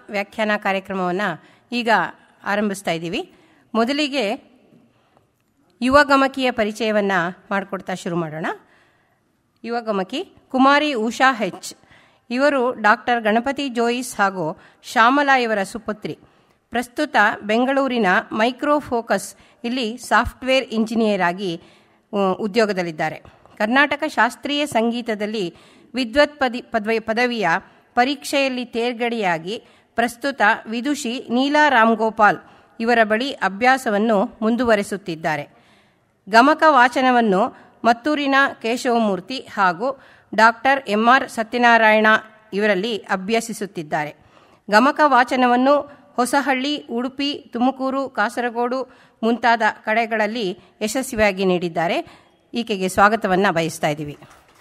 ವ್ಯಾಖ್ಯಾನ ಕಾರ್ಯಕ್ರಮವನ್ನು ಈಗ ಆರಂಭಿಸ್ತಾ ಇದ್ದೀವಿ ಮೊದಲಿಗೆ ಯುವ ಗಮಕಿಯ ಪರಿಚಯವನ್ನು ಮಾಡಿಕೊಡ್ತಾ ಶುರು ಮಾಡೋಣ ಯುವ ಗಮಕಿ ಕುಮಾರಿ ಉಷಾ ಹೆಚ್ ಇವರು ಡಾಕ್ಟರ್ ಗಣಪತಿ ಜೋಯಿಸ್ ಹಾಗೂ ಶ್ಯಾಮಲಾ ಇವರ ಸುಪುತ್ರಿ ಪ್ರಸ್ತುತ ಬೆಂಗಳೂರಿನ ಮೈಕ್ರೋ ಫೋಕಸ್ ಇಲ್ಲಿ ಸಾಫ್ಟ್ವೇರ್ ಇಂಜಿನಿಯರ್ ಆಗಿ ಉ- ಉದ್ಯೋಗದಲ್ಲಿದ್ದಾರೆ ಕರ್ನಾಟಕ ಶಾಸ್ತ್ರೀಯ ಸಂಗೀತದಲ್ಲಿ ವಿದ್ವತ್ ಪದಿ ಪದವಿ ಪದವಿಯ ಪರೀಕ್ಷೆಯಲ್ಲಿ ತೇರ್ಗಡೆಯಾಗಿ ಪ್ರಸ್ತುತ ವಿದುಷಿ ನೀಲಾ ರಾಮ್ಗೋಪಾಲ್ ಇವರ ಬಳಿ ಅಭ್ಯಾಸವನ್ನು ಮುಂದುವರೆಸುತ್ತಿದ್ದಾರೆ ಗಮಕ ವಾಚನವನ್ನು ಮತ್ತೂರಿನ ಕೇಶವಮೂರ್ತಿ ಹಾಗೂ ಡಾಕ್ಟರ್ ಎಂ ಆರ್ ಸತ್ಯನಾರಾಯಣ ಇವರಲ್ಲಿ ಅಭ್ಯಸಿಸುತ್ತಿದ್ದಾರೆ ಗಮಕ ವಾಚನವನ್ನು ಹೊಸಹಳ್ಳಿ ಉಡುಪಿ ತುಮಕೂರು ಕಾಸರಗೋಡು ಮುಂತಾದ ಕಡೆಗಳಲ್ಲಿ ಯಶಸ್ವಿಯಾಗಿ ನೀಡಿದ್ದಾರೆ ಈಕೆಗೆ ಸ್ವಾಗತವನ್ನು ಬಯಸ್ತಾ ಇದ್ದೀವಿ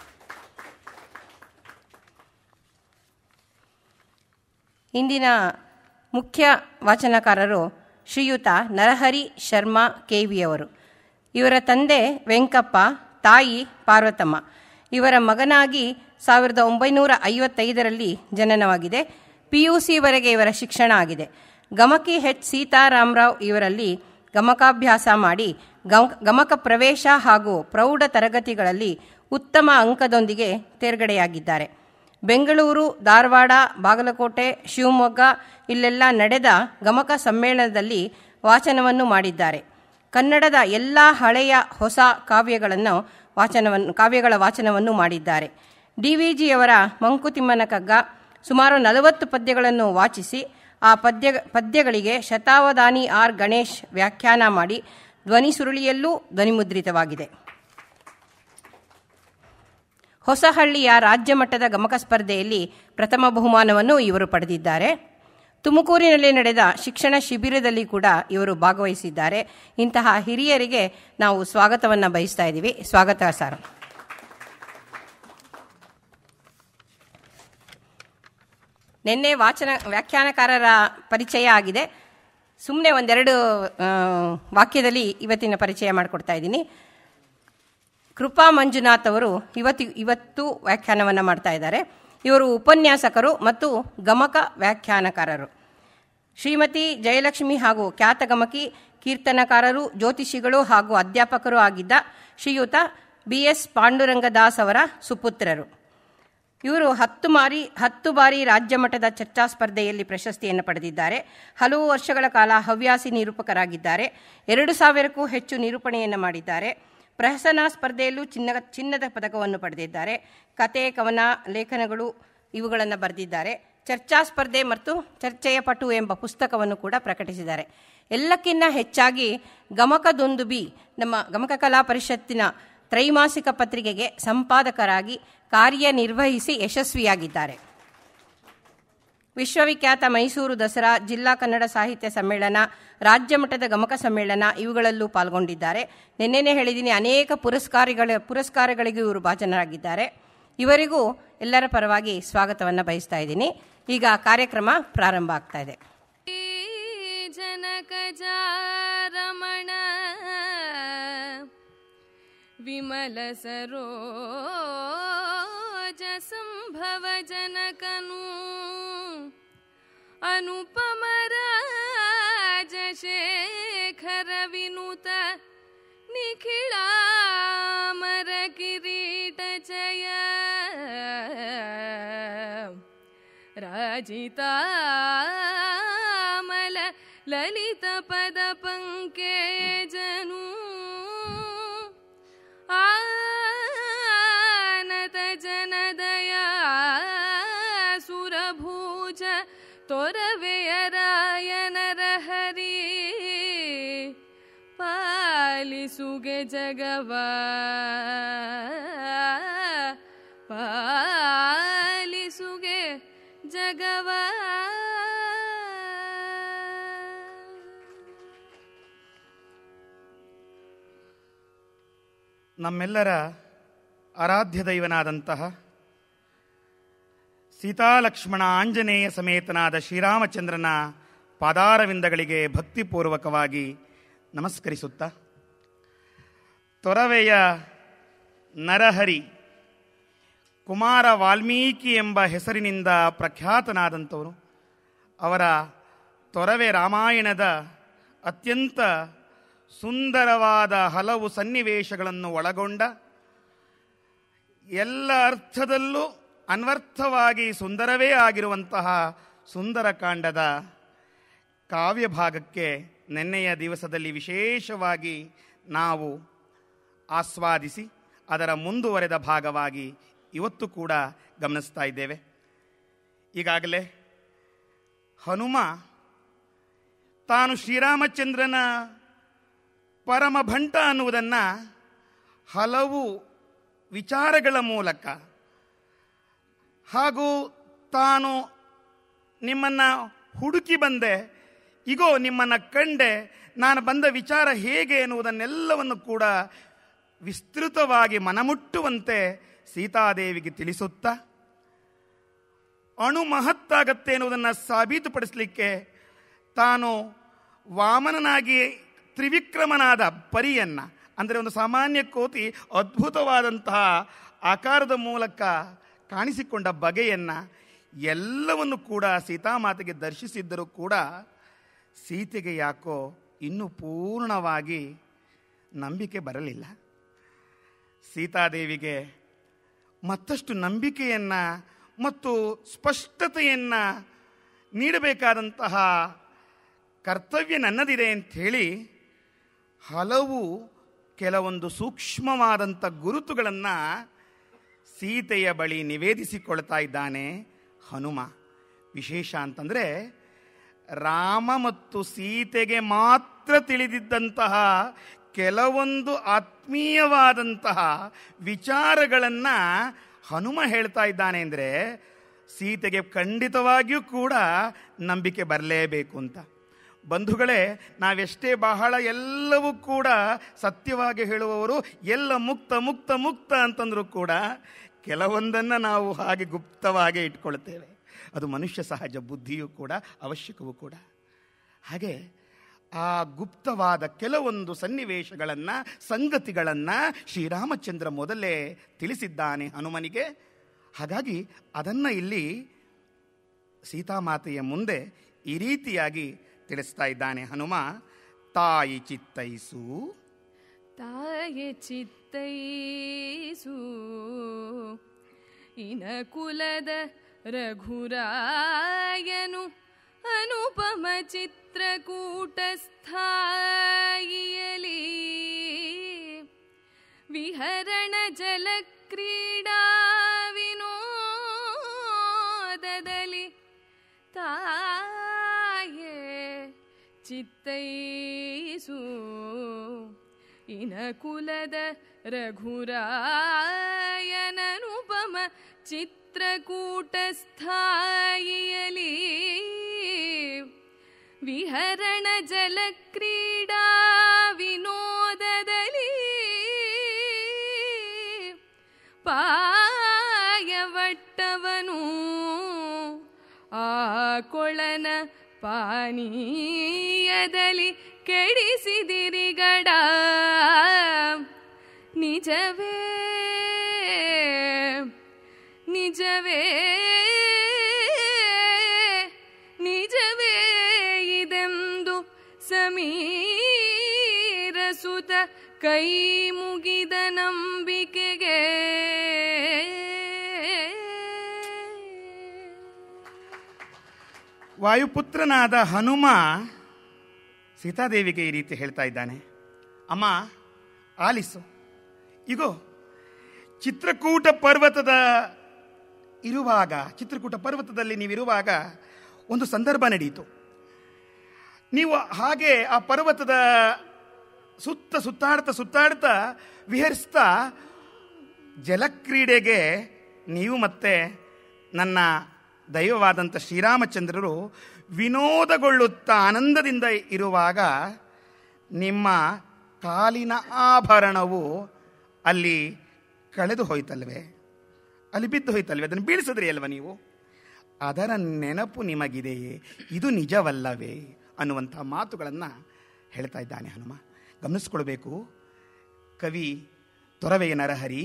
ಇಂದಿನ ಮುಖ್ಯ ವಾಚನಕಾರರು ಶ್ರೀಯುತ ನರಹರಿ ಶರ್ಮಾ ಕೆವಿಯವರು ಇವರ ತಂದೆ ವೆಂಕಪ್ಪ ತಾಯಿ ಪಾರ್ವತಮ್ಮ ಇವರ ಮಗನಾಗಿ ಸಾವಿರದ ಒಂಬೈನೂರ ಐವತ್ತೈದರಲ್ಲಿ ಜನನವಾಗಿದೆ ಪಿ ಯು ಸಿವರೆಗೆ ಇವರ ಶಿಕ್ಷಣ ಆಗಿದೆ ಗಮಕಿ ಹೆಚ್ ಸೀತಾರಾಮರಾವ್ ಇವರಲ್ಲಿ ಗಮಕಾಭ್ಯಾಸ ಮಾಡಿ ಗಮ- ಗಮಕ ಪ್ರವೇಶ ಹಾಗೂ ಪ್ರೌಢ ತರಗತಿಗಳಲ್ಲಿ ಉತ್ತಮ ಅಂಕದೊಂದಿಗೆ ತೇರ್ಗಡೆಯಾಗಿದ್ದಾರೆ ಬೆಂಗಳೂರು ಧಾರವಾಡ ಬಾಗಲಕೋಟೆ ಶಿವಮೊಗ್ಗ ಇಲ್ಲೆಲ್ಲ ನಡೆದ ಗಮಕ ಸಮ್ಮೇಳನದಲ್ಲಿ ವಾಚನವನ್ನು ಮಾಡಿದ್ದಾರೆ ಕನ್ನಡದ ಎಲ್ಲ ಹಳೆಯ ಹೊಸ ಕಾವ್ಯಗಳನ್ನು ವಾಚನವನ್ನು ಕಾವ್ಯಗಳ ವಾಚನವನ್ನು ಮಾಡಿದ್ದಾರೆ ಡಿ ವಿ ಜಿಯವರ ಮಂಕುತಿಮ್ಮನ ಕಗ್ಗ ಸುಮಾರು ನಲವತ್ತು ಪದ್ಯಗಳನ್ನು ವಾಚಿಸಿ ಆ ಪದ್ಯ ಪದ್ಯಗಳಿಗೆ ಶತಾವಧಾನಿ ಆರ್ ಗಣೇಶ್ ವ್ಯಾಖ್ಯಾನ ಮಾಡಿ ಧ್ವನಿ ಸುರುಳಿಯಲ್ಲೂ ಧ್ವನಿಮುದ್ರಿತವಾಗಿದೆ ಹೊಸಹಳ್ಳಿಯ ರಾಜ್ಯ ಮಟ್ಟದ ಗಮಕ ಸ್ಪರ್ಧೆಯಲ್ಲಿ ಪ್ರಥಮ ಬಹುಮಾನವನ್ನು ಇವರು ಪಡೆದಿದ್ದಾರೆ ತುಮಕೂರಿನಲ್ಲಿ ನಡೆದ ಶಿಕ್ಷಣ ಶಿಬಿರದಲ್ಲಿ ಕೂಡ ಇವರು ಭಾಗವಹಿಸಿದ್ದಾರೆ ಇಂತಹ ಹಿರಿಯರಿಗೆ ನಾವು ಸ್ವಾಗತವನ್ನು ಬಯಸ್ತಾ ಇದ್ದೀವಿ ಸ್ವಾಗತ ಸರ್ ನಿನ್ನೆ ವಾಚನ ವ್ಯಾಖ್ಯಾನಕಾರರ ಪರಿಚಯ ಆಗಿದೆ ಸುಮ್ಮನೆ ಒಂದೆರಡು ಆ, ವಾಕ್ಯದಲ್ಲಿ ಇವತ್ತಿನ ಪರಿಚಯ ಮಾಡಿಕೊಡ್ತಾ ಇದ್ದೀನಿ ಕೃಪಾ ಮಂಜುನಾಥ್ ಅವರು ಇವತ್ತು ಇವತ್ತು ವ್ಯಾಖ್ಯಾನವನ್ನು ಮಾಡ್ತಾ ಇದ್ದಾರೆ ಇವರು ಉಪನ್ಯಾಸಕರು ಮತ್ತು ಗಮಕ ವ್ಯಾಖ್ಯಾನಕಾರರು ಶ್ರೀಮತಿ ಜಯಲಕ್ಷ್ಮಿ ಹಾಗೂ ಖ್ಯಾತ ಗಮಕಿ ಕೀರ್ತನಕಾರರು ಜ್ಯೋತಿಷಿಗಳು ಹಾಗೂ ಅಧ್ಯಾಪಕರು ಆಗಿದ್ದ ಶ್ರೀಯುತ ಬಿ ಎಸ್ ಪಾಂಡುರಂಗದಾಸ್ ಅವರ ಸುಪುತ್ರರು ಇವರು ಹತ್ತು ಮಾರಿ ಹತ್ತು ಬಾರಿ ರಾಜ್ಯ ಮಟ್ಟದ ಚರ್ಚಾ ಸ್ಪರ್ಧೆಯಲ್ಲಿ ಪ್ರಶಸ್ತಿಯನ್ನು ಪಡೆದಿದ್ದಾರೆ ಹಲವು ವರ್ಷಗಳ ಕಾಲ ಹವ್ಯಾಸಿ ನಿರೂಪಕರಾಗಿದ್ದಾರೆ ಎರಡು ಸಾವಿರಕ್ಕೂ ಹೆಚ್ಚು ನಿರೂಪಣೆಯನ್ನು ಮಾಡಿದ್ದಾರೆ ಪ್ರಹಸನ ಸ್ಪರ್ಧೆಯಲ್ಲೂ ಚಿನ್ನ ಚಿನ್ನದ ಪದಕವನ್ನು ಪಡೆದಿದ್ದಾರೆ ಕತೆ ಕವನ ಲೇಖನಗಳು ಇವುಗಳನ್ನು ಬರೆದಿದ್ದಾರೆ ಚರ್ಚಾ ಸ್ಪರ್ಧೆ ಮತ್ತು ಚರ್ಚೆಯ ಪಟು ಎಂಬ ಪುಸ್ತಕವನ್ನು ಕೂಡ ಪ್ರಕಟಿಸಿದ್ದಾರೆ ಎಲ್ಲಕ್ಕಿಂತ ಹೆಚ್ಚಾಗಿ ಗಮಕದೊಂದುಬಿ ನಮ್ಮ ಗಮಕ ಕಲಾ ಪರಿಷತ್ತಿನ ತ್ರೈಮಾಸಿಕ ಪತ್ರಿಕೆಗೆ ಸಂಪಾದಕರಾಗಿ ಕಾರ್ಯನಿರ್ವಹಿಸಿ ಯಶಸ್ವಿಯಾಗಿದ್ದಾರೆ ವಿಶ್ವವಿಖ್ಯಾತ ಮೈಸೂರು ದಸರಾ ಜಿಲ್ಲಾ ಕನ್ನಡ ಸಾಹಿತ್ಯ ಸಮ್ಮೇಳನ ರಾಜ್ಯ ಮಟ್ಟದ ಗಮಕ ಸಮ್ಮೇಳನ ಇವುಗಳಲ್ಲೂ ಪಾಲ್ಗೊಂಡಿದ್ದಾರೆ ನಿನ್ನೆನೇ ಹೇಳಿದ್ದೀನಿ ಅನೇಕ ಪುರಸ್ಕಾರಗಳ ಪುರಸ್ಕಾರಗಳಿಗೂ ಇವರು ಭಾಜನರಾಗಿದ್ದಾರೆ ಇವರಿಗೂ ಎಲ್ಲರ ಪರವಾಗಿ ಸ್ವಾಗತವನ್ನು ಬಯಸ್ತಾ ಇದ್ದೀನಿ ಈಗ ಕಾರ್ಯಕ್ರಮ ಪ್ರಾರಂಭ ಆಗ್ತಾ ಇದೆ ಜನಕಜ ರಮಣ ವಿಮಲ ಸರೋಜ ಸಂಭವ ಜನಕನು ಅನುಪಮ ರಾಜ ಶೇಖರ ವಿನುತ ನಿಖಿಳಾಮರ ಕಿರೀಟ ಜಯ ರಾಜಿತಾಮಲ ಲಲಿತ ಪದ ಪಂಕೇಜನು ಆನತ ಜನದಯ ಸುರಭೂಜ ತೊರವೆಯ ರಾಯನರ ಹರಿ ಪಾಲಿಸುಗೆ ಜಗವ ಪಾಲಿಸುಗೆ ಜಗವ ನಮ್ಮೆಲ್ಲರ ಆರಾಧ್ಯ ದೈವನಾದಂತಹ ಸೀತಾಲಕ್ಷ್ಮಣ ಆಂಜನೇಯ ಸಮೇತನಾದ ಶ್ರೀರಾಮಚಂದ್ರನ ಪಾದಾರವಿಂದಗಳಿಗೆ ಭಕ್ತಿಪೂರ್ವಕವಾಗಿ ನಮಸ್ಕರಿಸುತ್ತಾ ತೊರವೆಯ ನರಹರಿ ಕುಮಾರ ವಾಲ್ಮೀಕಿ ಎಂಬ ಹೆಸರಿನಿಂದ ಪ್ರಖ್ಯಾತನಾದಂಥವನು ಅವರ ತೊರವೆ ರಾಮಾಯಣದ ಅತ್ಯಂತ ಸುಂದರವಾದ ಹಲವು ಸನ್ನಿವೇಶಗಳನ್ನು ಒಳಗೊಂಡ ಎಲ್ಲ ಅರ್ಥದಲ್ಲೂ ಅನ್ವರ್ಥವಾಗಿ ಸುಂದರವೇ ಆಗಿರುವಂತಹ ಸುಂದರಕಾಂಡದ ಕಾವ್ಯ ಭಾಗಕ್ಕೆ ನಿನ್ನೆಯ ದಿವಸದಲ್ಲಿ ವಿಶೇಷವಾಗಿ ನಾವು ಆಸ್ವಾದಿಸಿ ಅದರ ಮುಂದುವರೆದ ಭಾಗವಾಗಿ ಇವತ್ತು ಕೂಡ ಗಮನಿಸ್ತಾ ಇದ್ದೇವೆ ಈಗಾಗಲೇ ಹನುಮ ತಾನು ಶ್ರೀರಾಮಚಂದ್ರನ ಪರಮ ಭಂಟ ಅನ್ನುವುದನ್ನು ಹಲವು ವಿಚಾರಗಳ ಮೂಲಕ ಹಾಗೂ ತಾನು ನಿಮ್ಮನ್ನು ಹುಡುಕಿ ಬಂದೆ ಇಗೋ ನಿಮ್ಮನ್ನು ಕಂಡೆ ನಾನು ಬಂದ ವಿಚಾರ ಹೇಗೆ ಎನ್ನುವುದನ್ನೆಲ್ಲವನ್ನು ಕೂಡ ವಿಸ್ತೃತವಾಗಿ ಮನಮುಟ್ಟುವಂತೆ ಸೀತಾದೇವಿಗೆ ತಿಳಿಸುತ್ತಾ ಅಣು ಮಹತ್ತಾಗತ್ತೆ ಎನ್ನುವುದನ್ನು ಸಾಬೀತುಪಡಿಸಲಿಕ್ಕೆ ತಾನು ವಾಮನನಾಗಿ ತ್ರಿವಿಕ್ರಮನಾದ ಪರಿಯನ್ನ ಅಂದರೆ ಒಂದು ಸಾಮಾನ್ಯ ಕೋತಿ ಅದ್ಭುತವಾದಂತಹ ಆಕಾರದ ಮೂಲಕ ಕಾಣಿಸಿಕೊಂಡ ಬಗೆಯನ್ನ ಎಲ್ಲವನ್ನು ಕೂಡ ಸೀತಾಮಾತೆಗೆ ದರ್ಶಿಸಿದ್ದರೂ ಕೂಡ ಸೀತೆಗೆ ಯಾಕೋ ಇನ್ನೂ ಪೂರ್ಣವಾಗಿ ನಂಬಿಕೆ ಬರಲಿಲ್ಲ ಸೀತಾದೇವಿಗೆ ಮತ್ತಷ್ಟು ನಂಬಿಕೆಯನ್ನ ಮತ್ತು ಸ್ಪಷ್ಟತೆಯನ್ನ ನೀಡಬೇಕಾದಂತಹ ಕರ್ತವ್ಯ ನನ್ನದಿದೆ ಅಂಥೇಳಿ ಹಲವು ಕೆಲವೊಂದು ಸೂಕ್ಷ್ಮವಾದಂಥ ಗುರುತುಗಳನ್ನು ಸೀತೆಯ ಬಳಿ ನಿವೇದಿಸಿಕೊಳ್ತಾ ಇದ್ದಾನೆ ಹನುಮ ವಿಶೇಷ ಅಂತಂದರೆ ರಾಮ ಮತ್ತು ಸೀತೆಗೆ ಮಾತ್ರ ತಿಳಿದಿದ್ದಂತಹ ಕೆಲವೊಂದು ಆತ್ಮೀಯವಾದಂತಹ ವಿಚಾರಗಳನ್ನು ಹನುಮ ಹೇಳ್ತಾ ಇದ್ದಾನೆ ಅಂದರೆ ಸೀತೆಗೆ ಖಂಡಿತವಾಗಿಯೂ ಕೂಡ ನಂಬಿಕೆ ಬರಲೇಬೇಕು ಅಂತ ಬಂಧುಗಳೇ ನಾವೆಷ್ಟೇ ಬಹಳ ಎಲ್ಲವೂ ಕೂಡ ಸತ್ಯವಾಗಿ ಹೇಳುವವರು ಎಲ್ಲ ಮುಕ್ತ ಮುಕ್ತ ಮುಕ್ತ ಅಂತಂದ್ರೂ ಕೂಡ ಕೆಲವೊಂದನ್ನು ನಾವು ಹಾಗೆ ಗುಪ್ತವಾಗಿ ಇಟ್ಕೊಳ್ತೇವೆ ಅದು ಮನುಷ್ಯ ಸಹಜ ಬುದ್ಧಿಯೂ ಕೂಡ ಅವಶ್ಯಕವೂ ಕೂಡ ಹಾಗೆ ಆ ಗುಪ್ತವಾದ ಕೆಲವೊಂದು ಸನ್ನಿವೇಶಗಳನ್ನು ಸಂಗತಿಗಳನ್ನು ಶ್ರೀರಾಮಚಂದ್ರ ಮೊದಲೇ ತಿಳಿಸಿದ್ದಾನೆ ಹನುಮನಿಗೆ ಹಾಗಾಗಿ ಅದನ್ನು ಇಲ್ಲಿ ಸೀತಾಮಾತೆಯ ಮುಂದೆ ಈ ರೀತಿಯಾಗಿ ತಿಳಿಸ್ತಾ ಇದ್ದಾನೆ ಹನುಮ ತಾಯಿ ಚಿತ್ತೈಸು ತಾಯೆ ಚಿತ್ತೈಸು ಇನ ಕುಲದ ರಘುರಾಯನು ಅನುಪಮ ಚಿತ್ರಕೂಟಸ್ಥಾಯಿಯಲಿ ವಿಹರಣ ಜಲ ಕ್ರೀಡಾ ವಿನೋದದಲ್ಲಿ ತಾಯೇ ಚಿತ್ತೈಸು ಇನ ಕುಲದ ರಘುರಾಯನನುಪಮ ಚಿತ್ರಕೂಟಸ್ಥಾಯಿಯಲಿ ವಿಹರಣ ಜಲ ಕ್ರೀಡಾ ವಿನೋದದಲ್ಲಿ ಪಾಯವಟ್ಟವನು ಆ ಕೊಳನ ಪಾನೀಯದಲ್ಲಿ ಕೆಡಿಸಿದಿರಿಗಡ ನಿಜವೇ ನಿಜವೇ ನಿಜವೇ ಇದೆಂದು ಸಮೀರ ಸುತ ಕೈ ಮುಗಿದ ನಂಬಿಕೆಗೆ ವಾಯುಪುತ್ರನಾದ ಹನುಮ ಸೀತಾದೇವಿಗೆ ಈ ರೀತಿ ಹೇಳ್ತಾ ಇದ್ದಾನೆ ಅಮ್ಮ ಆಲಿಸು ಇಗೋ ಚಿತ್ರಕೂಟ ಪರ್ವತದ ಇರುವಾಗ ಚಿತ್ರಕೂಟ ಪರ್ವತದಲ್ಲಿ ನೀವಿರುವಾಗ ಒಂದು ಸಂದರ್ಭ ನಡೆಯಿತು ನೀವು ಹಾಗೆ ಆ ಪರ್ವತದ ಸುತ್ತ ಸುತ್ತಾಡ್ತಾ ಸುತ್ತಾಡ್ತಾ ವಿಹರಿಸ್ತಾ ಜಲಕ್ರೀಡೆಗೆ ನೀವು ಮತ್ತೆ ನನ್ನ ದೈವವಾದಂಥ ಶ್ರೀರಾಮಚಂದ್ರರು ವಿನೋದಗೊಳ್ಳುತ್ತಾ ಆನಂದದಿಂದ ಇರುವಾಗ ನಿಮ್ಮ ಕಾಲಿನ ಆಭರಣವು ಅಲ್ಲಿ ಕಳೆದು ಹೋಯ್ತಲ್ವೇ ಅಲ್ಲಿ ಬಿದ್ದು ಹೋಯ್ತಲ್ವೇ ಅದನ್ನು ಬೀಳಿಸಿದ್ರಿ ಅಲ್ವ ನೀವು ಅದರ ನೆನಪು ನಿಮಗಿದೆಯೇ ಇದು ನಿಜವಲ್ಲವೇ ಅನ್ನುವಂಥ ಮಾತುಗಳನ್ನು ಹೇಳ್ತಾ ಇದ್ದಾನೆ ಹನುಮ ಗಮನಿಸ್ಕೊಳ್ಬೇಕು ಕವಿ ತೊರವೆಯ ನರಹರಿ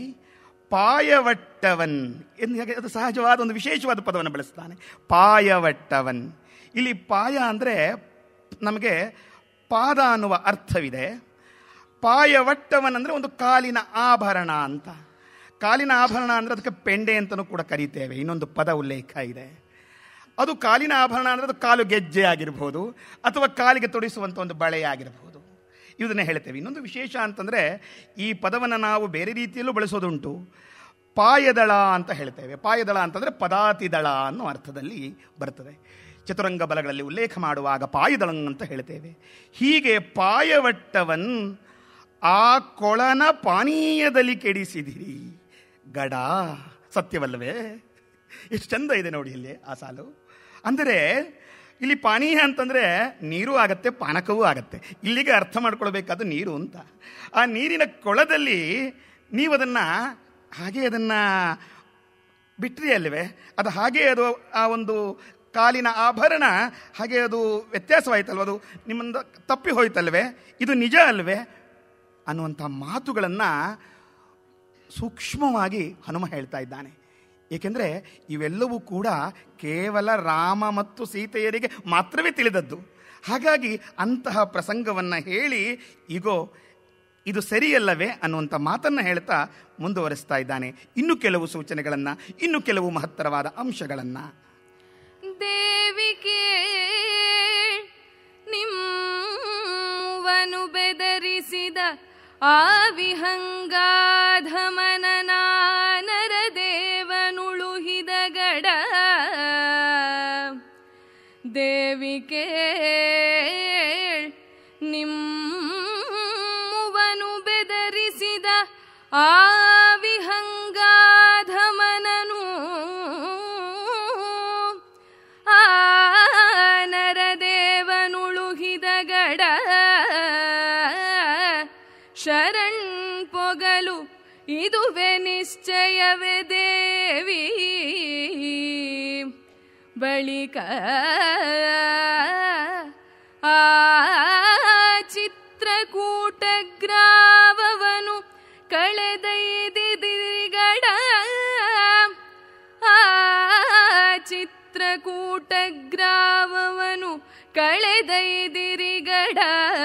ಪಾಯವಟ್ಟವನ್ ಎಂದು ಹೇಗೆ ಅದು ಸಹಜವಾದ ಒಂದು ವಿಶೇಷವಾದ ಪದವನ್ನು ಬಳಸ್ತಾನೆ ಪಾಯವಟ್ಟವನ್ ಇಲ್ಲಿ ಪಾಯ ಅಂದರೆ ನಮಗೆ ಪಾದ ಅನ್ನುವ ಅರ್ಥವಿದೆ ಪಾಯವಟ್ಟವನಂದರೆ ಒಂದು ಕಾಲಿನ ಆಭರಣ ಅಂತ ಕಾಲಿನ ಆಭರಣ ಅಂದರೆ ಅದಕ್ಕೆ ಪೆಂಡೆ ಅಂತಲೂ ಕೂಡ ಕರೀತೇವೆ ಇನ್ನೊಂದು ಪದ ಉಲ್ಲೇಖ ಇದೆ ಅದು ಕಾಲಿನ ಆಭರಣ ಅಂದರೆ ಅದು ಕಾಲು ಗೆಜ್ಜೆ ಆಗಿರ್ಬೋದು ಅಥವಾ ಕಾಲಿಗೆ ತೊಡಿಸುವಂಥ ಒಂದು ಬಳೆ ಆಗಿರಬಹುದು ಇದನ್ನೇ ಹೇಳ್ತೇವೆ ಇನ್ನೊಂದು ವಿಶೇಷ ಅಂತಂದರೆ ಈ ಪದವನ್ನು ನಾವು ಬೇರೆ ರೀತಿಯಲ್ಲೂ ಬಳಸೋದುಂಟು ಪಾಯದಳ ಅಂತ ಹೇಳ್ತೇವೆ ಪಾಯದಳ ಅಂತಂದರೆ ಪದಾತಿದಳ ಅನ್ನೋ ಅರ್ಥದಲ್ಲಿ ಬರ್ತದೆ ಚತುರಂಗ ಬಲಗಳಲ್ಲಿ ಉಲ್ಲೇಖ ಮಾಡುವಾಗ ಪಾಯದಳಂ ಅಂತ ಹೇಳ್ತೇವೆ ಹೀಗೆ ಪಾಯವಟ್ಟವನ್ ಆ ಕೊಳನ ಪಾನೀಯದಲ್ಲಿ ಕೆಡಿಸಿದಿರಿ ಗಡ ಸತ್ಯವಲ್ಲವೇ ಎಷ್ಟು ಚಂದ ಇದೆ ನೋಡಿ ಇಲ್ಲಿ ಆ ಸಾಲು ಅಂದರೆ ಇಲ್ಲಿ ಪಾನೀಯ ಅಂತಂದರೆ ನೀರು ಆಗತ್ತೆ ಪಾನಕವೂ ಆಗತ್ತೆ ಇಲ್ಲಿಗೆ ಅರ್ಥ ಮಾಡ್ಕೊಳ್ಬೇಕಾದ್ದು ನೀರು ಅಂತ ಆ ನೀರಿನ ಕೊಳದಲ್ಲಿ ನೀವು ಅದನ್ನು ಹಾಗೆ ಅದನ್ನು ಬಿಟ್ರಿ ಅಲ್ವೇ ಅದು ಹಾಗೆ ಅದು ಆ ಒಂದು ಕಾಲಿನ ಆಭರಣ ಹಾಗೆ ಅದು ವ್ಯತ್ಯಾಸವಾಯ್ತಲ್ವ ಅದು ನಿಮ್ಮಿಂದ ತಪ್ಪಿ ಹೋಯ್ತಲ್ವೇ ಇದು ನಿಜ ಅಲ್ವೇ ಅನ್ನುವಂಥ ಮಾತುಗಳನ್ನು ಸೂಕ್ಷ್ಮವಾಗಿ ಹನುಮ ಹೇಳ್ತಾ ಇದ್ದಾನೆ ಏಕೆಂದರೆ ಇವೆಲ್ಲವೂ ಕೂಡ ಕೇವಲ ರಾಮ ಮತ್ತು ಸೀತೆಯರಿಗೆ ಮಾತ್ರವೇ ತಿಳಿದದ್ದು ಹಾಗಾಗಿ ಅಂತಹ ಪ್ರಸಂಗವನ್ನು ಹೇಳಿ ಈಗೋ ಇದು ಸರಿಯಲ್ಲವೇ ಅನ್ನುವಂಥ ಮಾತನ್ನು ಹೇಳ್ತಾ ಮುಂದುವರಿಸ್ತಾ ಇದ್ದಾನೆ ಇನ್ನು ಕೆಲವು ಸೂಚನೆಗಳನ್ನು ಇನ್ನು ಕೆಲವು ಮಹತ್ತರವಾದ ಅಂಶಗಳನ್ನು ದೇವಿಗೆ ನಿಮ್ಮವನು ಬೆದರಿಸಿದ ಆ ವಿಹಂಗಾಧಮನ ನರದೇವನುಳುಹಿದ ಗಡ ದೇವಿಗೆ ನಿಮ್ಮವನು ಬೆದರಿಸಿದ ಆ ವಿಹಂಗಾಧಮನನು ಆ ನರದೇವನುಳುಹಿದ ಗಡ ಶರಣ್ ಪೊಗಲು ಇದುವೆ ನಿಶ್ಚಯವೇ ದೇವಿ ಬಳಿಕ ಆ ಚಿತ್ರಕೂಟ ಗ್ರಾವವನು ಕಳೆದೈದಿದಿರಿಗಡ ಆ ಚಿತ್ರಕೂಟ ಗ್ರಾವವನು ಕಳೆದೈದಿರಿಗಡ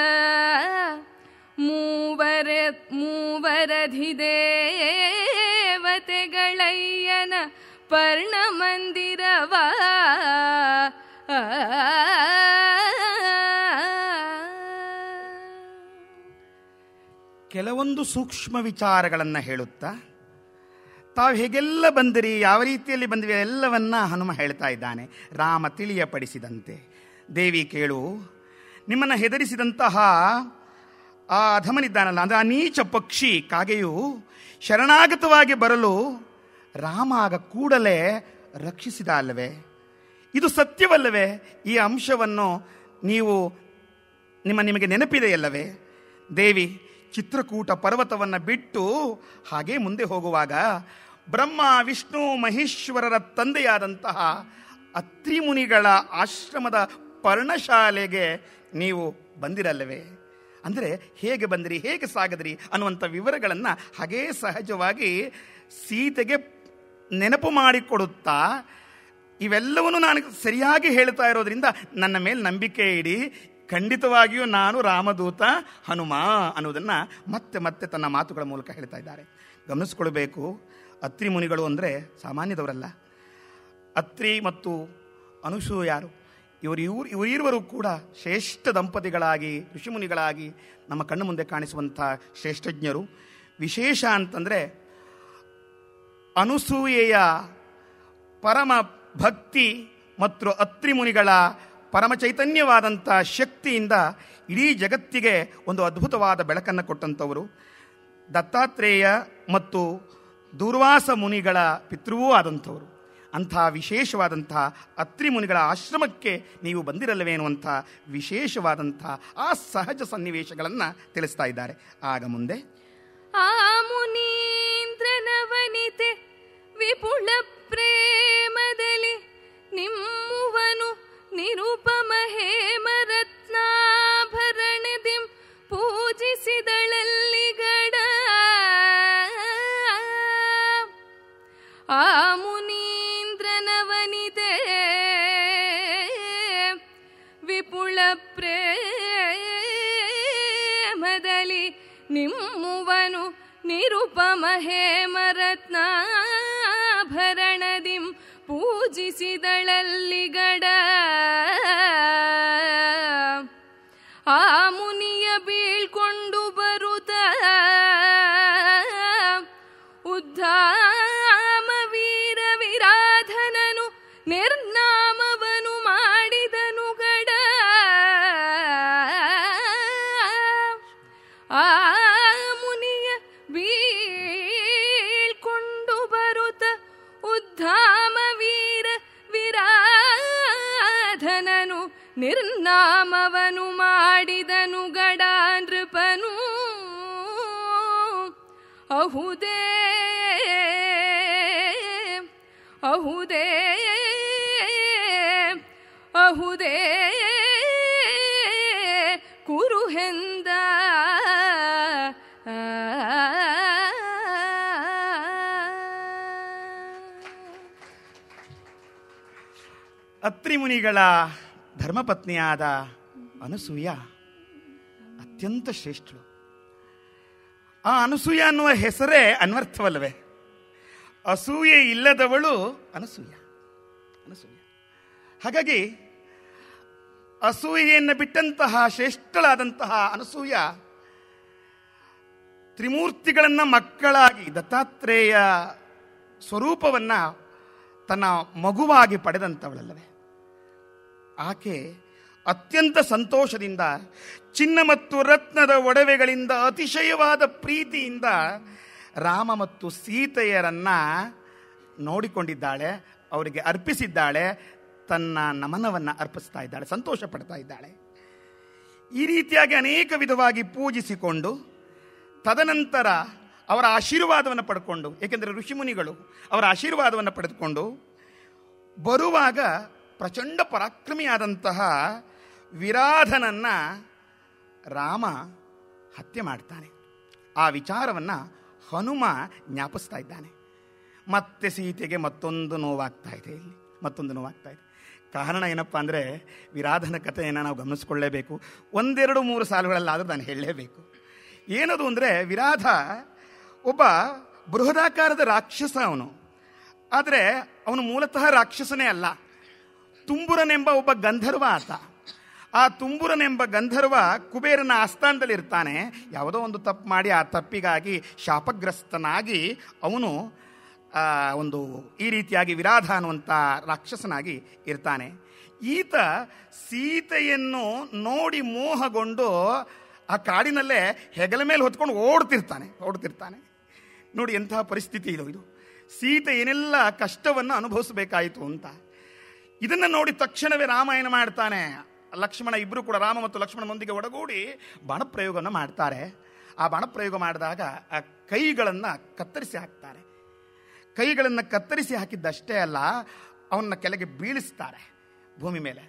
ಮೂವರ ಮೂವರಧಿದೇವತೆಗಳಯ್ಯನ ಪರ್ಣ ಮಂದಿರವ ಕೆಲವೊಂದು ಸೂಕ್ಷ್ಮ ವಿಚಾರಗಳನ್ನು ಹೇಳುತ್ತಾ ತಾವು ಹೇಗೆಲ್ಲ ಬಂದಿರಿ ಯಾವ ರೀತಿಯಲ್ಲಿ ಬಂದ್ವಿ ಎಲ್ಲವನ್ನ ಹನುಮ ಹೇಳ್ತಾ ಇದ್ದಾನೆ ರಾಮ ತಿಳಿಯಪಡಿಸಿದಂತೆ ದೇವಿ ಕೇಳು ನಿಮ್ಮನ್ನು ಹೆದರಿಸಿದಂತಹ ಆ ಅಧಮನಿದ್ದಾನಲ್ಲ ಅಂದರೆ ಆ ನೀಚ ಪಕ್ಷಿ ಕಾಗೆಯು ಶರಣಾಗತವಾಗಿ ಬರಲು ರಾಮ ಆಗ ಕೂಡಲೇ ರಕ್ಷಿಸಿದ ಅಲ್ಲವೇ ಇದು ಸತ್ಯವಲ್ಲವೇ ಈ ಅಂಶವನ್ನು ನೀವು ನಿಮ್ಮ ನಿಮಗೆ ನೆನಪಿದೆಯಲ್ಲವೇ ದೇವಿ ಚಿತ್ರಕೂಟ ಪರ್ವತವನ್ನು ಬಿಟ್ಟು ಹಾಗೆ ಮುಂದೆ ಹೋಗುವಾಗ ಬ್ರಹ್ಮ ವಿಷ್ಣು ಮಹೇಶ್ವರರ ತಂದೆಯಾದಂತಹ ಅತ್ರಿ ಮುನಿಗಳ ಆಶ್ರಮದ ಪರ್ಣಶಾಲೆಗೆ ನೀವು ಬಂದಿರಲ್ಲವೇ ಅಂದರೆ ಹೇಗೆ ಬಂದಿರಿ ಹೇಗೆ ಸಾಗದ್ರಿ ಅನ್ನುವಂಥ ವಿವರಗಳನ್ನು ಹಾಗೇ ಸಹಜವಾಗಿ ಸೀತೆಗೆ ನೆನಪು ಮಾಡಿಕೊಡುತ್ತಾ ಇವೆಲ್ಲವನ್ನು ನಾನು ಸರಿಯಾಗಿ ಹೇಳ್ತಾ ಇರೋದ್ರಿಂದ ನನ್ನ ಮೇಲೆ ನಂಬಿಕೆ ಇಡಿ ಖಂಡಿತವಾಗಿಯೂ ನಾನು ರಾಮದೂತ ಹನುಮ ಅನ್ನೋದನ್ನು ಮತ್ತೆ ಮತ್ತೆ ತನ್ನ ಮಾತುಗಳ ಮೂಲಕ ಹೇಳ್ತಾ ಇದ್ದಾರೆ ಗಮನಿಸ್ಕೊಳ್ಬೇಕು ಅತ್ರಿ ಮುನಿಗಳು ಅಂದರೆ ಸಾಮಾನ್ಯದವರಲ್ಲ ಅತ್ರಿ ಮತ್ತು ಅನುಸೂಯಾರು ಇವರು ಇವರು ಇವರಿರುವರು ಕೂಡ ಶ್ರೇಷ್ಠ ದಂಪತಿಗಳಾಗಿ ಋಷಿಮುನಿಗಳಾಗಿ ನಮ್ಮ ಕಣ್ಣು ಮುಂದೆ ಕಾಣಿಸುವಂಥ ಶ್ರೇಷ್ಠಜ್ಞರು ವಿಶೇಷ ಅಂತಂದರೆ ಅನುಸೂಯೆಯ ಪರಮ ಭಕ್ತಿ ಮತ್ತು ಅತ್ರಿ ಮುನಿಗಳ ಪರಮ ಚೈತನ್ಯವಾದಂಥ ಶಕ್ತಿಯಿಂದ ಇಡೀ ಜಗತ್ತಿಗೆ ಒಂದು ಅದ್ಭುತವಾದ ಬೆಳಕನ್ನು ಕೊಟ್ಟಂಥವರು ದತ್ತಾತ್ರೇಯ ಮತ್ತು ದೂರ್ವಾಸ ಮುನಿಗಳ ಪಿತೃವೂ ಆದಂಥವರು ಅಂಥ ವಿಶೇಷವಾದಂತಹ ಅತ್ರಿ ಮುನಿಗಳ ಆಶ್ರಮಕ್ಕೆ ನೀವು ಬಂದಿರಲ್ಲವೇ ಅನ್ನುವಂಥ ವಿಶೇಷವಾದಂಥ ಆ ಸಹಜ ಸನ್ನಿವೇಶಗಳನ್ನು ತಿಳಿಸ್ತಾ ಇದ್ದಾರೆ ಆಗ ಮುಂದೆ ಆ ಮುನೀಂದ್ರನವನಿತೆ ವಿಪುಲ ಪ್ರೇಮದಲ್ಲಿ ನಿಮ್ಮುವನು ನಿರುಪಮ ಹೇಮರತ್ನಾಭರಣದಿಂ ಪೂಜಿಸಿದಳಲ್ಲಿಗಡ ಆ ಮುನೀಂದ್ರನವನಿತೆ ಪ್ರೇಮದಲ್ಲಿ ನಿಮ್ಮುವನು ನಿರುಪಮ ಹೇಮರತ್ನಾಭರಣದಿಂ ಪೂಜಿಸಿದಳಲ್ಲಿಗಡ ಆ ಮುನಿಯ ಬೀಳ್ಕೊಂಡು ಬರುತ್ತ ಉದ್ಧಾಮ ವೀರ ವಿರಾಧನನು ನಿರ್ನಾಮವನು ಮಾಡಿದನು ಗಡ ಆ ಮುನಿಯ ಬೀಳ್ಕೊಂಡು ಬರುತ್ತ ಉದ್ಧಾಮ ವೀರ ವಿರಾಧನನು ನಿರ್ನಾಮವನು ಮಾಡಿದನು ಗಡ ನೃಪನು ಅಹುದೇ ಅಹುದೇ ಅಹುದೇ ಕುರುಹೆಂದ ಅತ್ರಿ ಮುನಿಗಳ ಧರ್ಮಪತ್ನಿಯಾದ ಅನಸೂಯ ಅತ್ಯಂತ ಶ್ರೇಷ್ಠಳು ಆ ಅನಸೂಯ ಅನ್ನುವ ಹೆಸರೇ ಅನ್ವರ್ಥವಲ್ಲವೇ ಅಸೂಯೆ ಇಲ್ಲದವಳು ಅನಸೂಯ ಅನಸೂಯ ಹಾಗಾಗಿ ಅಸೂಯೆಯನ್ನು ಬಿಟ್ಟಂತಹ ಶ್ರೇಷ್ಠಳಾದಂತಹ ಅನಸೂಯ ತ್ರಿಮೂರ್ತಿಗಳನ್ನ ಮಕ್ಕಳಾಗಿ ದತ್ತಾತ್ರೇಯ ಸ್ವರೂಪವನ್ನ ತನ್ನ ಮಗುವಾಗಿ ಪಡೆದಂಥವಳಲ್ಲವೇ ಆಕೆ ಅತ್ಯಂತ ಸಂತೋಷದಿಂದ ಚಿನ್ನ ಮತ್ತು ರತ್ನದ ಒಡವೆಗಳಿಂದ ಅತಿಶಯವಾದ ಪ್ರೀತಿಯಿಂದ ರಾಮ ಮತ್ತು ಸೀತೆಯರನ್ನ ನೋಡಿಕೊಂಡಿದ್ದಾಳೆ ಅವರಿಗೆ ಅರ್ಪಿಸಿದ್ದಾಳೆ ತನ್ನ ನಮನವನ್ನು ಅರ್ಪಿಸ್ತಾ ಇದ್ದಾಳೆ ಸಂತೋಷ ಪಡ್ತಾ ಇದ್ದಾಳೆ ಈ ರೀತಿಯಾಗಿ ಅನೇಕ ವಿಧವಾಗಿ ಪೂಜಿಸಿಕೊಂಡು ತದನಂತರ ಅವರ ಆಶೀರ್ವಾದವನ್ನು ಪಡ್ಕೊಂಡು ಏಕೆಂದರೆ ಋಷಿಮುನಿಗಳು ಅವರ ಆಶೀರ್ವಾದವನ್ನು ಪಡೆದುಕೊಂಡು ಬರುವಾಗ ಪ್ರಚಂಡ ಪರಾಕ್ರಮಿಯಾದಂತಹ ವಿರಾಧನನ್ನ ರಾಮ ಹತ್ಯೆ ಮಾಡ್ತಾನೆ ಆ ವಿಚಾರವನ್ನು ಹನುಮ ಜ್ಞಾಪಿಸ್ತಾ ಇದ್ದಾನೆ ಮತ್ತೆ ಸೀತೆಗೆ ಮತ್ತೊಂದು ನೋವಾಗ್ತಾ ಇದೆ ಇಲ್ಲಿ ಮತ್ತೊಂದು ನೋವಾಗ್ತಾ ಇದೆ ಕಾರಣ ಏನಪ್ಪ ಅಂದರೆ ವಿರಾಧನ ಕಥೆಯನ್ನು ನಾವು ಗಮನಿಸ್ಕೊಳ್ಳೇಬೇಕು ಒಂದೆರಡು ಮೂರು ಸಾಲುಗಳಲ್ಲಾದರೂ ನಾನು ಹೇಳಲೇಬೇಕು ಏನದು ಅಂದರೆ ವಿರಾಧ ಒಬ್ಬ ಬೃಹದಾಕಾರದ ರಾಕ್ಷಸ ಅವನು ಆದರೆ ಅವನು ಮೂಲತಃ ರಾಕ್ಷಸನೇ ಅಲ್ಲ ತುಂಬುರನೆಂಬ ಒಬ್ಬ ಗಂಧರ್ವ ಆತ ಆ ತುಂಬುರನೆಂಬ ಗಂಧರ್ವ ಕುಬೇರನ ಆಸ್ಥಾನದಲ್ಲಿ ಇರ್ತಾನೆ ಯಾವುದೋ ಒಂದು ತಪ್ಪು ಮಾಡಿ ಆ ತಪ್ಪಿಗಾಗಿ ಶಾಪಗ್ರಸ್ತನಾಗಿ ಅವನು ಆ, ಒಂದು ಈ ರೀತಿಯಾಗಿ ವಿರಾಧ ಅನ್ನುವಂಥ ರಾಕ್ಷಸನಾಗಿ ಇರ್ತಾನೆ ಈತ ಸೀತೆಯನ್ನು ನೋಡಿ ಮೋಹಗೊಂಡು ಆ ಕಾಡಿನಲ್ಲೇ ಹೆಗಲ ಮೇಲೆ ಹೊತ್ಕೊಂಡು ಓಡ್ತಿರ್ತಾನೆ ಓಡ್ತಿರ್ತಾನೆ ನೋಡಿ ಎಂತಹ ಪರಿಸ್ಥಿತಿ ಇದು ಇದು ಸೀತೆ ಏನೆಲ್ಲ ಕಷ್ಟವನ್ನು ಅನುಭವಿಸಬೇಕಾಯಿತು ಅಂತ ಇದನ್ನು ನೋಡಿ ತಕ್ಷಣವೇ ರಾಮಾಯಣ ಮಾಡ್ತಾನೆ ಲಕ್ಷ್ಮಣ ಇಬ್ಬರು ಕೂಡ ರಾಮ ಮತ್ತು ಲಕ್ಷ್ಮಣನೊಂದಿಗೆ ಒಡಗೂಡಿ ಬಾಣಪ್ರಯೋಗವನ್ನು ಮಾಡ್ತಾರೆ ಆ ಬಾಣಪ್ರಯೋಗ ಮಾಡಿದಾಗ ಆ ಕೈಗಳನ್ನು ಕತ್ತರಿಸಿ ಹಾಕ್ತಾರೆ ಕೈಗಳನ್ನು ಕತ್ತರಿಸಿ ಹಾಕಿದ್ದಷ್ಟೇ ಅಲ್ಲ ಅವನ್ನ ಕೆಳಗೆ ಬೀಳಿಸ್ತಾರೆ ಭೂಮಿ ಮೇಲೆ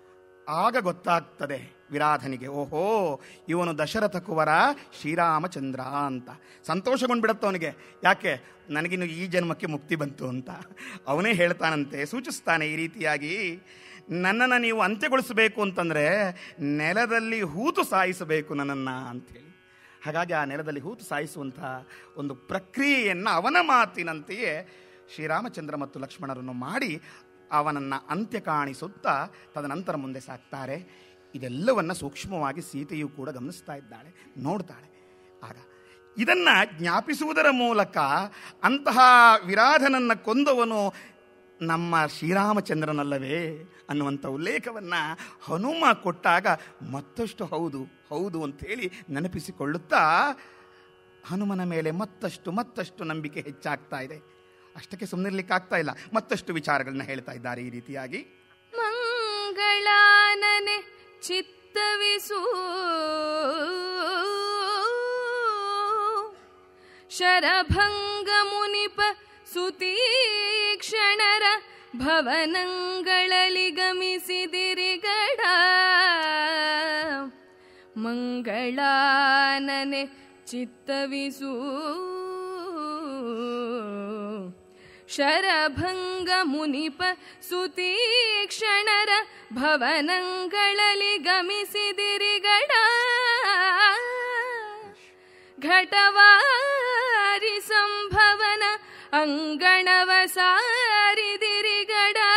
ಆಗ ಗೊತ್ತಾಗ್ತದೆ ವಿರಾಧನಿಗೆ ಓಹೋ ಇವನು ದಶರಥ ಕುವರ ಶ್ರೀರಾಮಚಂದ್ರ ಅಂತ ಸಂತೋಷಗೊಂಡ್ಬಿಡತ್ತೆ ಅವನಿಗೆ ಯಾಕೆ ನನಗಿನ್ನು ಈ ಜನ್ಮಕ್ಕೆ ಮುಕ್ತಿ ಬಂತು ಅಂತ ಅವನೇ ಹೇಳ್ತಾನಂತೆ ಸೂಚಿಸ್ತಾನೆ ಈ ರೀತಿಯಾಗಿ ನನ್ನನ್ನು ನೀವು ಅಂತ್ಯಗೊಳಿಸಬೇಕು ಅಂತಂದರೆ ನೆಲದಲ್ಲಿ ಹೂತು ಸಾಯಿಸಬೇಕು ನನ್ನನ್ನು ಅಂಥೇಳಿ ಹಾಗಾಗಿ ಆ ನೆಲದಲ್ಲಿ ಹೂತು ಸಾಯಿಸುವಂಥ ಒಂದು ಪ್ರಕ್ರಿಯೆಯನ್ನು ಅವನ ಮಾತಿನಂತೆಯೇ ಶ್ರೀರಾಮಚಂದ್ರ ಮತ್ತು ಲಕ್ಷ್ಮಣರನ್ನು ಮಾಡಿ ಅವನನ್ನು ಅಂತ್ಯ ಕಾಣಿಸುತ್ತಾ ತದನಂತರ ಮುಂದೆ ಸಾಕ್ತಾರೆ ಇದೆಲ್ಲವನ್ನು ಸೂಕ್ಷ್ಮವಾಗಿ ಸೀತೆಯು ಕೂಡ ಗಮನಿಸ್ತಾ ಇದ್ದಾಳೆ ನೋಡ್ತಾಳೆ ಆಗ ಇದನ್ನು ಜ್ಞಾಪಿಸುವುದರ ಮೂಲಕ ಅಂತಹ ವಿರಾಧನನ್ನು ಕೊಂದವನು ನಮ್ಮ ಶ್ರೀರಾಮಚಂದ್ರನಲ್ಲವೇ ಅನ್ನುವಂಥ ಉಲ್ಲೇಖವನ್ನು ಹನುಮ ಕೊಟ್ಟಾಗ ಮತ್ತಷ್ಟು ಹೌದು ಹೌದು ಅಂತೇಳಿ ನೆನಪಿಸಿಕೊಳ್ಳುತ್ತಾ ಹನುಮನ ಮೇಲೆ ಮತ್ತಷ್ಟು ಮತ್ತಷ್ಟು ನಂಬಿಕೆ ಹೆಚ್ಚಾಗ್ತಾ ಇದೆ ಅಷ್ಟಕ್ಕೆ ಸುಮ್ಮನಿರ್ಲಿಕ್ಕೆ ಆಗ್ತಾ ಇಲ್ಲ ಮತ್ತಷ್ಟು ವಿಚಾರಗಳನ್ನ ಹೇಳ್ತಾ ಇದ್ದಾರೆ ಈ ರೀತಿಯಾಗಿ ಮಂಗಳಾನನೆ ಚಿತ್ತವಿಸು ಶರಭಂಗ ಮುನಿಪ ಸುತೀಕ್ಷಣರ ಭವನಗಳಲ್ಲಿ ಗಮಿಸಿದಿರಿಗಡ ಮಂಗಳಾನನೆ ಚಿತ್ತವಿಸು ಶರಭಂಗ ಮುನಿಪ ಸುತೀಕ್ಷಣರ ಭವನಗಳಲ್ಲಿ ಗಮಿಸಿದಿರಿಗಡ ಘಟವಾರಿ ಸಂಭವನ ಅಂಗಣವ ಸಾರಿದಿರಿಗಡ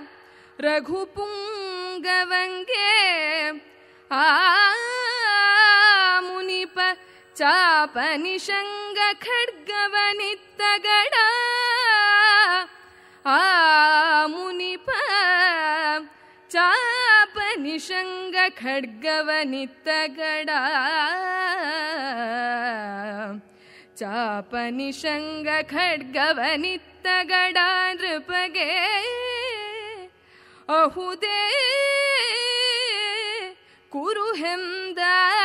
ರಘುಪುಂಗವಂಗೆ ಆ ಮುನಿಪ ಚಾಪ ನಿಶಂಗ ಖಡ್ಗವನಿತ್ತಗಡ ಆ ಮುನಿಪ ಚಾಪ ನಿಶಂಗ ಖಡ್ಗವನಿತ್ತಗಡ ಚಾಪ ನಿಶಂಗ ಖಡ್ಗವನಿತ್ತಗಡ ನೃಪಗೆ ಅಹುದೇ ಕುರುಹೆಂದ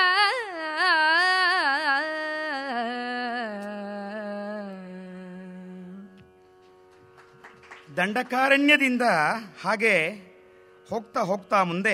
ದಂಡಕಾರಣ್ಯದಿಂದ ಹಾಗೆ ಹೋಗ್ತಾ ಹೋಗ್ತಾ ಮುಂದೆ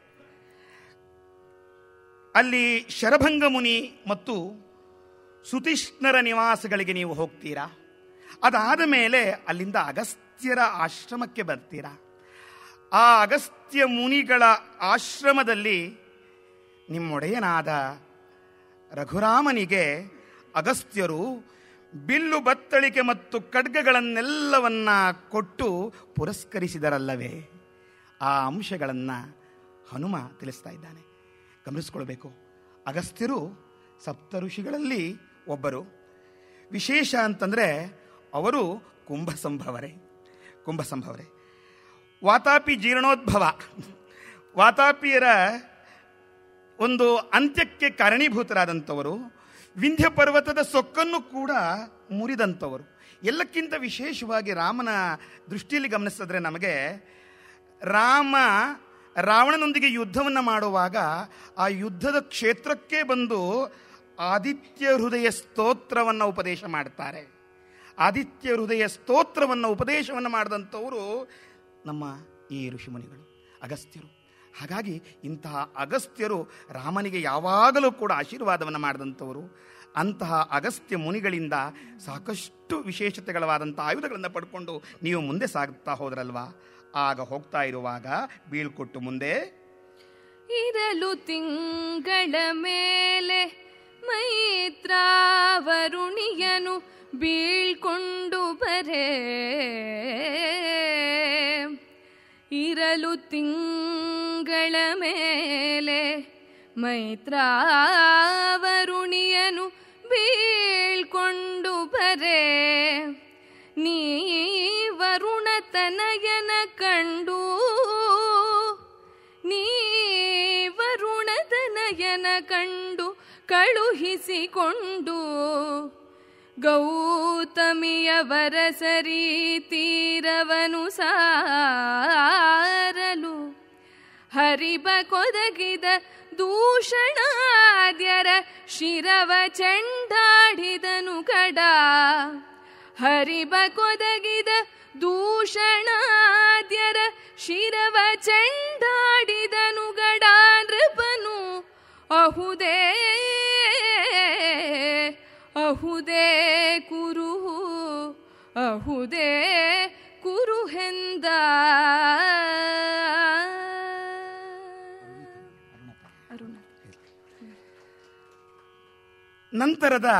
ಅಲ್ಲಿ ಶರಭಂಗ ಮುನಿ ಮತ್ತು ಸುತಿಷ್ಣರ ನಿವಾಸಗಳಿಗೆ ನೀವು ಹೋಗ್ತೀರಾ ಅದಾದ ಮೇಲೆ ಅಲ್ಲಿಂದ ಅಗಸ್ತ್ಯರ ಆಶ್ರಮಕ್ಕೆ ಬರ್ತೀರಾ ಆ ಅಗಸ್ತ್ಯ ಮುನಿಗಳ ಆಶ್ರಮದಲ್ಲಿ ನಿಮ್ಮೊಡೆಯನಾದ ರಘುರಾಮನಿಗೆ ಅಗಸ್ತ್ಯರು ಬಿಲ್ಲು ಬತ್ತಳಿಕೆ ಮತ್ತು ಖಡ್ಗಗಳನ್ನೆಲ್ಲವನ್ನ ಕೊಟ್ಟು ಪುರಸ್ಕರಿಸಿದರಲ್ಲವೇ ಆ ಅಂಶಗಳನ್ನು ಹನುಮ ತಿಳಿಸ್ತಾ ಇದ್ದಾನೆ ಗಮನಿಸ್ಕೊಳ್ಬೇಕು ಅಗಸ್ತ್ಯರು ಸಪ್ತ ಋಷಿಗಳಲ್ಲಿ ಒಬ್ಬರು ವಿಶೇಷ ಅಂತಂದರೆ ಅವರು ಕುಂಭ ಸಂಭವರೇ ಕುಂಭ ಸಂಭವರೇ ವಾತಾಪಿ ಜೀರ್ಣೋದ್ಭವ ವಾತಾಪಿಯರ ಒಂದು ಅಂತ್ಯಕ್ಕೆ ಕಾರಣೀಭೂತರಾದಂಥವರು ವಿಂಧ್ಯ ಪರ್ವತದ ಸೊಕ್ಕನ್ನು ಕೂಡ ಮುರಿದಂಥವರು ಎಲ್ಲಕ್ಕಿಂತ ವಿಶೇಷವಾಗಿ ರಾಮನ ದೃಷ್ಟಿಯಲ್ಲಿ ಗಮನಿಸಿದ್ರೆ ನಮಗೆ ರಾಮ ರಾವಣನೊಂದಿಗೆ ಯುದ್ಧವನ್ನು ಮಾಡುವಾಗ ಆ ಯುದ್ಧದ ಕ್ಷೇತ್ರಕ್ಕೆ ಬಂದು ಆದಿತ್ಯ ಹೃದಯ ಸ್ತೋತ್ರವನ್ನು ಉಪದೇಶ ಮಾಡ್ತಾರೆ ಆದಿತ್ಯ ಹೃದಯ ಸ್ತೋತ್ರವನ್ನು ಉಪದೇಶವನ್ನು ಮಾಡಿದಂಥವರು ನಮ್ಮ ಈ ಋಷಿಮುನಿಗಳು ಅಗಸ್ತ್ಯರು ಹಾಗಾಗಿ ಇಂತಹ ಅಗಸ್ತ್ಯರು ರಾಮನಿಗೆ ಯಾವಾಗಲೂ ಕೂಡ ಆಶೀರ್ವಾದವನ್ನು ಮಾಡಿದಂಥವರು ಅಂತಹ ಅಗಸ್ತ್ಯ ಮುನಿಗಳಿಂದ ಸಾಕಷ್ಟು ವಿಶೇಷತೆಗಳವಾದಂಥ ಆಯುಧಗಳನ್ನು ಪಡ್ಕೊಂಡು ನೀವು ಮುಂದೆ ಸಾಗುತ್ತಾ ಹೋದ್ರಲ್ವಾ ಆಗ ಹೋಗ್ತಾ ಇರುವಾಗ ಬೀಳ್ಕೊಟ್ಟು ಮುಂದೆ ಇರಲು ತಿಂಗಳ ಮೇಲೆ ಮೈತ್ರಾವರುಣಿಯನು ಬೀಳ್ಕೊಂಡು ಬರೇ ಇರಲು ತಿಂಗಳ ಮೇಲೆ ಮೈತ್ರಾವರುಣಿಯನು ಬೀಳ್ಕೊಂಡು ಬರೇ ನೀ ವರುಣ ತನಯನ ಕಂಡು ನೀ ವರುಣತನಯನ ಕಂಡು ಕಳುಹಿಸಿಕೊಂಡು ಗೌತಮಿಯ ವರಸರಿ ತೀರವನು ಸಾರಲು ಹರಿಬ ಕೊದಗಿದ ದೂಷಣಾದ್ಯರ ಶಿರವ ಚೆಂಡಾಡಿದನು ಕಡ ಹರಿಬ ಕೊದಗಿದ ದೂಷಣಾದ್ಯರ ಶಿರವ ಚೆಂಡಾಡಿದನು ಗಡ ನೃಪನು ಅಹುದೇ ಅಹುದೇ ಕುರು ಅಹುದೇ ಕುರುಹೆಂದ ಅರುಣ ನಂತರದ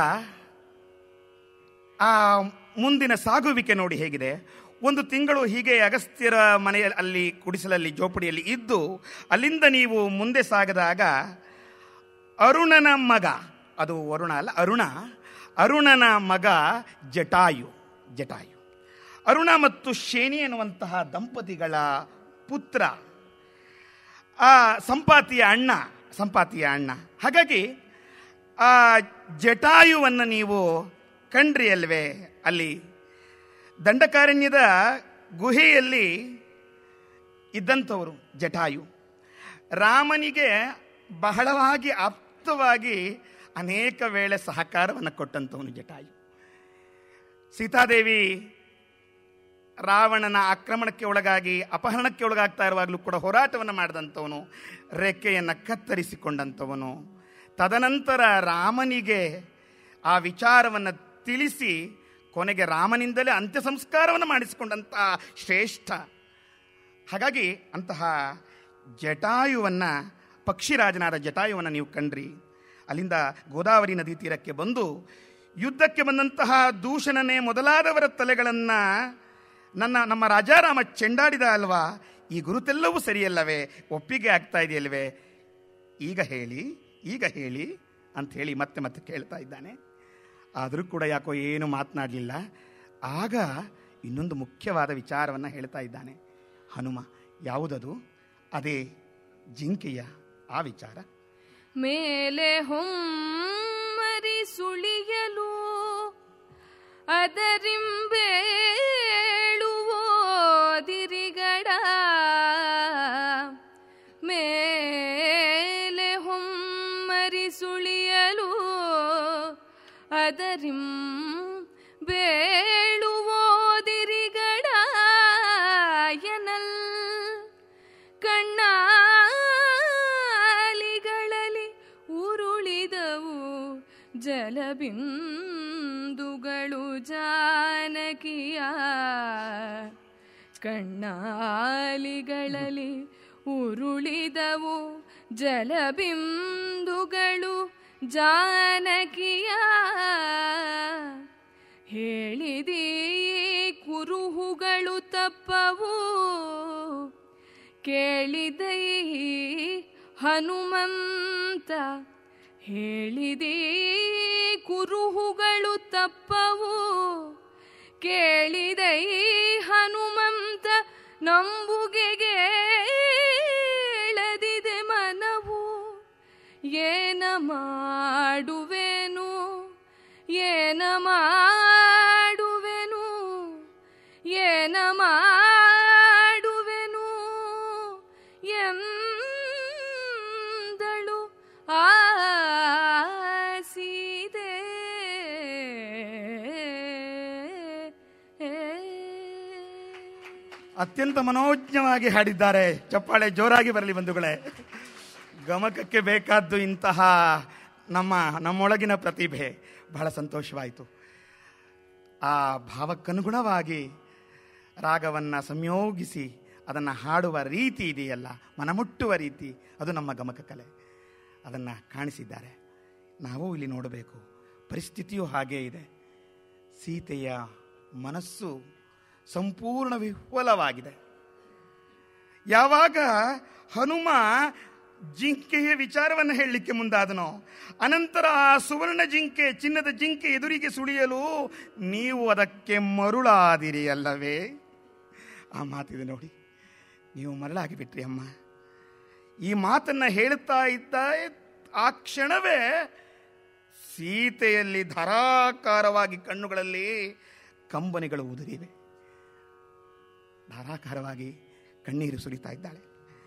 ಆ ಮುಂದಿನ ಸಾಗುವಿಕೆ ನೋಡಿ ಹೇಗಿದೆ ಒಂದು ತಿಂಗಳು ಹೀಗೆ ಅಗಸ್ತ್ಯರ ಮನೆಯಲ್ಲಿ ಅಲ್ಲಿ ಕುಡಿಸಲಲ್ಲಿ ಜೋಪಡಿಯಲ್ಲಿ ಇದ್ದು ಅಲ್ಲಿಂದ ನೀವು ಮುಂದೆ ಸಾಗದಾಗ ಅರುಣನ ಮಗ ಅದು ವರುಣ ಅಲ್ಲ ಅರುಣ ಅರುಣನ ಮಗ ಜಟಾಯು ಜಟಾಯು ಅರುಣ ಮತ್ತು ಶೇನಿ ಎನ್ನುವಂತಹ ದಂಪತಿಗಳ ಪುತ್ರ ಆ ಸಂಪಾತಿಯ ಅಣ್ಣ ಸಂಪಾತಿಯ ಅಣ್ಣ ಹಾಗಾಗಿ ಆ ಜಟಾಯುವನ್ನು ನೀವು ಕಂಡ್ರಿ ಅಲ್ವೇ ಅಲ್ಲಿ ದಂಡಕಾರಣ್ಯದ ಗುಹೆಯಲ್ಲಿ ಇದ್ದಂಥವರು ಜಟಾಯು ರಾಮನಿಗೆ ಬಹಳವಾಗಿ ಆಪ್ತವಾಗಿ ಅನೇಕ ವೇಳೆ ಸಹಕಾರವನ್ನು ಕೊಟ್ಟಂಥವನು ಜಟಾಯು ಸೀತಾದೇವಿ ರಾವಣನ ಆಕ್ರಮಣಕ್ಕೆ ಒಳಗಾಗಿ ಅಪಹರಣಕ್ಕೆ ಒಳಗಾಗ್ತಾ ಇರುವಾಗಲೂ ಕೂಡ ಹೋರಾಟವನ್ನು ಮಾಡಿದಂಥವನು ರೆಕ್ಕೆಯನ್ನು ಕತ್ತರಿಸಿಕೊಂಡಂಥವನು ತದನಂತರ ರಾಮನಿಗೆ ಆ ವಿಚಾರವನ್ನು ತಿಳಿಸಿ ಕೊನೆಗೆ ರಾಮನಿಂದಲೇ ಅಂತ್ಯ ಸಂಸ್ಕಾರವನ್ನು ಮಾಡಿಸಿಕೊಂಡಂತಹ ಶ್ರೇಷ್ಠ ಹಾಗಾಗಿ ಅಂತಹ ಜಟಾಯುವನ್ನ ಪಕ್ಷಿರಾಜನಾದ ಜಟಾಯುವನ್ನು ನೀವು ಕಂಡ್ರಿ ಅಲ್ಲಿಂದ ಗೋದಾವರಿ ನದಿ ತೀರಕ್ಕೆ ಬಂದು ಯುದ್ಧಕ್ಕೆ ಬಂದಂತಹ ದೂಷಣನೆ ಮೊದಲಾದವರ ತಲೆಗಳನ್ನು ನನ್ನ ನಮ್ಮ ರಾಜಾರಾಮ ಚೆಂಡಾಡಿದ ಅಲ್ವಾ ಈ ಗುರುತೆಲ್ಲವೂ ಸರಿಯಲ್ಲವೇ ಒಪ್ಪಿಗೆ ಆಗ್ತಾ ಇದೆಯಲ್ವೇ ಈಗ ಹೇಳಿ ಈಗ ಹೇಳಿ ಅಂತ ಹೇಳಿ ಮತ್ತೆ ಮತ್ತೆ ಕೇಳ್ತಾ ಇದ್ದಾನೆ ಆದರೂ ಕೂಡ ಯಾಕೋ ಏನು ಮಾತನಾಡಲಿಲ್ಲ ಆಗ ಇನ್ನೊಂದು ಮುಖ್ಯವಾದ ವಿಚಾರವನ್ನು ಹೇಳ್ತಾ ಇದ್ದಾನೆ ಹನುಮ ಯಾವುದದು ಅದೇ ಜಿಂಕೆಯ ಆ ವಿಚಾರ ಮೇಲೆ ಹೊಮ್ಮರಿ ಸುಳಿಯಲು ಅದರಿಂಬೇಳುವೋದಿರಿಗಡ ಮೇಲೆ ಹೊಮ್ಮರಿ ಸುಳಿಯಲು ಅದರಿಂ ಬೇಳುವೋದಿರಿಗಡ ಎನಲ್ ಕಣ್ಣಾಲಿಗಳಲ್ಲಿ ಉರುಳಿದವು ಜಲಬಿಂದುಗಳು ಜಾನಕಿಯ ಕಣ್ಣಾಲಿಗಳಲ್ಲಿ ಉರುಳಿದವು ಜಲಬಿಂದುಗಳು ಜಾನಕಿಯ ಹೇಳಿದೀ ಕುರುಹುಗಳು ತಪ್ಪವು ಕೇಳಿದೈ ಹನುಮಂತ ಹೇಳಿದೀ ಕುರುಹುಗಳು ತಪ್ಪವು ಕೇಳಿದೈ ಹನುಮಂತ ನಂಬುಗೆಗೆ ಎಳೆದಿದೆ ಮನವು ಏನ ಮಾಡುವೆನು ಏನ ಮಾಡುವೆನು ಏನ ಮಾಡುವೆನು ಎಂದಳು ಆಸಿದೆ ಅತ್ಯಂತ ಮನೋಜ್ಞವಾಗಿ ಹಾಡಿದ್ದಾರೆ ಚಪ್ಪಾಳೆ ಜೋರಾಗಿ ಬರಲಿ ಬಂಧುಗಳೇ ಗಮಕಕ್ಕೆ ಬೇಕಾದ್ದು ಇಂತಹ ನಮ್ಮ ನಮ್ಮೊಳಗಿನ ಪ್ರತಿಭೆ ಬಹಳ ಸಂತೋಷವಾಯಿತು ಆ ಭಾವಕ್ಕನುಗುಣವಾಗಿ ರಾಗವನ್ನು ಸಂಯೋಗಿಸಿ ಅದನ್ನು ಹಾಡುವ ರೀತಿ ಇದೆಯಲ್ಲ ಮನಮುಟ್ಟುವ ರೀತಿ ಅದು ನಮ್ಮ ಗಮಕ ಕಲೆ ಅದನ್ನು ಕಾಣಿಸಿದ್ದಾರೆ ನಾವು ಇಲ್ಲಿ ನೋಡಬೇಕು ಪರಿಸ್ಥಿತಿಯೂ ಹಾಗೇ ಇದೆ ಸೀತೆಯ ಮನಸ್ಸು ಸಂಪೂರ್ಣ ವಿಫಲವಾಗಿದೆ ಯಾವಾಗ ಹನುಮ ಜಿಂಕೆಯ ವಿಚಾರವನ್ನು ಹೇಳಲಿಕ್ಕೆ ಮುಂದಾದನೋ ಅನಂತರ ಆ ಸುವರ್ಣ ಜಿಂಕೆ ಚಿನ್ನದ ಜಿಂಕೆ ಎದುರಿಗೆ ಸುಳಿಯಲು ನೀವು ಅದಕ್ಕೆ ಮರುಳಾದಿರಿ ಅಲ್ಲವೇ ಆ ಮಾತಿದೆ ನೋಡಿ ನೀವು ಮರಳಾಗಿ ಬಿಟ್ರಿ ಅಮ್ಮ ಈ ಮಾತನ್ನ ಹೇಳುತ್ತಾ ಇದ್ದ ಆ ಕ್ಷಣವೇ ಸೀತೆಯಲ್ಲಿ ಧಾರಾಕಾರವಾಗಿ ಕಣ್ಣುಗಳಲ್ಲಿ ಕಂಬನಿಗಳು ಉದುರಿವೆ ಧಾರಾಕಾರವಾಗಿ ಕಣ್ಣೀರು ಸುರಿತಾ ಇದ್ದಾಳೆ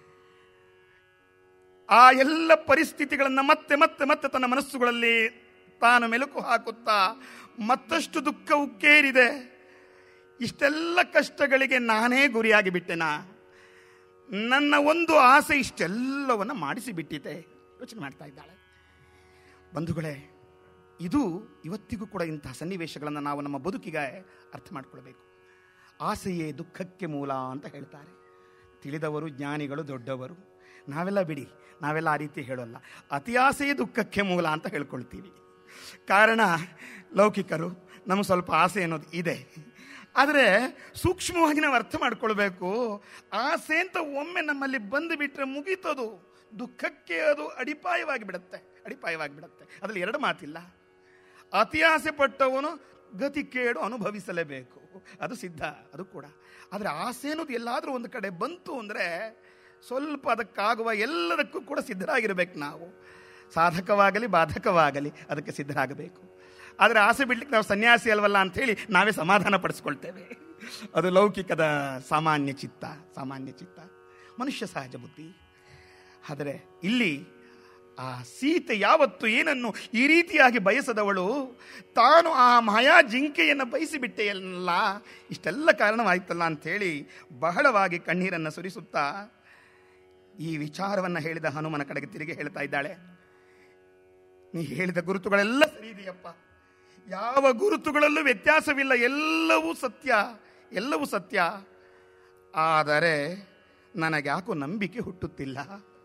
ಆ ಎಲ್ಲ ಪರಿಸ್ಥಿತಿಗಳನ್ನು ಮತ್ತೆ ಮತ್ತೆ ಮತ್ತೆ ತನ್ನ ಮನಸ್ಸುಗಳಲ್ಲಿ ತಾನು ಮೆಲುಕು ಹಾಕುತ್ತಾ ಮತ್ತಷ್ಟು ದುಃಖ ಉಕ್ಕೇರಿದೆ ಇಷ್ಟೆಲ್ಲ ಕಷ್ಟಗಳಿಗೆ ನಾನೇ ಗುರಿಯಾಗಿ ಬಿಟ್ಟೆನಾ ನನ್ನ ಒಂದು ಆಸೆ ಇಷ್ಟೆಲ್ಲವನ್ನ ಮಾಡಿಸಿ ಬಿಟ್ಟಿದೆ ಯೋಚನೆ ಮಾಡ್ತಾ ಇದ್ದಾಳೆ ಬಂಧುಗಳೇ ಇದು ಇವತ್ತಿಗೂ ಕೂಡ ಇಂತಹ ಸನ್ನಿವೇಶಗಳನ್ನು ನಾವು ನಮ್ಮ ಬದುಕಿಗೆ ಅರ್ಥ ಮಾಡ್ಕೊಳ್ಬೇಕು ಆಸೆಯೇ ದುಃಖಕ್ಕೆ ಮೂಲ ಅಂತ ಹೇಳ್ತಾರೆ ತಿಳಿದವರು ಜ್ಞಾನಿಗಳು ದೊಡ್ಡವರು ನಾವೆಲ್ಲ ಬಿಡಿ ನಾವೆಲ್ಲ ಆ ರೀತಿ ಹೇಳೋಲ್ಲ ಅತಿ ಆಸೆಯೇ ದುಃಖಕ್ಕೆ ಮೂಲ ಅಂತ ಹೇಳ್ಕೊಳ್ತೀವಿ ಕಾರಣ ಲೌಕಿಕರು ನಮಗೆ ಸ್ವಲ್ಪ ಆಸೆ ಅನ್ನೋದು ಇದೆ ಆದರೆ ಸೂಕ್ಷ್ಮವಾಗಿ ನಾವು ಅರ್ಥ ಮಾಡ್ಕೊಳ್ಬೇಕು ಆಸೆ ಅಂತ ಒಮ್ಮೆ ನಮ್ಮಲ್ಲಿ ಬಂದು ಬಿಟ್ಟರೆ ಮುಗೀತದು ದುಃಖಕ್ಕೆ ಅದು ಅಡಿಪಾಯವಾಗಿ ಬಿಡುತ್ತೆ ಅಡಿಪಾಯವಾಗಿ ಬಿಡುತ್ತೆ ಅದರಲ್ಲಿ ಎರಡು ಮಾತಿಲ್ಲ ಅತಿ ಆಸೆ ಪಟ್ಟವನು ಗತಿ ಕೇಡು ಅನುಭವಿಸಲೇಬೇಕು ಅದು ಸಿದ್ಧ ಅದು ಕೂಡ ಆದರೆ ಆಸೆ ಅನ್ನೋದು ಎಲ್ಲಾದರೂ ಒಂದು ಕಡೆ ಬಂತು ಅಂದರೆ ಸ್ವಲ್ಪ ಅದಕ್ಕಾಗುವ ಎಲ್ಲದಕ್ಕೂ ಕೂಡ ಸಿದ್ಧರಾಗಿರ್ಬೇಕು ನಾವು ಸಾಧಕವಾಗಲಿ ಬಾಧಕವಾಗಲಿ ಅದಕ್ಕೆ ಸಿದ್ಧರಾಗಬೇಕು ಆದರೆ ಆಸೆ ಬಿಡ್ಲಿಕ್ಕೆ ನಾವು ಸನ್ಯಾಸಿ ಅಲ್ವಲ್ಲ ಅಂತ ಹೇಳಿ ನಾವೇ ಸಮಾಧಾನ ಪಡಿಸ್ಕೊಳ್ತೇವೆ ಅದು ಲೌಕಿಕದ ಸಾಮಾನ್ಯ ಚಿತ್ತ ಸಾಮಾನ್ಯ ಚಿತ್ತ ಮನುಷ್ಯ ಸಹಜ ಬುದ್ಧಿ ಆದರೆ ಇಲ್ಲಿ ಆ ಸೀತೆ ಯಾವತ್ತು ಏನನ್ನು ಈ ರೀತಿಯಾಗಿ ಬಯಸದವಳು ತಾನು ಆ ಮಾಯಾ ಜಿಂಕೆಯನ್ನು ಬಯಸಿಬಿಟ್ಟೆಯಲ್ಲ ಇಷ್ಟೆಲ್ಲ ಕಾರಣವಾಯ್ತಲ್ಲ ಅಂಥೇಳಿ ಬಹಳವಾಗಿ ಕಣ್ಣೀರನ್ನು ಸುರಿಸುತ್ತಾ ಈ ವಿಚಾರವನ್ನು ಹೇಳಿದ ಹನುಮನ ಕಡೆಗೆ ತಿರುಗಿ ಹೇಳ್ತಾ ಇದ್ದಾಳೆ ನೀ ಹೇಳಿದ ಗುರುತುಗಳೆಲ್ಲ ಸರಿ ಇದೆಯಪ್ಪ ಯಾವ ಗುರುತುಗಳಲ್ಲೂ ವ್ಯತ್ಯಾಸವಿಲ್ಲ ಎಲ್ಲವೂ ಸತ್ಯ ಎಲ್ಲವೂ ಸತ್ಯ ಆದರೆ ನನಗೆ ಯಾಕೋ ನಂಬಿಕೆ ಹುಟ್ಟುತ್ತಿಲ್ಲ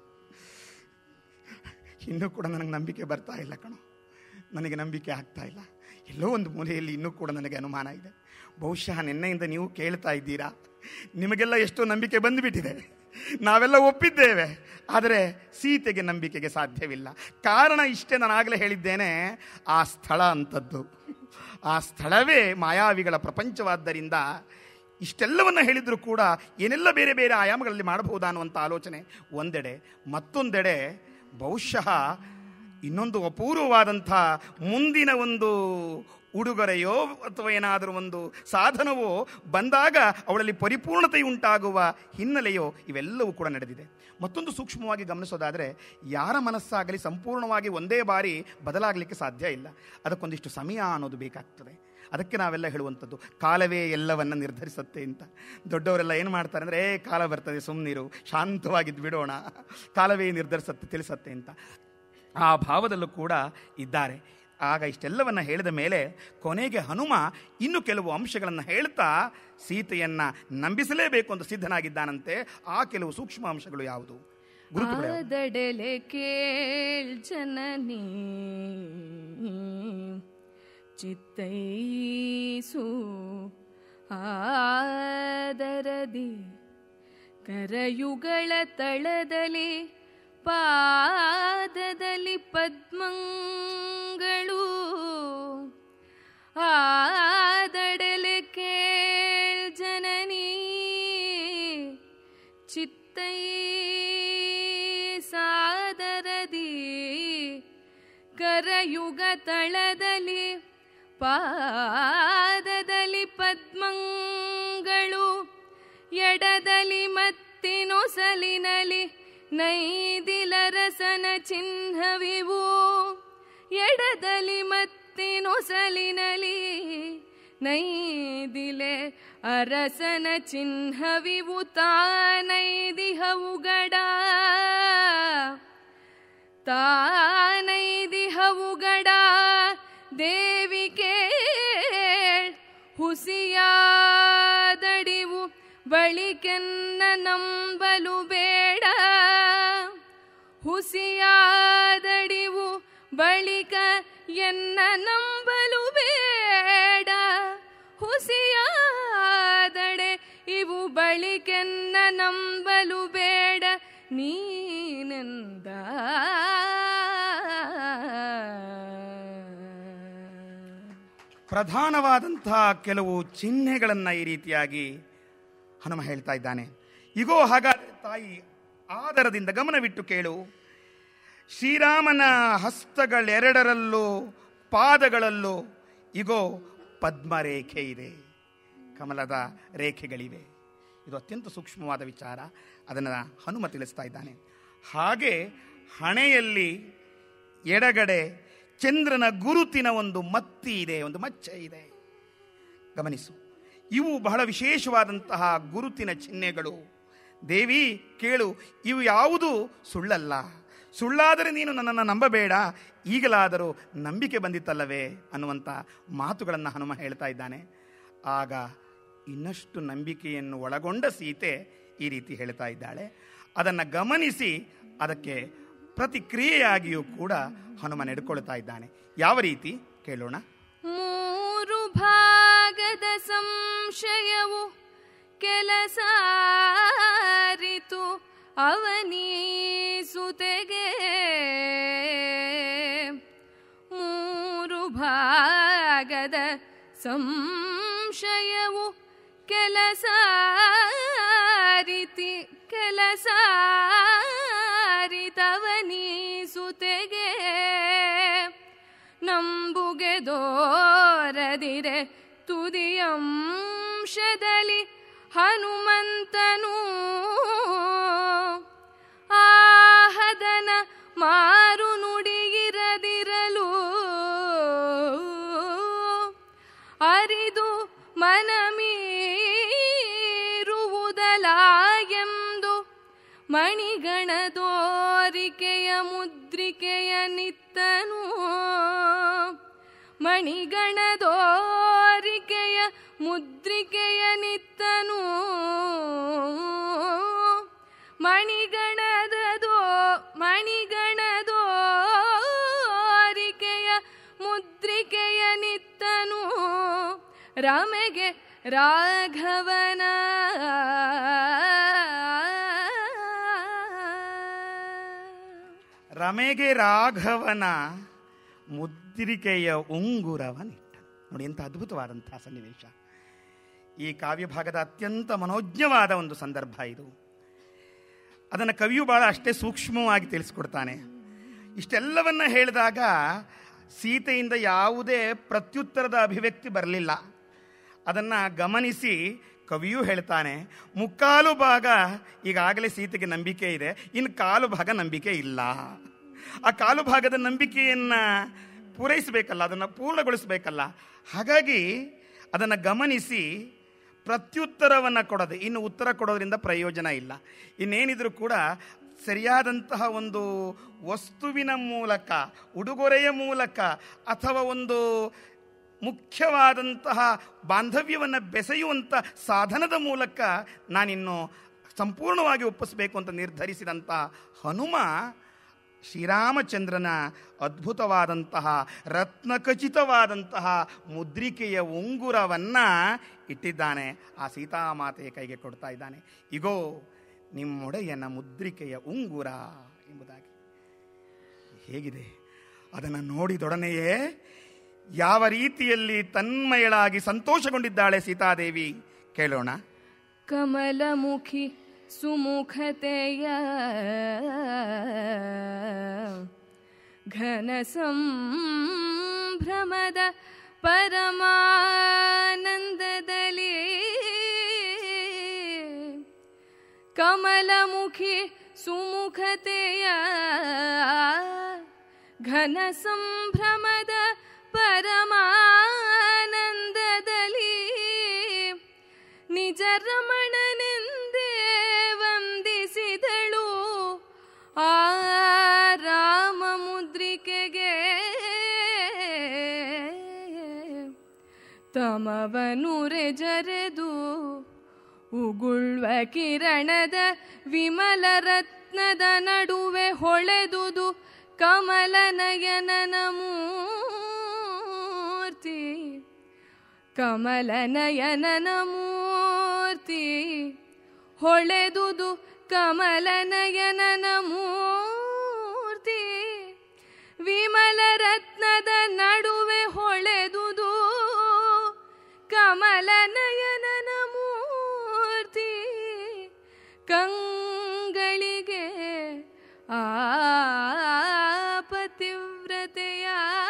ಇನ್ನೂ ಕೂಡ ನನಗೆ ನಂಬಿಕೆ ಬರ್ತಾ ಇಲ್ಲ ಕಣೋ ನನಗೆ ನಂಬಿಕೆ ಆಗ್ತಾ ಇಲ್ಲ ಎಲ್ಲೋ ಒಂದು ಮೂಲೆಯಲ್ಲಿ ಇನ್ನೂ ಕೂಡ ನನಗೆ ಅನುಮಾನ ಇದೆ ಬಹುಶಃ ನಿನ್ನೆಯಿಂದ ನೀವು ಕೇಳ್ತಾ ಇದ್ದೀರಾ ನಿಮಗೆಲ್ಲ ಎಷ್ಟೋ ನಂಬಿಕೆ ಬಂದುಬಿಟ್ಟಿದೆ ನಾವೆಲ್ಲ ಒಪ್ಪಿದ್ದೇವೆ ಆದರೆ ಸೀತೆಗೆ ನಂಬಿಕೆಗೆ ಸಾಧ್ಯವಿಲ್ಲ ಕಾರಣ ಇಷ್ಟೇ ನಾನು ಆಗಲೇ ಹೇಳಿದ್ದೇನೆ ಆ ಸ್ಥಳ ಅಂಥದ್ದು ಆ ಸ್ಥಳವೇ ಮಾಯಾವಿಗಳ ಪ್ರಪಂಚವಾದ್ದರಿಂದ ಇಷ್ಟೆಲ್ಲವನ್ನ ಹೇಳಿದರೂ ಕೂಡ ಏನೆಲ್ಲ ಬೇರೆ ಬೇರೆ ಆಯಾಮಗಳಲ್ಲಿ ಮಾಡಬಹುದಾ ಅನ್ನುವಂಥ ಆಲೋಚನೆ ಒಂದೆಡೆ ಮತ್ತೊಂದೆಡೆ ಬಹುಶಃ ಇನ್ನೊಂದು ಅಪೂರ್ವವಾದಂಥ ಮುಂದಿನ ಒಂದು ಉಡುಗೊರೆಯೋ ಅಥವಾ ಏನಾದರೂ ಒಂದು ಸಾಧನವೋ ಬಂದಾಗ ಅವಳಲ್ಲಿ ಪರಿಪೂರ್ಣತೆ ಉಂಟಾಗುವ ಹಿನ್ನೆಲೆಯೋ ಇವೆಲ್ಲವೂ ಕೂಡ ನಡೆದಿದೆ ಮತ್ತೊಂದು ಸೂಕ್ಷ್ಮವಾಗಿ ಗಮನಿಸೋದಾದರೆ ಯಾರ ಮನಸ್ಸಾಗಲಿ ಸಂಪೂರ್ಣವಾಗಿ ಒಂದೇ ಬಾರಿ ಬದಲಾಗಲಿಕ್ಕೆ ಸಾಧ್ಯ ಇಲ್ಲ ಅದಕ್ಕೊಂದಿಷ್ಟು ಸಮಯ ಅನ್ನೋದು ಬೇಕಾಗ್ತದೆ ಅದಕ್ಕೆ ನಾವೆಲ್ಲ ಹೇಳುವಂಥದ್ದು ಕಾಲವೇ ಎಲ್ಲವನ್ನ ನಿರ್ಧರಿಸುತ್ತೆ ಅಂತ ದೊಡ್ಡವರೆಲ್ಲ ಏನು ಮಾಡ್ತಾರೆ ಅಂದರೆ ಏ ಕಾಲ ಬರ್ತದೆ ಸುಮ್ಮನಿರು ಶಾಂತವಾಗಿದ್ದು ಬಿಡೋಣ ಕಾಲವೇ ನಿರ್ಧರಿಸುತ್ತೆ ತಿಳಿಸತ್ತೆ ಅಂತ ಆ ಭಾವದಲ್ಲೂ ಕೂಡ ಇದ್ದಾರೆ ಆಗ ಇಷ್ಟೆಲ್ಲವನ್ನ ಹೇಳಿದ ಮೇಲೆ ಕೊನೆಗೆ ಹನುಮ ಇನ್ನು ಕೆಲವು ಅಂಶಗಳನ್ನು ಹೇಳ್ತಾ ಸೀತೆಯನ್ನ ನಂಬಿಸಲೇಬೇಕು ಅಂತ ಸಿದ್ಧನಾಗಿದ್ದಾನಂತೆ ಆ ಕೆಲವು ಸೂಕ್ಷ್ಮ ಅಂಶಗಳು ಯಾವುದು ಗುರುತುಗಳು ಯಾವುದು? ಆದಡೆಲೆ ಕೇಳ್ ಜನನಿ ಚಿತ್ತೈಸು ಆದರದಿ ಕರಯುಗಳ ತಳದಲ್ಲಿ ಪಾದದಲ್ಲಿ ಪದ್ಮಗಳು ಆದಡಲೆ ಕೇಳ್ ಜನನಿ ಚಿತ್ತೈ ಸಾದರದಿ ಕರಯುಗ ತಳದಲ್ಲಿ ಪಾದದಲ್ಲಿ ಪದ್ಮಗಳು ಎಡದಲ್ಲಿ ಮತ್ತಿನೊಸಲಿನಲಿ ನೈದಿಲರಸನ ಚಿಹ್ನವಿವು ಎಡದಲ್ಲಿ ಮತ್ತಿನೊಸಲಿನಲಿ ನೈದಿಲೆ ಅರಸನ ಚಿಹ್ನವಿವು ತಾನೈದಿಹವುಗಡ ತಾನೈದಿಹವುಗಡ ದೇವಿಗೆ ಹುಸಿಯಾದಡಿವು ಬಳಿಕೆನ್ನ ನಂಬಲು ಬೇಡ ಹುಸಿಯಾದಡಿವು ಬಳಿಕ ಎನ್ನ ನಂಬಲು ಬೇಡ ಹುಸಿಯಾದಡೆ ಇವು ಬಳಿಕೆನ್ನ ನಂಬಲು ಬೇಡ ನೀನೆಂದ ಪ್ರಧಾನವಾದಂತಹ ಕೆಲವು ಚಿಹ್ನೆಗಳನ್ನು ಈ ರೀತಿಯಾಗಿ ಹನುಮ ಹೇಳ್ತಾ ಇದ್ದಾನೆ ಇಗೋ ಹಾಗಾದರೆ ತಾಯಿ ಆದರದಿಂದ ಗಮನವಿಟ್ಟು ಕೇಳು ಶ್ರೀರಾಮನ ಹಸ್ತಗಳೆರಡರಲ್ಲೂ ಪಾದಗಳಲ್ಲೂ ಇಗೋ ಪದ್ಮರೇಖೆ ಇದೆ ಕಮಲದ ರೇಖೆಗಳಿವೆ ಇದು ಅತ್ಯಂತ ಸೂಕ್ಷ್ಮವಾದ ವಿಚಾರ ಅದನ್ನು ಹನುಮ ತಿಳಿಸ್ತಾ ಇದ್ದಾನೆ ಹಾಗೆ ಹಣೆಯಲ್ಲಿ ಎಡಗಡೆ ಚಂದ್ರನ ಗುರುತಿನ ಒಂದು ಮತ್ತಿ ಇದೆ ಒಂದು ಮಚ್ಚೆ ಇದೆ ಗಮನಿಸು ಇವು ಬಹಳ ವಿಶೇಷವಾದಂತಹ ಗುರುತಿನ ಚಿಹ್ನೆಗಳು ದೇವಿ ಕೇಳು ಇವು ಯಾವುದು ಸುಳ್ಳಲ್ಲ ಸುಳ್ಳಾದರೆ ನೀನು ನನ್ನನ್ನು ನಂಬಬೇಡ ಈಗಲಾದರೂ ನಂಬಿಕೆ ಬಂದಿತ್ತಲ್ಲವೇ ಅನ್ನುವಂಥ ಮಾತುಗಳನ್ನು ಹನುಮ ಹೇಳ್ತಾ ಇದ್ದಾನೆ ಆಗ ಇನ್ನಷ್ಟು ನಂಬಿಕೆಯನ್ನು ಒಳಗೊಂಡ ಸೀತೆ ಈ ರೀತಿ ಹೇಳ್ತಾ ಇದ್ದಾಳೆ ಅದನ್ನು ಗಮನಿಸಿ ಅದಕ್ಕೆ ಪ್ರತಿಕ್ರಿಯೆಯಾಗಿಯೂ ಕೂಡ ಹನುಮ ನಡೆಕೊಳ್ತಾ ಇದ್ದಾನೆ ಯಾವ ರೀತಿ ಕೇಳೋಣ ಮೂರು ಭಾಗದ ಸಂಶಯವು ಕೆಲಸ ಅರಿತು ಅವನೀಸುತೆಗೆ ಮೂರು ಭಾಗದ ಸಂಶಯವು ಕೆಲಸ ರೀತಿ ಕೆಲಸ ಅರಿತವನೀಸುತೆಗೆ ನಂಬುಗೆ ದೋರದಿರೆ ತುದಿಯಂಶದಲ್ಲಿ ಹನುಮಂತನು ಆಹದನ ಮಾರು ನುಡಿಗಿರದಿರಲು ಅರಿದು ಮನಮೀರುವುದಲಾಯೆಂದು ಮಣಿಗಣದೋರಿಕೆಯ ಮುದ್ರಿಕೆಯ ನಿತ್ತನು ಮಣಿಗಣದೋರಿಕೆಯ ಮುದ್ರಿಕೆಯ ನಿತ್ತನು ಮಣಿಗಣದದೋ ಮಣಿಗಣದೋರಿಕೆಯ ಮುದ್ರಿಕೆಯ ನಿತ್ತನು ರಮೆಗೆ ರಾಘವನ ರಮೆಗೆ ರಾಘವನ ಮುದ್ರಿಕೆಯ ಉಂಗುರವನಿಟ್ಟ ನೋಡಿ ಎಂಥ ಅದ್ಭುತವಾದಂತಹ ಸನ್ನಿವೇಶ ಈ ಕಾವ್ಯ ಭಾಗದ ಅತ್ಯಂತ ಮನೋಜ್ಞವಾದ ಒಂದು ಸಂದರ್ಭ ಇದು ಅದನ್ನು ಕವಿಯು ಬಹಳ ಅಷ್ಟೇ ಸೂಕ್ಷ್ಮವಾಗಿ ತಿಳಿಸ್ಕೊಡ್ತಾನೆ ಇಷ್ಟೆಲ್ಲವನ್ನ ಹೇಳಿದಾಗ ಸೀತೆಯಿಂದ ಯಾವುದೇ ಪ್ರತ್ಯುತ್ತರದ ಅಭಿವ್ಯಕ್ತಿ ಬರಲಿಲ್ಲ ಅದನ್ನು ಗಮನಿಸಿ ಕವಿಯೂ ಹೇಳ್ತಾನೆ ಮುಕ್ಕಾಲು ಭಾಗ ಈಗಾಗಲೇ ಸೀತೆಗೆ ನಂಬಿಕೆ ಇದೆ ಇನ್ನು ಕಾಲು ಭಾಗ ನಂಬಿಕೆ ಇಲ್ಲ ಆ ಕಾಲು ಭಾಗದ ನಂಬಿಕೆಯನ್ನು ಪೂರೈಸಬೇಕಲ್ಲ ಅದನ್ನು ಪೂರ್ಣಗೊಳಿಸಬೇಕಲ್ಲ ಹಾಗಾಗಿ ಅದನ್ನು ಗಮನಿಸಿ ಪ್ರತ್ಯುತ್ತರವನ್ನು ಕೊಡದೆ ಇನ್ನು ಉತ್ತರ ಕೊಡೋದ್ರಿಂದ ಪ್ರಯೋಜನ ಇಲ್ಲ ಇನ್ನೇನಿದ್ರು ಕೂಡ ಸರಿಯಾದಂತಹ ಒಂದು ವಸ್ತುವಿನ ಮೂಲಕ ಉಡುಗೊರೆಯ ಮೂಲಕ ಅಥವಾ ಒಂದು ಮುಖ್ಯವಾದಂತಹ ಬಾಂಧವ್ಯವನ್ನು ಬೆಸೆಯುವಂಥ ಸಾಧನದ ಮೂಲಕ ನಾನಿನ್ನು ಸಂಪೂರ್ಣವಾಗಿ ಒಪ್ಪಿಸಬೇಕು ಅಂತ ನಿರ್ಧರಿಸಿದಂಥ ಹನುಮ ಶ್ರೀರಾಮಚಂದ್ರನ ಅದ್ಭುತವಾದಂತಹ ರತ್ನಖಚಿತವಾದಂತಹ ಮುದ್ರಿಕೆಯ ಉಂಗುರವನ್ನು ಇಟ್ಟಿದ್ದಾನೆ ಆ ಸೀತಾಮಾತೆಯ ಕೈಗೆ ಕೊಡ್ತಾ ಇದ್ದಾನೆ ಇಗೋ ನಿಮ್ಮೊಡೆಯನ ಮುದ್ರಿಕೆಯ ಉಂಗುರ ಎಂಬುದಾಗಿ ಹೇಗಿದೆ ಅದನ್ನು ನೋಡಿದೊಡನೆಯೇ ಯಾವ ರೀತಿಯಲ್ಲಿ ತನ್ಮಯಳಾಗಿ ಸಂತೋಷಗೊಂಡಿದ್ದಾಳೆ ಸೀತಾದೇವಿ ಕೇಳೋಣ ಕಮಲಮುಖಿ ಸುಮುಖತೆಯ ಘನ ಸಂಭ್ರಮದ ಪರಮಾನಂದದಲ್ಲಿ ಕಮಲಮುಖಿ ಸುಮುಖತೆಯ ಘನ ಸಂಭ್ರಮದ ಪರಮಾನಂದದಲ್ಲಿ ನಿಜ ರಮಣನೆಂದೇ ವಂದಿಸಿದಳು ಆ ರಾಮ ಮುದ್ರಿಕೆಗೆ ತಮವನುರೆ ಜರೆದು ಉಗುಳ್ವ ಕಿರಣದ ವಿಮಲ ರತ್ನದ ನಡುವೆ ಹೊಳೆದುದು ಕಮಲ ನಯನನ ಮೂರ್ತಿ ಕಮಲ ನಯನನ ಮೂರ್ತಿ ಹೊಳೆದುದು ಕಮಲ ನಯನನ ಮೂರ್ತಿ ವಿಮಲ ರತ್ನದ ನಡುವೆ ಹೊಳೆದುದು ಕಮಲ ನಯನನ ಮೂರ್ತಿ ಕಂಗಳಿಗೆ ಆ ಪತಿವ್ರತೆಯ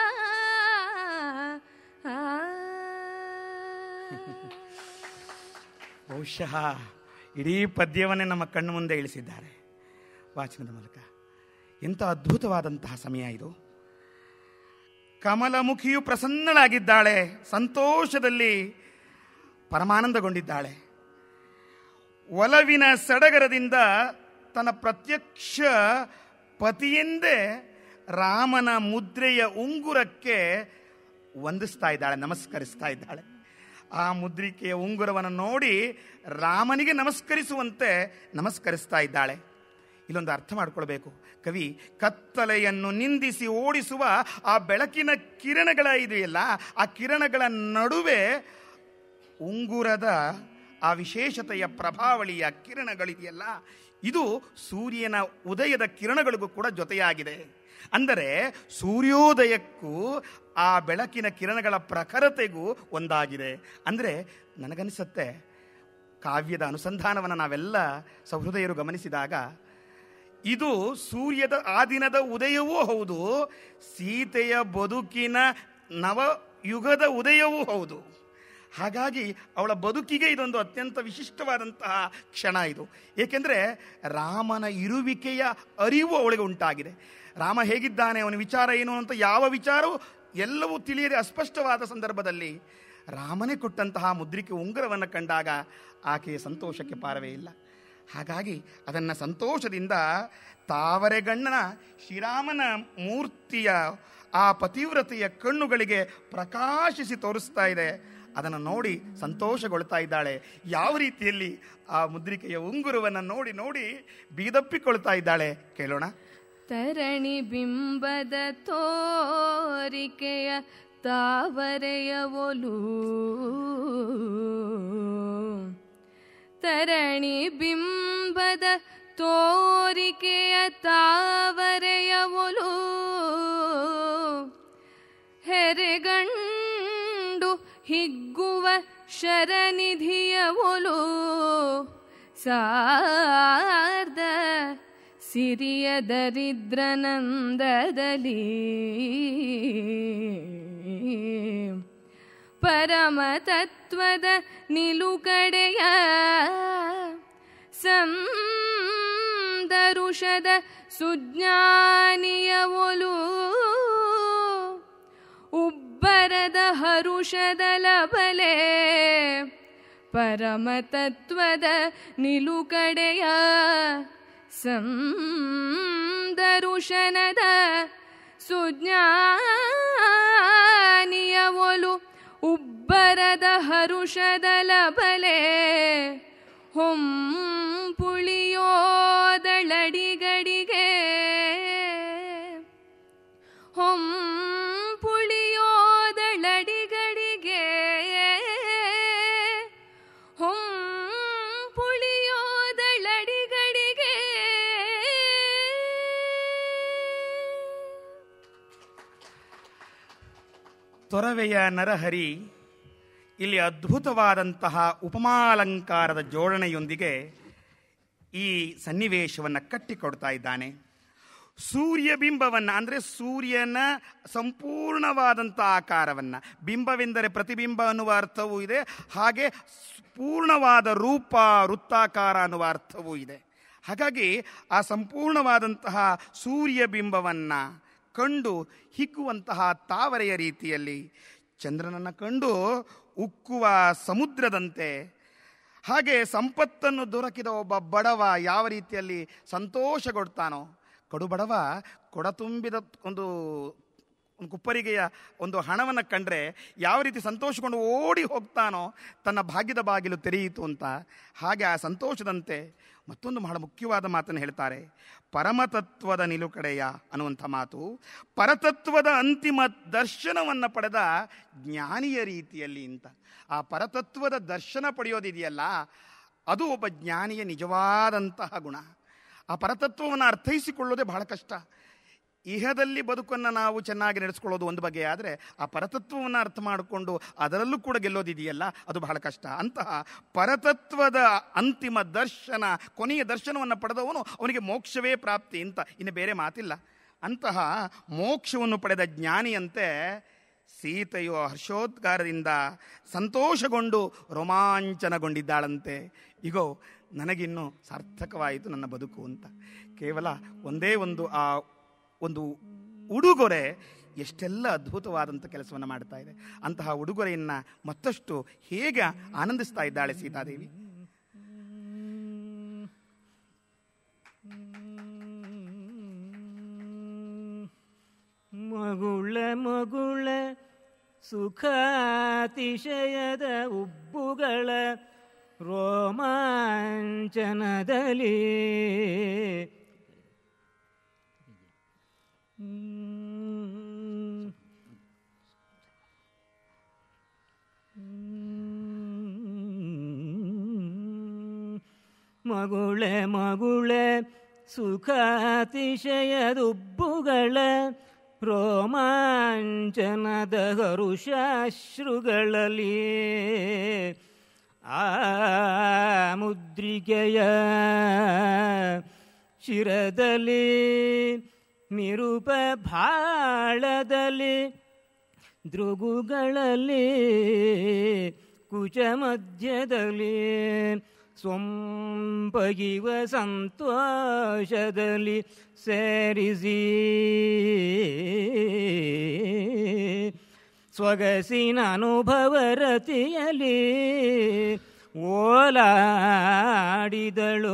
ಬಹುಶಃ ಇಡೀ ಪದ್ಯವನ್ನೇ ನಮ್ಮ ಕಣ್ಣು ಮುಂದೆ ಇಳಿಸಿದ್ದಾರೆ ವಾಚನದ ಮೂಲಕ ಎಂಥ ಅದ್ಭುತವಾದಂತಹ ಸಮಯ ಇದು ಕಮಲಮುಖಿಯು ಪ್ರಸನ್ನಳಾಗಿದ್ದಾಳೆ ಸಂತೋಷದಲ್ಲಿ ಪರಮಾನಂದಗೊಂಡಿದ್ದಾಳೆ ಒಲವಿನ ಸಡಗರದಿಂದ ತನ್ನ ಪ್ರತ್ಯಕ್ಷ ಪತಿಯೆಂದೇ ರಾಮನ ಮುದ್ರೆಯ ಉಂಗುರಕ್ಕೆ ವಂದಿಸ್ತಾ ಇದ್ದಾಳೆ ನಮಸ್ಕರಿಸ್ತಾ ಇದ್ದಾಳೆ ಆ ಮುದ್ರಿಕೆಯ ಉಂಗುರವನ್ನು ನೋಡಿ ರಾಮನಿಗೆ ನಮಸ್ಕರಿಸುವಂತೆ ನಮಸ್ಕರಿಸ್ತಾ ಇದ್ದಾಳೆ ಇಲ್ಲೊಂದು ಅರ್ಥ ಮಾಡ್ಕೊಳ್ಬೇಕು ಕವಿ ಕತ್ತಲೆಯನ್ನು ನಿಂದಿಸಿ ಓಡಿಸುವ ಆ ಬೆಳಕಿನ ಕಿರಣಗಳ ಇದೆಯಲ್ಲ ಆ ಕಿರಣಗಳ ನಡುವೆ ಉಂಗುರದ ಆ ವಿಶೇಷತೆಯ ಪ್ರಭಾವಳಿಯ ಕಿರಣಗಳಿದೆಯಲ್ಲ ಇದು ಸೂರ್ಯನ ಉದಯದ ಕಿರಣಗಳಿಗೂ ಕೂಡ ಜೊತೆಯಾಗಿದೆ ಅಂದರೆ ಸೂರ್ಯೋದಯಕ್ಕೂ ಆ ಬೆಳಕಿನ ಕಿರಣಗಳ ಪ್ರಖರತೆಗೂ ಒಂದಾಗಿದೆ ಅಂದರೆ ನನಗನ್ನಿಸುತ್ತೆ ಕಾವ್ಯದ ಅನುಸಂಧಾನವನ್ನು ನಾವೆಲ್ಲ ಸಹೃದಯರು ಗಮನಿಸಿದಾಗ ಇದು ಸೂರ್ಯದ ಆ ದಿನದ ಉದಯವೂ ಹೌದು ಸೀತೆಯ ಬದುಕಿನ ನವ ಯುಗದ ಉದಯವೂ ಹೌದು ಹಾಗಾಗಿ ಅವಳ ಬದುಕಿಗೆ ಇದೊಂದು ಅತ್ಯಂತ ವಿಶಿಷ್ಟವಾದಂತಹ ಕ್ಷಣ ಇದು ಏಕೆಂದರೆ ರಾಮನ ಇರುವಿಕೆಯ ಅರಿವು ಅವಳಿಗೆ ಉಂಟಾಗಿದೆ ರಾಮ ಹೇಗಿದ್ದಾನೆ ಅವನ ವಿಚಾರ ಏನು ಅಂತ ಯಾವ ವಿಚಾರವೂ ಎಲ್ಲವೂ ತಿಳಿಯದೆ ಅಸ್ಪಷ್ಟವಾದ ಸಂದರ್ಭದಲ್ಲಿ ರಾಮನೇ ಕೊಟ್ಟಂತಹ ಮುದ್ರಿಕೆ ಉಂಗುರವನ್ನು ಕಂಡಾಗ ಆಕೆಯ ಸಂತೋಷಕ್ಕೆ ಪಾರವೇ ಇಲ್ಲ ಹಾಗಾಗಿ ಅದನ್ನು ಸಂತೋಷದಿಂದ ತಾವರೆಗಣ್ಣನ ಶ್ರೀರಾಮನ ಮೂರ್ತಿಯ ಆ ಪತಿವ್ರತೆಯ ಕಣ್ಣುಗಳಿಗೆ ಪ್ರಕಾಶಿಸಿ ತೋರಿಸ್ತಾ ಇದೆ ಅದನ್ನು ನೋಡಿ ಸಂತೋಷಗೊಳ್ತಾ ಇದ್ದಾಳೆ ಯಾವ ರೀತಿಯಲ್ಲಿ ಆ ಮುದ್ರಿಕೆಯ ಉಂಗುರವನ್ನು ನೋಡಿ ನೋಡಿ ಬೀದಪ್ಪಿಕೊಳ್ತಾ ಇದ್ದಾಳೆ ಕೇಳೋಣ ತರಣಿ ಬಿಂಬದ ತೋರಿಕೆಯ ತಾವರೆಯ ಒಲು ತರಣಿ ಬಿಂಬದ ತೋರಿಕೆಯ ತಾವರೆಯ ಒಲು ಹೆರೆಗಂಡು ಹಿಗ್ಗುವ ಶರನಿಧಿಯ ಒಲು ಸಾರ್ದ ಸಿರಿಯ ದರಿದ್ರನಂದದಲ್ಲಿ ಪರಮ ತತ್ವದ ನಿಲುಕಡೆಯ ಸಂದರುಷದ ಸುಜ್ಞಾನಿಯ ಒಲು ಉಬ್ಬರದ ಹರುಷದ ಲಬಲೆ ಪರಮ ತತ್ವದ ನಿಲುಕಡೆಯ ಸಂದರುಶನದ ಸುಜ್ಞಾನಿಯ ಒಲು ಉಬ್ಬರದ ಹರುಷದ ಲಬಲೆ ಹೊಂಪುಳಿಯೋದಳಡಿಗಡಿಗೆ ಹೊಂಪುಳಿಯೋದಳಡಿಗಡಿಗೆ ಹೊಂಪುಳಿಯೋದಳಡಿಗಡಿಗೆ ತೊರವೆಯ ನರಹರಿ ಇಲ್ಲಿ ಅದ್ಭುತವಾದಂತಹ ಉಪಮಾಲಂಕಾರದ ಜೋಡಣೆಯೊಂದಿಗೆ ಈ ಸನ್ನಿವೇಶವನ್ನು ಕಟ್ಟಿಕೊಡ್ತಾ ಇದ್ದಾನೆ ಸೂರ್ಯ ಬಿಂಬವನ್ನು ಅಂದರೆ ಸೂರ್ಯನ ಸಂಪೂರ್ಣವಾದಂಥ ಆಕಾರವನ್ನು ಬಿಂಬವೆಂದರೆ ಪ್ರತಿಬಿಂಬ ಅನ್ನುವ ಅರ್ಥವೂ ಇದೆ ಹಾಗೆ ಪೂರ್ಣವಾದ ರೂಪ ವೃತ್ತಾಕಾರ ಅನ್ನುವ ಅರ್ಥವೂ ಇದೆ ಹಾಗಾಗಿ ಆ ಸಂಪೂರ್ಣವಾದಂತಹ ಸೂರ್ಯ ಬಿಂಬವನ್ನು ಕಂಡು ಹಿಗ್ಗುವಂತಹ ತಾವರೆಯ ರೀತಿಯಲ್ಲಿ ಚಂದ್ರನನ್ನು ಕಂಡು ಉಕ್ಕುವ ಸಮುದ್ರದಂತೆ ಹಾಗೆ ಸಂಪತ್ತನ್ನು ದೊರಕಿದ ಒಬ್ಬ ಬಡವ ಯಾವ ರೀತಿಯಲ್ಲಿ ಸಂತೋಷಗೊಳ್ತಾನೋ ಕಡು ಬಡವ ಕೊಡ ತುಂಬಿದ ಒಂದು ಒಂದು ಕುಪ್ಪರಿಗೆಯ ಒಂದು ಹಣವನ್ನು ಕಂಡ್ರೆ ಯಾವ ರೀತಿ ಸಂತೋಷಗೊಂಡು ಓಡಿ ಹೋಗ್ತಾನೋ ತನ್ನ ಭಾಗ್ಯದ ಬಾಗಿಲು ತೆರೆಯಿತು ಅಂತ ಹಾಗೆ ಆ ಸಂತೋಷದಂತೆ ಮತ್ತೊಂದು ಬಹಳ ಮುಖ್ಯವಾದ ಮಾತನ್ನು ಹೇಳ್ತಾರೆ ಪರಮತತ್ವದ ನಿಲುಕಡೆಯ ಅನ್ನುವಂಥ ಮಾತು ಪರತತ್ವದ ಅಂತಿಮ ದರ್ಶನವನ್ನು ಪಡೆದ ಜ್ಞಾನಿಯ ರೀತಿಯಲ್ಲಿ ಅಂತ ಆ ಪರತತ್ವದ ದರ್ಶನ ಪಡೆಯೋದಿದೆಯಲ್ಲ ಅದು ಒಬ್ಬ ಜ್ಞಾನಿಯ ನಿಜವಾದಂತಹ ಗುಣ ಆ ಪರತತ್ವವನ್ನು ಅರ್ಥೈಸಿಕೊಳ್ಳೋದೇ ಬಹಳ ಕಷ್ಟ ಇಹದಲ್ಲಿ ಬದುಕನ್ನು ನಾವು ಚೆನ್ನಾಗಿ ನಡೆಸ್ಕೊಳ್ಳೋದು ಒಂದು ಬಗೆ ಆದರೆ ಆ ಪರತತ್ವವನ್ನು ಅರ್ಥ ಮಾಡಿಕೊಂಡು ಅದರಲ್ಲೂ ಕೂಡ ಗೆಲ್ಲೋದಿದೆಯಲ್ಲ ಅದು ಬಹಳ ಕಷ್ಟ ಅಂತಹ ಪರತತ್ವದ ಅಂತಿಮ ದರ್ಶನ ಕೊನೆಯ ದರ್ಶನವನ್ನು ಪಡೆದವನು ಅವನಿಗೆ ಮೋಕ್ಷವೇ ಪ್ರಾಪ್ತಿ ಅಂತ ಇನ್ನು ಬೇರೆ ಮಾತಿಲ್ಲ ಅಂತಹ ಮೋಕ್ಷವನ್ನು ಪಡೆದ ಜ್ಞಾನಿಯಂತೆ ಸೀತೆಯು ಹರ್ಷೋದ್ಗಾರದಿಂದ ಸಂತೋಷಗೊಂಡು ರೋಮಾಂಚನಗೊಂಡಿದ್ದಾಳಂತೆ ಇಗೋ ನನಗಿನ್ನೂ ಸಾರ್ಥಕವಾಯಿತು ನನ್ನ ಬದುಕು ಅಂತ ಕೇವಲ ಒಂದೇ ಒಂದು ಆ ಒಂದು ಉಡುಗೊರೆ ಎಷ್ಟೆಲ್ಲ ಅದ್ಭುತವಾದಂಥ ಕೆಲಸವನ್ನು ಮಾಡ್ತಾ ಇದೆ ಅಂತಹ ಉಡುಗೊರೆಯನ್ನು ಮತ್ತಷ್ಟು ಹೇಗೆ ಆನಂದಿಸ್ತಾ ಇದ್ದಾಳೆ ಸೀತಾದೇವಿ ಮಗುಳ ಮಗುಳ ಸುಖಾತಿಶಯದ ಉಬ್ಬುಗಳ ರೋಮಾಂಚನದಲ್ಲಿ ಹ್ಮ್. ಮಗುಳೆ ಮಗುಳೆ ಸುಖಾತಿಶಯದುಬ್ಬುಗಳ ರೋಮಾಂಚನದ ಹರುಷಾಶ್ರುಗಳಲ್ಲಿ ಆ ಮುದ್ರಿಕೆಯ ಶಿರದಲ್ಲಿ ನಿರುಪ ಭಾಳದಲ್ಲಿ ದೃಗುಗಳಲ್ಲಿ ಕುಚ ಮಧ್ಯದಲ್ಲಿ ಸೊಂಪಗಿವ ಸಂತೋಷದಲ್ಲಿ ಸೇರಿಸಿ ಸ್ವಗಸಿನ ಅನುಭವ ರತಿಯಲಿ ಓಲಾಡಿದಳು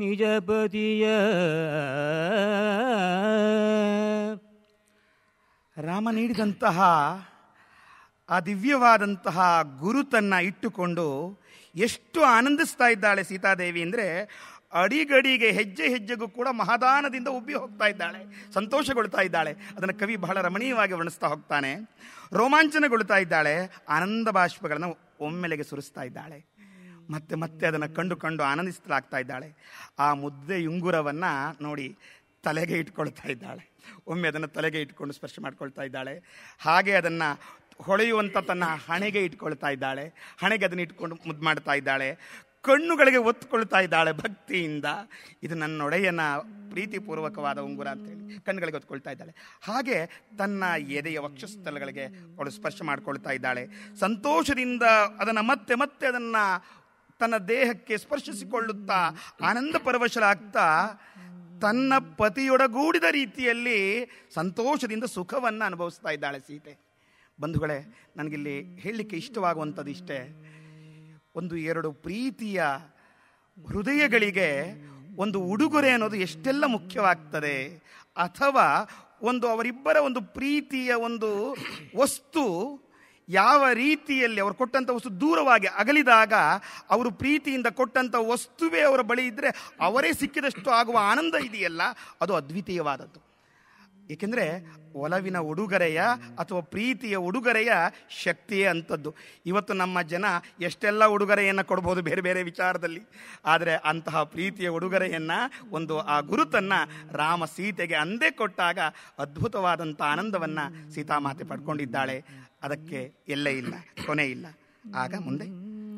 ನಿಜಪತಿಯ ರಾಮ ನೀಡಿದಂತಹ ಆ ದಿವ್ಯವಾದಂತಹ ಗುರುತನ್ನ ಇಟ್ಟುಕೊಂಡು ಎಷ್ಟು ಆನಂದಿಸ್ತಾ ಇದ್ದಾಳೆ ಸೀತಾದೇವಿ ಅಂದರೆ ಅಡಿಗಡಿಗೆ ಹೆಜ್ಜೆ ಹೆಜ್ಜೆಗೂ ಕೂಡ ಮಹಾದಾನದಿಂದ ಉಬ್ಬಿ ಹೋಗ್ತಾ ಇದ್ದಾಳೆ ಸಂತೋಷಗೊಳ್ತಾ ಇದ್ದಾಳೆ ಅದನ್ನು ಕವಿ ಬಹಳ ರಮಣೀಯವಾಗಿ ವರ್ಣಿಸ್ತಾ ಹೋಗ್ತಾನೆ ರೋಮಾಂಚನಗೊಳ್ತಾ ಇದ್ದಾಳೆ ಆನಂದ ಬಾಷ್ಪಗಳನ್ನು ಒಮ್ಮೆಲೆಗೆ ಸುರಿಸ್ತಾ ಇದ್ದಾಳೆ ಮತ್ತೆ ಮತ್ತೆ ಅದನ್ನು ಕಂಡು ಕಂಡು ಆನಂದಿಸಲಾಗ್ತಾ ಇದ್ದಾಳೆ ಆ ಮುದ್ದೆ ಉಂಗುರವನ್ನು ನೋಡಿ ತಲೆಗೆ ಇಟ್ಕೊಳ್ತಾ ಇದ್ದಾಳೆ ಒಮ್ಮೆ ಅದನ್ನು ತಲೆಗೆ ಇಟ್ಕೊಂಡು ಸ್ಪರ್ಶ ಮಾಡ್ಕೊಳ್ತಾ ಇದ್ದಾಳೆ ಹಾಗೆ ಅದನ್ನು ಹೊಳೆಯುವಂಥ ತನ್ನ ಹಣೆಗೆ ಇಟ್ಕೊಳ್ತಾ ಇದ್ದಾಳೆ ಹಣೆಗೆ ಅದನ್ನು ಇಟ್ಕೊಂಡು ಮುದ್ದು ಮಾಡ್ತಾ ಇದ್ದಾಳೆ ಕಣ್ಣುಗಳಿಗೆ ಒತ್ಕೊಳ್ತಾ ಇದ್ದಾಳೆ ಭಕ್ತಿಯಿಂದ ಇದು ನನ್ನ ಒಡೆಯನ ಪ್ರೀತಿಪೂರ್ವಕವಾದ ಉಂಗುರ ಅಂತೇಳಿ ಕಣ್ಣುಗಳಿಗೆ ಒತ್ಕೊಳ್ತಾ ಇದ್ದಾಳೆ ಹಾಗೆ ತನ್ನ ಎದೆಯ ವಕ್ಷಸ್ಥಲಗಳಿಗೆ ಅವಳು ಸ್ಪರ್ಶ ಮಾಡ್ಕೊಳ್ತಾ ಇದ್ದಾಳೆ ಸಂತೋಷದಿಂದ ಅದನ್ನು ಮತ್ತೆ ಮತ್ತೆ ಅದನ್ನು ತನ್ನ ದೇಹಕ್ಕೆ ಸ್ಪರ್ಶಿಸಿಕೊಳ್ಳುತ್ತಾ ಆನಂದ ಪರವಶರಾಗ್ತಾ ತನ್ನ ಪತಿಯೊಡಗೂಡಿದ ರೀತಿಯಲ್ಲಿ ಸಂತೋಷದಿಂದ ಸುಖವನ್ನು ಅನುಭವಿಸ್ತಾ ಇದ್ದಾಳೆ ಸೀತೆ ಬಂಧುಗಳೇ ನನಗಿಲ್ಲಿ ಹೇಳಲಿಕ್ಕೆ ಇಷ್ಟವಾಗುವಂಥದ್ದು ಇಷ್ಟೇ ಒಂದು ಎರಡು ಪ್ರೀತಿಯ ಹೃದಯಗಳಿಗೆ ಒಂದು ಉಡುಗೊರೆ ಅನ್ನೋದು ಎಷ್ಟೆಲ್ಲ ಮುಖ್ಯವಾಗ್ತದೆ ಅಥವಾ ಒಂದು ಅವರಿಬ್ಬರ ಒಂದು ಪ್ರೀತಿಯ ಒಂದು ವಸ್ತು ಯಾವ ರೀತಿಯಲ್ಲಿ ಅವರು ಕೊಟ್ಟಂಥ ವಸ್ತು ದೂರವಾಗಿ ಅಗಲಿದಾಗ ಅವರು ಪ್ರೀತಿಯಿಂದ ಕೊಟ್ಟಂಥ ವಸ್ತುವೇ ಅವರ ಬಳಿ ಇದ್ದರೆ ಅವರೇ ಸಿಕ್ಕಿದಷ್ಟು ಆಗುವ ಆನಂದ ಇದೆಯಲ್ಲ ಅದು ಅದ್ವಿತೀಯವಾದದ್ದು ಏಕೆಂದರೆ ಒಲವಿನ ಉಡುಗೊರೆಯ ಅಥವಾ ಪ್ರೀತಿಯ ಉಡುಗೊರೆಯ ಶಕ್ತಿಯೇ ಅಂಥದ್ದು ಇವತ್ತು ನಮ್ಮ ಜನ ಎಷ್ಟೆಲ್ಲ ಉಡುಗೊರೆಯನ್ನು ಕೊಡ್ಬೋದು ಬೇರೆ ಬೇರೆ ವಿಚಾರದಲ್ಲಿ ಆದರೆ ಅಂತಹ ಪ್ರೀತಿಯ ಉಡುಗೊರೆಯನ್ನು ಒಂದು ಆ ಗುರುತನ್ನು ರಾಮ ಸೀತೆಗೆ ಅಂದೇ ಕೊಟ್ಟಾಗ ಅದ್ಭುತವಾದಂಥ ಆನಂದವನ್ನು ಸೀತಾಮಾತೆ ಪಡ್ಕೊಂಡಿದ್ದಾಳೆ ಅದಕ್ಕೆ ಎಲ್ಲೇ ಇಲ್ಲ ಕೊನೆ ಇಲ್ಲ ಆಗ ಮುಂದೆ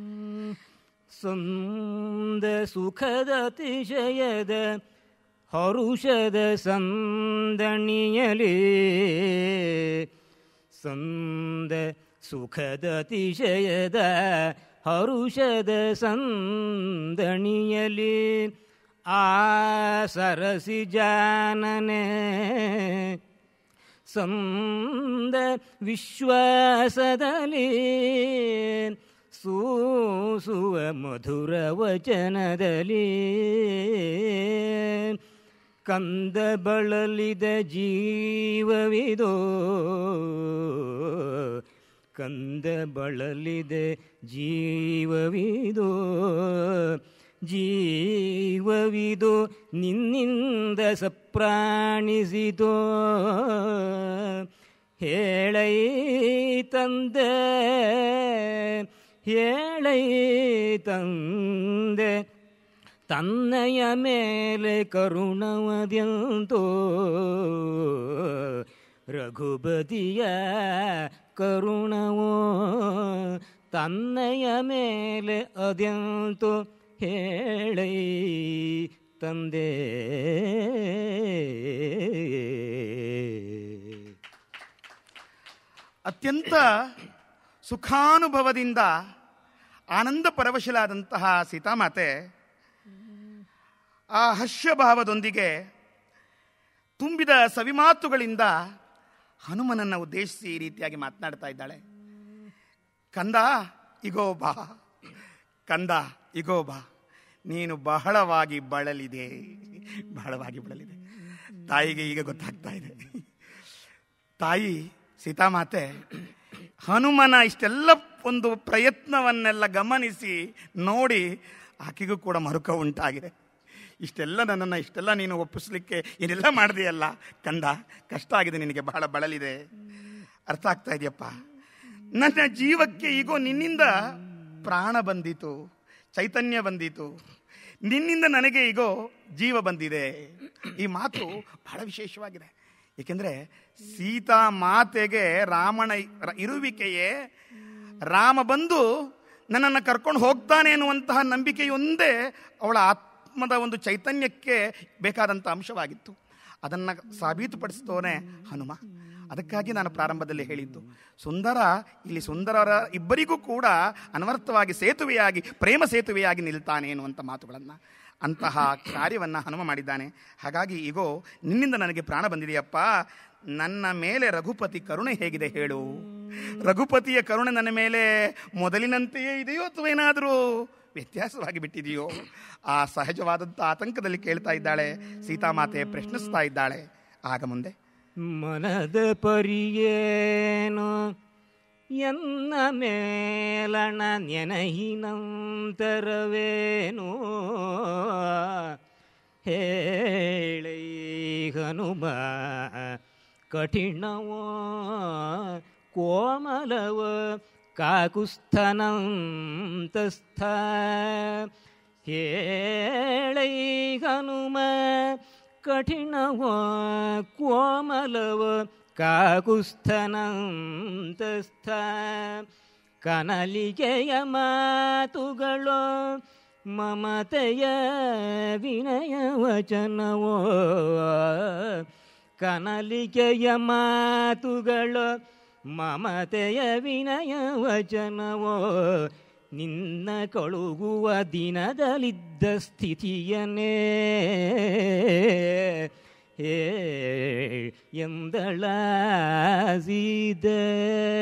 ಸಂದ ಸುಖದ ಅತಿಶಯದ ಹರುಷದ ಸಂದಣಿಯಲಿ ಸಂದ ಸುಖದ ಅತಿಶಯದ ಹರುಷದ ಸಂದಣಿಯಲಿ ಆ ಸರಸಿ ಜಾನನೆ ಸಂದ ವಿಶ್ವಾಸದಲ್ಲಿ ಸೂಸುವ ಮಧುರ ವಚನದಲ್ಲಿ ಕಂದ ಬಳಲಿದ ಜೀವವಿದೋ ಕಂದ ಬಳಲಿದ ಜೀವವಿದೋ ಜೀವವಿದು ನಿನ್ನಿಂದ ಸಪ್ರಾಣಿಸಿದೋ ಹೇಳೈ ತಂದೆ ಹೇಳೈ ತಂದೆ ತನ್ನಯ ಮೇಲೆ ಕರುಣವದ್ಯಂತೋ ರಘುಪತಿಯ ಕರುಣವೋ ತನ್ನಯ ಮೇಲೆ ಅದ್ಯಂತೋ ಹೇಳೈ ತಂದೆ ಅತ್ಯಂತ ಸುಖಾನುಭವದಿಂದ ಆನಂದ ಪರವಶಲಾದಂತಹ ಸೀತಾಮಾತೆ ಆ ಹರ್ಷಭಾವದೊಂದಿಗೆ ತುಂಬಿದ ಸವಿಮಾತುಗಳಿಂದ ಹನುಮನನ್ನು ಉದ್ದೇಶಿಸಿ ಈ ರೀತಿಯಾಗಿ ಮಾತನಾಡ್ತಾ ಇದ್ದಾಳೆ ಕಂದ ಇಗೋ ಬಾ ಕಂದ ಇಗೋ ಬಾ ನೀನು ಬಹಳವಾಗಿ ಬಳಲಿದೆ ಬಹಳವಾಗಿ ಬಳಲಿದೆ ತಾಯಿಗೆ ಈಗ ಗೊತ್ತಾಗ್ತಾ ಇದೆ ತಾಯಿ ಸೀತಾಮಾತೆ ಹನುಮನ ಇಷ್ಟೆಲ್ಲ ಒಂದು ಪ್ರಯತ್ನವನ್ನೆಲ್ಲ ಗಮನಿಸಿ ನೋಡಿ ಆಕೆಗೂ ಕೂಡ ಮರುಕ ಉಂಟಾಗಿದೆ ಇಷ್ಟೆಲ್ಲ ನನ್ನನ್ನು ಇಷ್ಟೆಲ್ಲ ನೀನು ಒಪ್ಪಿಸ್ಲಿಕ್ಕೆ ಏನೆಲ್ಲ ಮಾಡಿದೆಯಲ್ಲ ಕಂದ ಕಷ್ಟ ಆಗಿದೆ ನಿನಗೆ ಬಹಳ ಬಳಲಿದೆ ಅರ್ಥ ಆಗ್ತಾ ಇದೆಯಪ್ಪ ನನ್ನ ಜೀವಕ್ಕೆ ಈಗೋ ನಿನ್ನಿಂದ ಪ್ರಾಣ ಬಂದಿತು ಚೈತನ್ಯ ಬಂದಿತು ನಿನ್ನಿಂದ ನನಗೆ ಈಗೋ ಜೀವ ಬಂದಿದೆ ಈ ಮಾತು ಬಹಳ ವಿಶೇಷವಾಗಿದೆ ಏಕೆಂದರೆ ಸೀತಾ ಮಾತೆಗೆ ರಾಮನ ಇರುವಿಕೆಯೇ ರಾಮ ಬಂದು ನನ್ನನ್ನು ಕರ್ಕೊಂಡು ಹೋಗ್ತಾನೆ ಅನ್ನುವಂತಹ ನಂಬಿಕೆಯೊಂದೇ ಅವಳ ಆತ್ಮದ ಒಂದು ಚೈತನ್ಯಕ್ಕೆ ಬೇಕಾದಂಥ ಅಂಶವಾಗಿತ್ತು ಅದನ್ನು ಸಾಬೀತುಪಡಿಸ್ತೋನೆ ಹನುಮ ಅದಕ್ಕಾಗಿ ನಾನು ಪ್ರಾರಂಭದಲ್ಲಿ ಹೇಳಿದ್ದು ಸುಂದರ ಇಲ್ಲಿ ಸುಂದರರ ಇಬ್ಬರಿಗೂ ಕೂಡ ಅನವರ್ಥವಾಗಿ ಸೇತುವೆಯಾಗಿ ಪ್ರೇಮ ಸೇತುವೆಯಾಗಿ ನಿಲ್ತಾನೆ ಎನ್ನುವಂಥ ಮಾತುಗಳನ್ನು ಅಂತಹ ಕಾರ್ಯವನ್ನು ಹನುಮ ಮಾಡಿದ್ದಾನೆ ಹಾಗಾಗಿ ಈಗೋ ನಿನ್ನಿಂದ ನನಗೆ ಪ್ರಾಣ ಬಂದಿದೆಯಪ್ಪ ನನ್ನ ಮೇಲೆ ರಘುಪತಿ ಕರುಣೆ ಹೇಗಿದೆ ಹೇಳು ರಘುಪತಿಯ ಕರುಣೆ ನನ್ನ ಮೇಲೆ ಮೊದಲಿನಂತೆಯೇ ಇದೆಯೋ ಅಥವಾ ಏನಾದರೂ ವ್ಯತ್ಯಾಸವಾಗಿ ಬಿಟ್ಟಿದೆಯೋ ಆ ಸಹಜವಾದಂಥ ಆತಂಕದಲ್ಲಿ ಕೇಳ್ತಾ ಇದ್ದಾಳೆ ಸೀತಾಮಾತೆ ಪ್ರಶ್ನಿಸ್ತಾ ಇದ್ದಾಳೆ ಆಗ ಮುಂದೆ ಮನದ ಪರಿಯೇನು ಎನ್ನ ಮೇಲಣ ನೆನಹಿನಂತರವೇನು ಹೇಳೈ ಹನುಮ ಕಠಿಣವೋ ಕೋಮಲವ ಕಾಕುಸ್ಥನಂತಸ್ಥ ಹೇಳೈ ಹನುಮ ಕಠಿಣವ ಕೋಮಲವ ಕಾಕುಸ್ಥನಂತಸ್ಥ ಕನಲಿಗೆಯ ಮಾತುಗಳು ಮಮತೆಯ ವಿನಯ ವಚನವೋ ಕನಲಿಕೆಯ ಮಾತುಗಳು ಮಮತೆಯ ವಿನಯ ವಚನವೋ ನಿನ್ನ ಕಳುಗುವ ದಿನದಲ್ಲಿದ್ದ ಸ್ಥಿತಿಯನ್ನೇ ಹೇ ಎಂದಳಾಸಿದೆ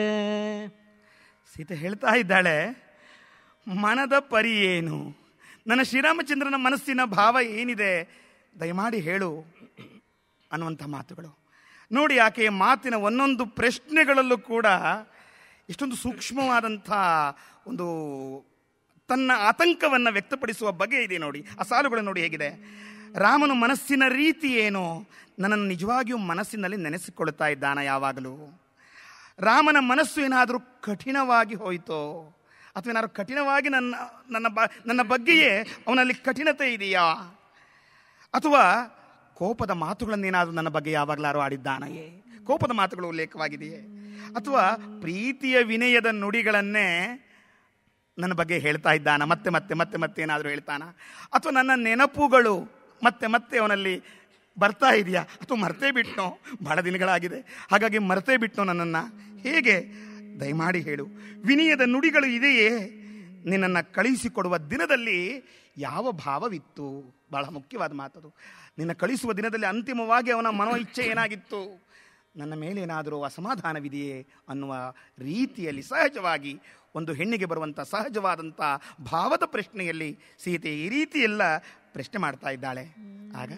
ಸೀತೆ ಹೇಳ್ತಾ ಇದ್ದಾಳೆ ಮನದ ಪರಿ ಏನು ನನ್ನ ಶ್ರೀರಾಮಚಂದ್ರನ ಮನಸ್ಸಿನ ಭಾವ ಏನಿದೆ ದಯಮಾಡಿ ಹೇಳು ಅನ್ನುವಂಥ ಮಾತುಗಳು ನೋಡಿ ಆಕೆಯ ಮಾತಿನ ಒಂದೊಂದು ಪ್ರಶ್ನೆಗಳಲ್ಲೂ ಕೂಡ ಇಷ್ಟೊಂದು ಸೂಕ್ಷ್ಮವಾದಂಥ ಒಂದು ತನ್ನ ಆತಂಕವನ್ನು ವ್ಯಕ್ತಪಡಿಸುವ ಬಗೆ ಇದೆ ನೋಡಿ ಆ ಸಾಲುಗಳು ನೋಡಿ ಹೇಗಿದೆ ರಾಮನ ಮನಸ್ಸಿನ ರೀತಿ ಏನು ನನ್ನನ್ನು ನಿಜವಾಗಿಯೂ ಮನಸ್ಸಿನಲ್ಲಿ ನೆನೆಸಿಕೊಳ್ತಾ ಇದ್ದಾನ ಯಾವಾಗಲೂ ರಾಮನ ಮನಸ್ಸು ಏನಾದರೂ ಕಠಿಣವಾಗಿ ಹೋಯಿತೋ ಅಥವಾ ಏನಾದರೂ ಕಠಿಣವಾಗಿ ನನ್ನ ನನ್ನ ಬ ನನ್ನ ಬಗ್ಗೆಯೇ ಅವನಲ್ಲಿ ಕಠಿಣತೆ ಇದೆಯಾ ಅಥವಾ ಕೋಪದ ಮಾತುಗಳನ್ನೇನಾದರೂ ನನ್ನ ಬಗ್ಗೆ ಯಾವಾಗಲಾರು ಆಡಿದ್ದಾನೆಯೇ ಕೋಪದ ಮಾತುಗಳು ಉಲ್ಲೇಖವಾಗಿದೆಯೇ ಅಥವಾ ಪ್ರೀತಿಯ ವಿನಯದ ನುಡಿಗಳನ್ನೇ ನನ್ನ ಬಗ್ಗೆ ಹೇಳ್ತಾ ಇದ್ದಾನ ಮತ್ತೆ ಮತ್ತೆ ಮತ್ತೆ ಮತ್ತೆ ಏನಾದರೂ ಹೇಳ್ತಾನ ಅಥವಾ ನನ್ನ ನೆನಪುಗಳು ಮತ್ತೆ ಮತ್ತೆ ಅವನಲ್ಲಿ ಬರ್ತಾ ಇದೆಯಾ ಅಥವಾ ಮರ್ತೇ ಬಿಟ್ನೋ ಬಹಳ ದಿನಗಳಾಗಿದೆ ಹಾಗಾಗಿ ಮರ್ತೇ ಬಿಟ್ನೋ ನನ್ನನ್ನು ಹೇಗೆ ದಯಮಾಡಿ ಹೇಳು ವಿನಯದ ನುಡಿಗಳು ಇದೆಯೇ ನಿನ್ನನ್ನು ಕಳುಹಿಸಿಕೊಡುವ ದಿನದಲ್ಲಿ ಯಾವ ಭಾವವಿತ್ತು ಬಹಳ ಮುಖ್ಯವಾದ ಮಾತದು ನಿನ್ನ ಕಳಿಸುವ ದಿನದಲ್ಲಿ ಅಂತಿಮವಾಗಿ ಅವನ ಮನೋ ಇಚ್ಛೆ ಏನಾಗಿತ್ತು ನನ್ನ ಮೇಲೆ ಏನಾದರೂ ಅಸಮಾಧಾನವಿದೆಯೇ ಅನ್ನುವ ರೀತಿಯಲ್ಲಿ ಸಹಜವಾಗಿ ಒಂದು ಹೆಣ್ಣಿಗೆ ಬರುವಂಥ ಸಹಜವಾದಂಥ ಭಾವದ ಪ್ರಶ್ನೆಯಲ್ಲಿ ಸೀತೆ ಈ ರೀತಿ ಎಲ್ಲ ಪ್ರಶ್ನೆ ಮಾಡ್ತಾ ಇದ್ದಾಳೆ ಆಗ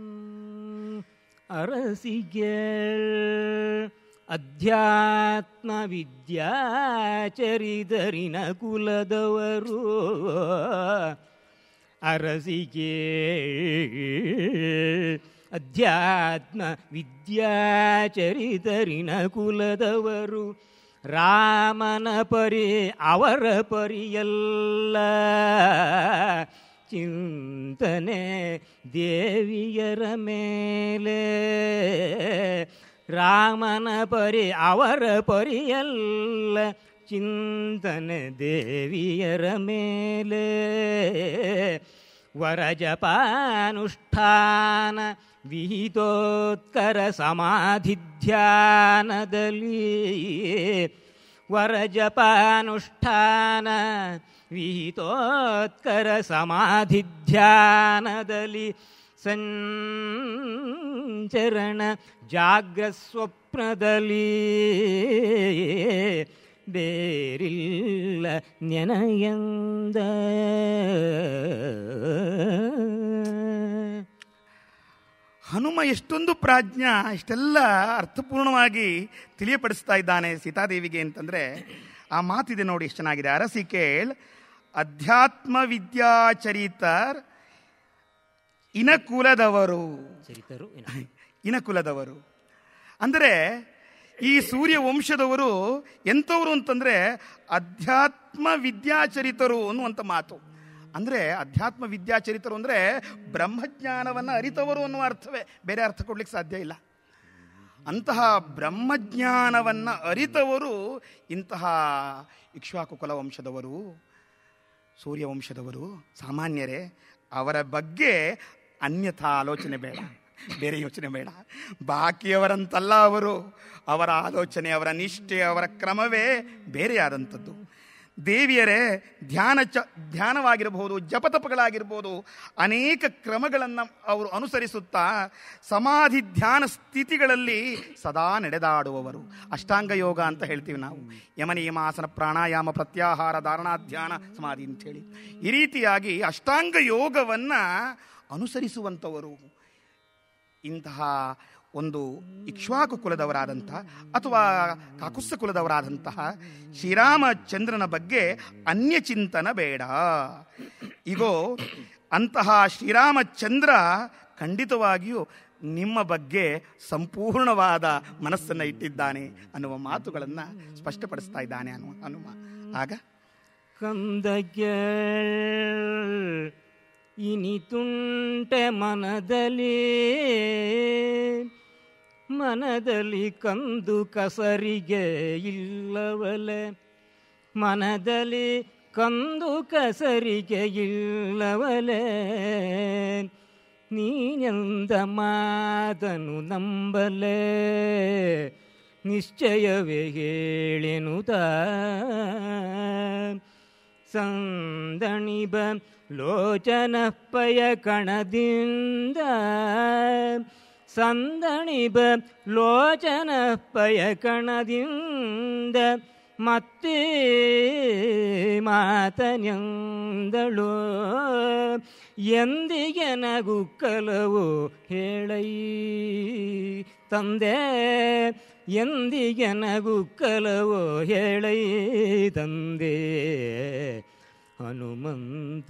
ಅರಸಿಗೆ ಅಧ್ಯಾತ್ಮ ವಿದ್ಯಾಚರಿದರಿನ ಕುಲದವರು ಅರಸಿಗೆ ಅಧ್ಯಾತ್ಮ ವಿದ್ಯಾಚರಿತರಿನ ಕುಲದವರು ರಾಮನ ಪರಿ ಅವರ ಪರಿಯಲ್ಲ ಚಿಂತನೆ ದೇವಿಯರ ಮೇಲೆ ರಾಮನ ಪರಿ ಅವರ ಪರಿಯಲ್ಲ ಚಿಂತನೆ ದೇವಿಯರ ಮೇಲೆ ವರಜಪಾನುಷ್ಠಾನ ವಿಹಿತೋತ್ಕರ ಸಮಾಧಿ ಧ್ಯಾನದಲ್ಲಿ ವರಜಪಾನುಷ್ಠಾನ ವಿಹಿತೋತ್ಕರ ಸಮಾಧಿ ಧ್ಯಾನದಲ್ಲಿ ಸಂಚರಣ ಜಾಗ್ರಸ್ವಪ್ನದಲ್ಲಿ ಬೇರಿಲ್ಲ ನೆನೆಯಂದ ಹನುಮ ಎಷ್ಟೊಂದು ಪ್ರಾಜ್ಞ ಇಷ್ಟೆಲ್ಲ ಅರ್ಥಪೂರ್ಣವಾಗಿ ತಿಳಿಯಪಡಿಸ್ತಾ ಇದ್ದಾನೆ ಸೀತಾದೇವಿಗೆ ಅಂತಂದ್ರೆ ಆ ಮಾತಿದೆ ನೋಡಿ ಎಷ್ಟು ಚೆನ್ನಾಗಿದೆ ಅರಸಿ ಕೇಳ್ ಅಧ್ಯಾತ್ಮ ವಿದ್ಯಾಚರಿತರ್ ಇನಕುಲದವರು ಚರಿತರು ಇನಕುಲದವರು ಅಂದರೆ ಈ ಸೂರ್ಯ ವಂಶದವರು ಎಂಥವರು ಅಂತಂದ್ರೆ ಅಧ್ಯಾತ್ಮ ವಿದ್ಯಾಚರಿತರು ಅನ್ನುವಂಥ ಮಾತು ಅಂದರೆ ಅಧ್ಯಾತ್ಮ ವಿದ್ಯಾಚರಿತರು ಅಂದರೆ ಬ್ರಹ್ಮಜ್ಞಾನವನ್ನು ಅರಿತವರು ಅನ್ನುವ ಅರ್ಥವೇ ಬೇರೆ ಅರ್ಥ ಕೊಡ್ಲಿಕ್ಕೆ ಸಾಧ್ಯ ಇಲ್ಲ ಅಂತಹ ಬ್ರಹ್ಮಜ್ಞಾನವನ್ನು ಅರಿತವರು ಇಂತಹ ಇಕ್ಷ್ವಾಕು ಕುಲ ವಂಶದವರು ಸೂರ್ಯವಂಶದವರು ಸಾಮಾನ್ಯರೇ ಅವರ ಬಗ್ಗೆ ಅನ್ಯಥಾ ಆಲೋಚನೆ ಬೇಡ ಬೇರೆ ಯೋಚನೆ ಬೇಡ ಬಾಕಿಯವರಂತಲ್ಲ ಅವರು ಅವರ ಆಲೋಚನೆ ಅವರ ನಿಷ್ಠೆ ಅವರ ಕ್ರಮವೇ ಬೇರೆಯಾದಂಥದ್ದು ದೇವಿಯರೇ ಧ್ಯಾನ ಚ ಧ್ಯಾನವಾಗಿರಬಹುದು ಜಪತಪಗಳಾಗಿರ್ಬೋದು ಅನೇಕ ಕ್ರಮಗಳನ್ನು ಅವರು ಅನುಸರಿಸುತ್ತಾ ಸಮಾಧಿ ಧ್ಯಾನ ಸ್ಥಿತಿಗಳಲ್ಲಿ ಸದಾ ನಡೆದಾಡುವವರು ಅಷ್ಟಾಂಗ ಯೋಗ ಅಂತ ಹೇಳ್ತೀವಿ ನಾವು ಯಮನಿಯಮಾಸನ ಪ್ರಾಣಾಯಾಮ ಪ್ರತ್ಯಾಹಾರ ಧಾರಣಾ ಧ್ಯಾನ ಸಮಾಧಿ ಅಂತೇಳಿ ಈ ರೀತಿಯಾಗಿ ಅಷ್ಟಾಂಗ ಯೋಗವನ್ನು ಅನುಸರಿಸುವಂಥವರು ಇಂತಹ ಒಂದು ಇಕ್ಷ್ವಾಕು ಕುಲದವರಾದಂಥ ಅಥವಾ ಕಾಕುಸ್ಸ ಕುಲದವರಾದಂತಹ ಶ್ರೀರಾಮಚಂದ್ರನ ಬಗ್ಗೆ ಅನ್ಯ ಚಿಂತನ ಬೇಡ ಈಗೋ ಅಂತಹ ಶ್ರೀರಾಮಚಂದ್ರ ಖಂಡಿತವಾಗಿಯೂ ನಿಮ್ಮ ಬಗ್ಗೆ ಸಂಪೂರ್ಣವಾದ ಮನಸ್ಸನ್ನು ಇಟ್ಟಿದ್ದಾನೆ ಅನ್ನುವ ಮಾತುಗಳನ್ನು ಸ್ಪಷ್ಟಪಡಿಸ್ತಾ ಇದ್ದಾನೆ ಅನ್ನುವ ಹನುಮ ಆಗ ಕಂದಕ್ಕೆ ಇನಿತುಂಟೆ ಮನದಲ್ಲಿ ಮನದಲ್ಲಿ ಕಂದು ಕಸರಿಗೆ ಇಲ್ಲವಲೆ ಮನದಲ್ಲಿ ಕಂದು ಕಸರಿಗೆ ಇಲ್ಲವಲೆ ನೀನೆಂದ ಮಾತನು ನಂಬಲೆ ನಿಶ್ಚಯವೇ ಹೇಳೆನುದ ಸಂದಣಿಬ ಲೋಚನಪ್ಪಯ ಕಣದಿಂದ ಸಂದಣಿಬ ಲೋಚನಪ್ಪಯ ಕಣದಿಂದ ಮತ್ತೆ ಮಾತನೆಂದಳು ಎಂದಿಗೆ ನಗುಕ್ಕಲವು ಹೇಳೈ ತಂದೆ ಎಂದಿಗೆ ನಗುಕ್ಕಲವು ಹೇಳೈ ತಂದೆ ಹನುಮಂತ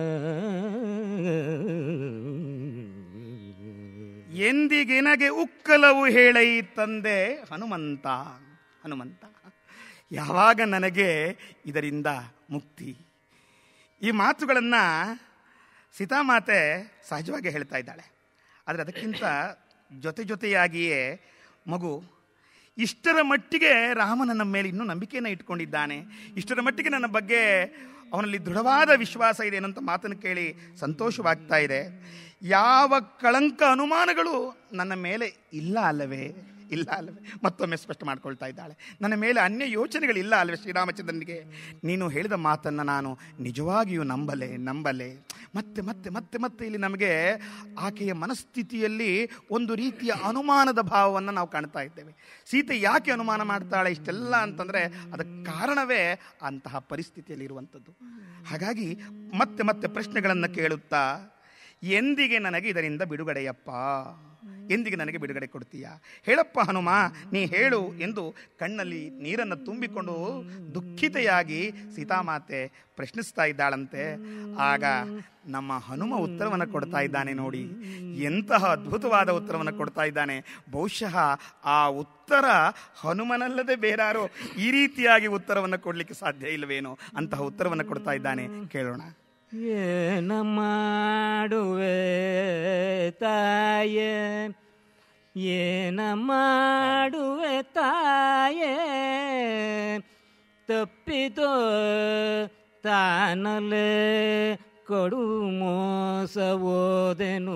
ಎಂದಿಗೆನಗೆ ಉಕ್ಕಲವು ಹೇಳೈ ತಂದೆ ಹನುಮಂತ ಹನುಮಂತ ಯಾವಾಗ ನನಗೆ ಇದರಿಂದ ಮುಕ್ತಿ ಈ ಮಾತುಗಳನ್ನು ಸೀತಾಮಾತೆ ಸಹಜವಾಗಿ ಹೇಳ್ತಾ ಇದ್ದಾಳೆ ಆದರೆ ಅದಕ್ಕಿಂತ ಜೊತೆ ಜೊತೆಯಾಗಿಯೇ ಮಗು ಇಷ್ಟರ ಮಟ್ಟಿಗೆ ರಾಮ ನನ್ನ ಮೇಲೆ ಇನ್ನೂ ನಂಬಿಕೆಯನ್ನು ಇಟ್ಕೊಂಡಿದ್ದಾನೆ ಇಷ್ಟರ ಮಟ್ಟಿಗೆ ನನ್ನ ಬಗ್ಗೆ ಅವನಲ್ಲಿ ದೃಢವಾದ ವಿಶ್ವಾಸ ಇದೆ ಅನ್ನೋಂಥ ಮಾತನ್ನು ಕೇಳಿ ಸಂತೋಷವಾಗ್ತಾ ಇದೆ ಯಾವ ಕಳಂಕ ಅನುಮಾನಗಳು ನನ್ನ ಮೇಲೆ ಇಲ್ಲ ಅಲ್ಲವೇ ಇಲ್ಲ ಅಲ್ಲವೇ ಮತ್ತೊಮ್ಮೆ ಸ್ಪಷ್ಟ ಮಾಡ್ಕೊಳ್ತಾ ಇದ್ದಾಳೆ ನನ್ನ ಮೇಲೆ ಅನ್ಯ ಯೋಚನೆಗಳಿಲ್ಲ ಅಲ್ಲವೇ ಶ್ರೀರಾಮಚಂದ್ರನಿಗೆ ನೀನು ಹೇಳಿದ ಮಾತನ್ನು ನಾನು ನಿಜವಾಗಿಯೂ ನಂಬಲೆ ನಂಬಲೆ ಮತ್ತೆ ಮತ್ತೆ ಮತ್ತೆ ಮತ್ತೆ ಇಲ್ಲಿ ನಮಗೆ ಆಕೆಯ ಮನಸ್ಥಿತಿಯಲ್ಲಿ ಒಂದು ರೀತಿಯ ಅನುಮಾನದ ಭಾವವನ್ನು ನಾವು ಕಾಣ್ತಾ ಇದ್ದೇವೆ ಸೀತೆ ಯಾಕೆ ಅನುಮಾನ ಮಾಡ್ತಾಳೆ ಇಷ್ಟೆಲ್ಲ ಅಂತಂದರೆ ಅದಕ್ಕೆ ಕಾರಣವೇ ಅಂತಹ ಪರಿಸ್ಥಿತಿಯಲ್ಲಿ ಇರುವಂಥದ್ದು ಹಾಗಾಗಿ ಮತ್ತೆ ಮತ್ತೆ ಪ್ರಶ್ನೆಗಳನ್ನು ಕೇಳುತ್ತಾ ಎಂದಿಗೆ ನನಗೆ ಇದರಿಂದ ಬಿಡುಗಡೆಯಪ್ಪ ಎಂದಿಗೆ ನನಗೆ ಬಿಡುಗಡೆ ಕೊಡ್ತೀಯಾ ಹೇಳಪ್ಪ ಹನುಮ ನೀ ಹೇಳು ಎಂದು ಕಣ್ಣಲ್ಲಿ ನೀರನ್ನು ತುಂಬಿಕೊಂಡು ದುಃಖಿತೆಯಾಗಿ ಸೀತಾಮಾತೆ ಪ್ರಶ್ನಿಸ್ತಾ ಇದ್ದಾಳಂತೆ ಆಗ ನಮ್ಮ ಹನುಮ ಉತ್ತರವನ್ನು ಕೊಡ್ತಾ ಇದ್ದಾನೆ ನೋಡಿ ಎಂತಹ ಅದ್ಭುತವಾದ ಉತ್ತರವನ್ನು ಕೊಡ್ತಾ ಇದ್ದಾನೆ ಬಹುಶಃ ಆ ಉತ್ತರ ಹನುಮನಲ್ಲದೆ ಬೇರಾರೋ ಈ ರೀತಿಯಾಗಿ ಉತ್ತರವನ್ನು ಕೊಡಲಿಕ್ಕೆ ಸಾಧ್ಯ ಇಲ್ಲವೇನೋ ಅಂತಹ ಉತ್ತರವನ್ನು ಕೊಡ್ತಾ ಇದ್ದಾನೆ ಕೇಳೋಣ ಏನ ಮಾಡುವೆ ತಾಯೇ ಏನ ಮಾಡುವೆ ತಾಯೇ ತಪ್ಪಿತೋ ತಾನಲೆ ಕಡು ಮೋಸವೋದೆನು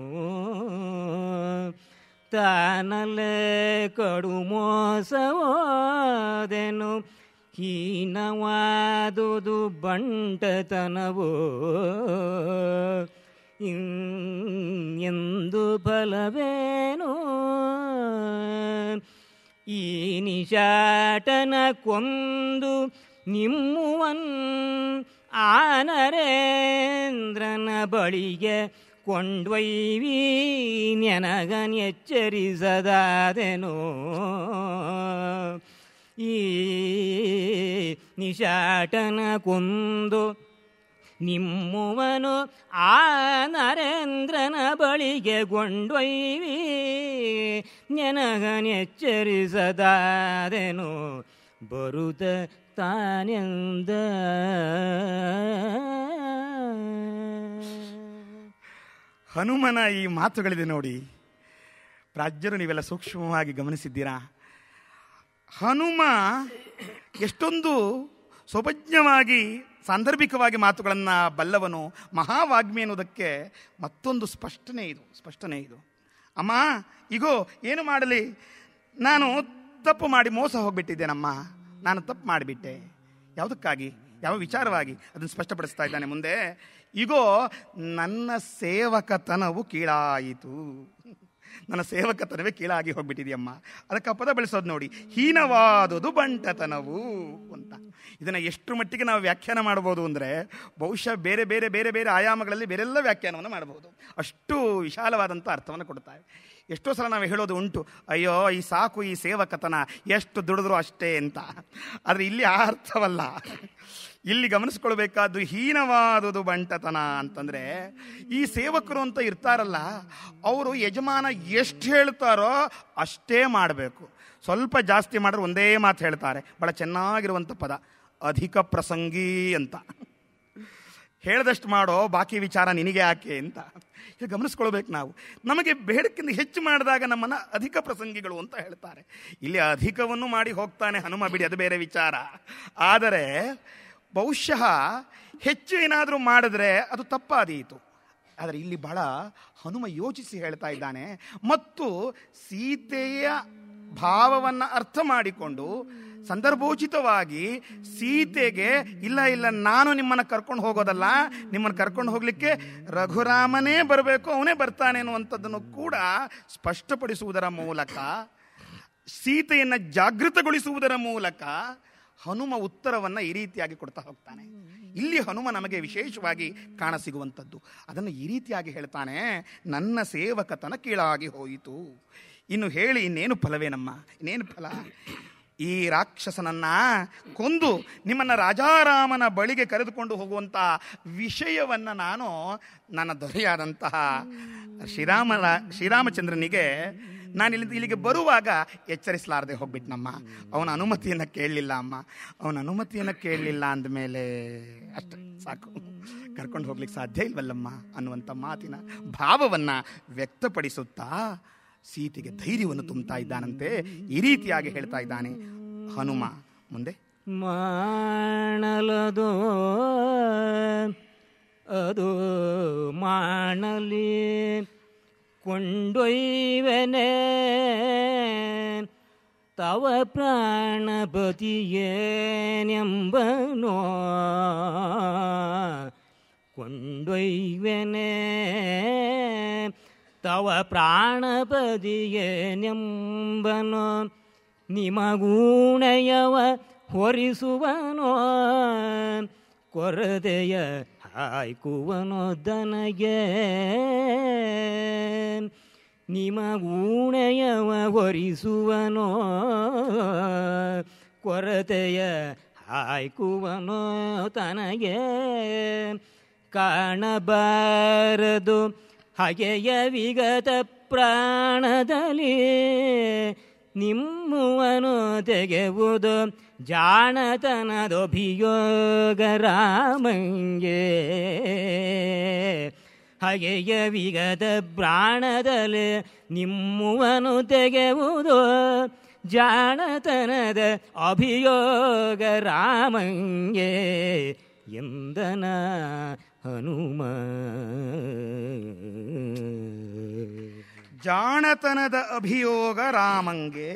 ತಾನಲೆ ಕಡು ಮೋಸವೋದೆನು ಹೀನವಾದುದು ಬಂಟತನವೋ ಇನ್- ಎಂದು ಫಲವೇನು ಈ ನಿಶಾಟನ ಕೊಂದು ನಿಮ್ಮುವನ್ ಆನರೇಂದ್ರನ ಬಳಿಗೆ ಕೊಂಡ್ವೈವಿ ನೆನಗನೆಚ್ಚರಿಸದಾದೆನೋ ಈ ನಿಶಾಟನ ಕೊಂದು ನಿಮ್ಮುವನು ಆ ನರೇಂದ್ರನ ಬಳಿಗೆ ಗೊಂಡೊಯ್ವಿ ನೆನಗನೆಚ್ಚರಿಸದಾದೆನು ಬರುತ್ತ ತಾನೆಂದ ಹನುಮನ ಈ ಮಾತುಗಳಿದೆ ನೋಡಿ ಪ್ರಾಜ್ಯರು ನೀವೆಲ್ಲ ಸೂಕ್ಷ್ಮವಾಗಿ ಗಮನಿಸಿದ್ದೀರಾ ಹನುಮ ಎಷ್ಟೊಂದು ಸ್ವಭಜ್ಞವಾಗಿ ಸಾಂದರ್ಭಿಕವಾಗಿ ಮಾತುಗಳನ್ನು ಬಲ್ಲವನು ಮಹಾವಾಗ್ಮಿ ಅನ್ನೋದಕ್ಕೆ ಮತ್ತೊಂದು ಸ್ಪಷ್ಟನೆ ಇದು ಸ್ಪಷ್ಟನೆ ಇದು ಅಮ್ಮ ಈಗೋ ಏನು ಮಾಡಲಿ ನಾನು ತಪ್ಪು ಮಾಡಿ ಮೋಸ ಹೋಗ್ಬಿಟ್ಟಿದ್ದೇನಮ್ಮ ನಾನು ತಪ್ಪು ಮಾಡಿಬಿಟ್ಟೆ ಯಾವುದಕ್ಕಾಗಿ ಯಾವ ವಿಚಾರವಾಗಿ ಅದನ್ನು ಸ್ಪಷ್ಟಪಡಿಸ್ತಾ ಇದ್ದಾನೆ ಮುಂದೆ ಈಗೋ ನನ್ನ ಸೇವಕತನವು ಕೀಳಾಯಿತು ನನ್ನ ಸೇವಕತನವೇ ಕೀಳಾಗಿ ಹೋಗ್ಬಿಟ್ಟಿದೆಯಮ್ಮ ಅದಕ್ಕೆ ಆ ಪದ ಬೆಳೆಸೋದು ನೋಡಿ ಹೀನವಾದುದು ಬಂಟತನವು ಅಂತ ಇದನ್ನು ಎಷ್ಟು ಮಟ್ಟಿಗೆ ನಾವು ವ್ಯಾಖ್ಯಾನ ಮಾಡ್ಬೋದು ಅಂದರೆ ಬಹುಶಃ ಬೇರೆ ಬೇರೆ ಬೇರೆ ಬೇರೆ ಆಯಾಮಗಳಲ್ಲಿ ಬೇರೆಲ್ಲ ವ್ಯಾಖ್ಯಾನವನ್ನು ಮಾಡಬಹುದು ಅಷ್ಟು ವಿಶಾಲವಾದಂಥ ಅರ್ಥವನ್ನು ಕೊಡ್ತಾರೆ ಎಷ್ಟೋ ಸಲ ನಾವು ಹೇಳೋದು ಉಂಟು ಅಯ್ಯೋ ಈ ಸಾಕು ಈ ಸೇವಕತನ ಎಷ್ಟು ದುಡಿದ್ರು ಅಷ್ಟೇ ಅಂತ ಆದರೆ ಇಲ್ಲಿ ಆ ಅರ್ಥವಲ್ಲ ಇಲ್ಲಿ ಗಮನಿಸ್ಕೊಳ್ಬೇಕಾದ್ದು ಹೀನವಾದುದು ಬಂಟತನ ಅಂತಂದ್ರೆ ಈ ಸೇವಕರು ಅಂತ ಇರ್ತಾರಲ್ಲ ಅವರು ಯಜಮಾನ ಎಷ್ಟು ಹೇಳ್ತಾರೋ ಅಷ್ಟೇ ಮಾಡಬೇಕು ಸ್ವಲ್ಪ ಜಾಸ್ತಿ ಮಾಡಿದ್ರೆ ಒಂದೇ ಮಾತು ಹೇಳ್ತಾರೆ ಬಹಳ ಚೆನ್ನಾಗಿರುವಂಥ ಪದ ಅಧಿಕ ಪ್ರಸಂಗಿ ಅಂತ ಹೇಳ್ದಷ್ಟು ಮಾಡೋ ಬಾಕಿ ವಿಚಾರ ನಿನಗೆ ಯಾಕೆ ಅಂತ ಈಗ ಗಮನಿಸ್ಕೊಳ್ಬೇಕು ನಾವು ನಮಗೆ ಬೇಡಕ್ಕಿಂತ ಹೆಚ್ಚು ಮಾಡಿದಾಗ ನಮ್ಮನ್ನು ಅಧಿಕ ಪ್ರಸಂಗಿಗಳು ಅಂತ ಹೇಳ್ತಾರೆ ಇಲ್ಲಿ ಅಧಿಕವನ್ನು ಮಾಡಿ ಹೋಗ್ತಾನೆ ಹನುಮ ಬಿಡಿ ಅದು ಬೇರೆ ವಿಚಾರ ಆದರೆ ಬಹುಶಃ ಹೆಚ್ಚು ಏನಾದರೂ ಮಾಡಿದ್ರೆ ಅದು ತಪ್ಪಾದೀತು ಆದರೆ ಇಲ್ಲಿ ಬಹಳ ಹನುಮ ಯೋಚಿಸಿ ಹೇಳ್ತಾ ಇದ್ದಾನೆ ಮತ್ತು ಸೀತೆಯ ಭಾವವನ್ನು ಅರ್ಥ ಮಾಡಿಕೊಂಡು ಸಂದರ್ಭೋಚಿತವಾಗಿ ಸೀತೆಗೆ ಇಲ್ಲ ಇಲ್ಲ ನಾನು ನಿಮ್ಮನ್ನು ಕರ್ಕೊಂಡು ಹೋಗೋದಲ್ಲ ನಿಮ್ಮನ್ನು ಕರ್ಕೊಂಡು ಹೋಗಲಿಕ್ಕೆ ರಘುರಾಮನೇ ಬರಬೇಕು ಅವನೇ ಬರ್ತಾನೆ ಅನ್ನುವಂಥದ್ದನ್ನು ಕೂಡ ಸ್ಪಷ್ಟಪಡಿಸುವುದರ ಮೂಲಕ ಸೀತೆಯನ್ನು ಜಾಗೃತಗೊಳಿಸುವುದರ ಮೂಲಕ ಹನುಮ ಉತ್ತರವನ್ನು ಈ ರೀತಿಯಾಗಿ ಕೊಡ್ತಾ ಹೋಗ್ತಾನೆ ಇಲ್ಲಿ ಹನುಮ ನಮಗೆ ವಿಶೇಷವಾಗಿ ಕಾಣಸಿಗುವಂಥದ್ದು ಅದನ್ನು ಈ ರೀತಿಯಾಗಿ ಹೇಳ್ತಾನೆ ನನ್ನ ಸೇವಕತನ ಕೀಳಾಗಿ ಹೋಯಿತು ಇನ್ನು ಹೇಳಿ ಇನ್ನೇನು ಫಲವೇನಮ್ಮ ಇನ್ನೇನು ಫಲ ಈ ರಾಕ್ಷಸನನ್ನ ಕೊಂದು ನಿಮ್ಮನ್ನ ರಾಜಾರಾಮನ ಬಳಿಗೆ ಕರೆದುಕೊಂಡು ಹೋಗುವಂಥ ವಿಷಯವನ್ನ ನಾನು ನನ್ನ ದೊರೆಯಾದಂತಹ ಶ್ರೀರಾಮನ ಶ್ರೀರಾಮಚಂದ್ರನಿಗೆ ನಾನು ಇಲ್ಲಿ ಇಲ್ಲಿಗೆ ಬರುವಾಗ ಎಚ್ಚರಿಸಲಾರದೆ ಹೋಗ್ಬಿಟ್ನಮ್ಮ ಅವನ ಅನುಮತಿಯನ್ನು ಕೇಳಲಿಲ್ಲ ಅಮ್ಮ ಅವನ ಅನುಮತಿಯನ್ನು ಕೇಳಲಿಲ್ಲ ಅಂದಮೇಲೆ ಅಷ್ಟೇ ಸಾಕು ಕರ್ಕೊಂಡು ಹೋಗ್ಲಿಕ್ಕೆ ಸಾಧ್ಯ ಇಲ್ವಲ್ಲಮ್ಮ ಅನ್ನುವಂಥ ಮಾತಿನ ಭಾವವನ್ನು ವ್ಯಕ್ತಪಡಿಸುತ್ತಾ ಸೀತೆಗೆ ಧೈರ್ಯವನ್ನು ತುಂಬುತ್ತಾ ಇದ್ದಾನಂತೆ ಈ ರೀತಿಯಾಗಿ ಹೇಳ್ತಾ ಇದ್ದಾನೆ ಹನುಮ ಮುಂದೆ ಮಾಡಲದು ಅದು ಮಾಡಲಿ ಕೊಂಡೊಯ್ವೆನೆ ತವ ಪ್ರಾಣಪತಿಯೇನೆಂಬನೋ ಕೊಂಡೊಯ್ವೆನೆ ತವ ಪ್ರಾಣಪದಿಯೇನೆಂಬನೋ ನಿಮಗೂಣಯವ ಹೊರಿಸುವನೋ ಕೊರತೆಯ ಹಾಯ್ಕುವನೋ ದನಗೆ ನಿಮಗೂಣಯವ ಹೊರಿಸುವನೋ ಕೊರತೆಯ ಹಾಯ್ಕುವನೋ ತನಗೆ ಕಾಣಬಾರದು ಹಗೆಯ ವಿಗತ ಪ್ರಾಣದಲ್ಲಿ ನಿಮ್ಮುವನು ತೆಗೆವುದು ಜಾಣತನದೊಭಿಯೋಗ ರಾಮಂಗೆ ಹಗೆಯ ವಿಗತ ಪ್ರಾಣದಲ್ಲಿ ನಿಮ್ಮುವನು ತೆಗೆವುದು ಜಾಣತನದ ಅಭಿಯೋಗ ರಾಮಂಗೆ ಎಂದನ ಹನುಮ ಜಾಣತನದ ಅಭಿಯೋಗ ರಾಮಂಗೆ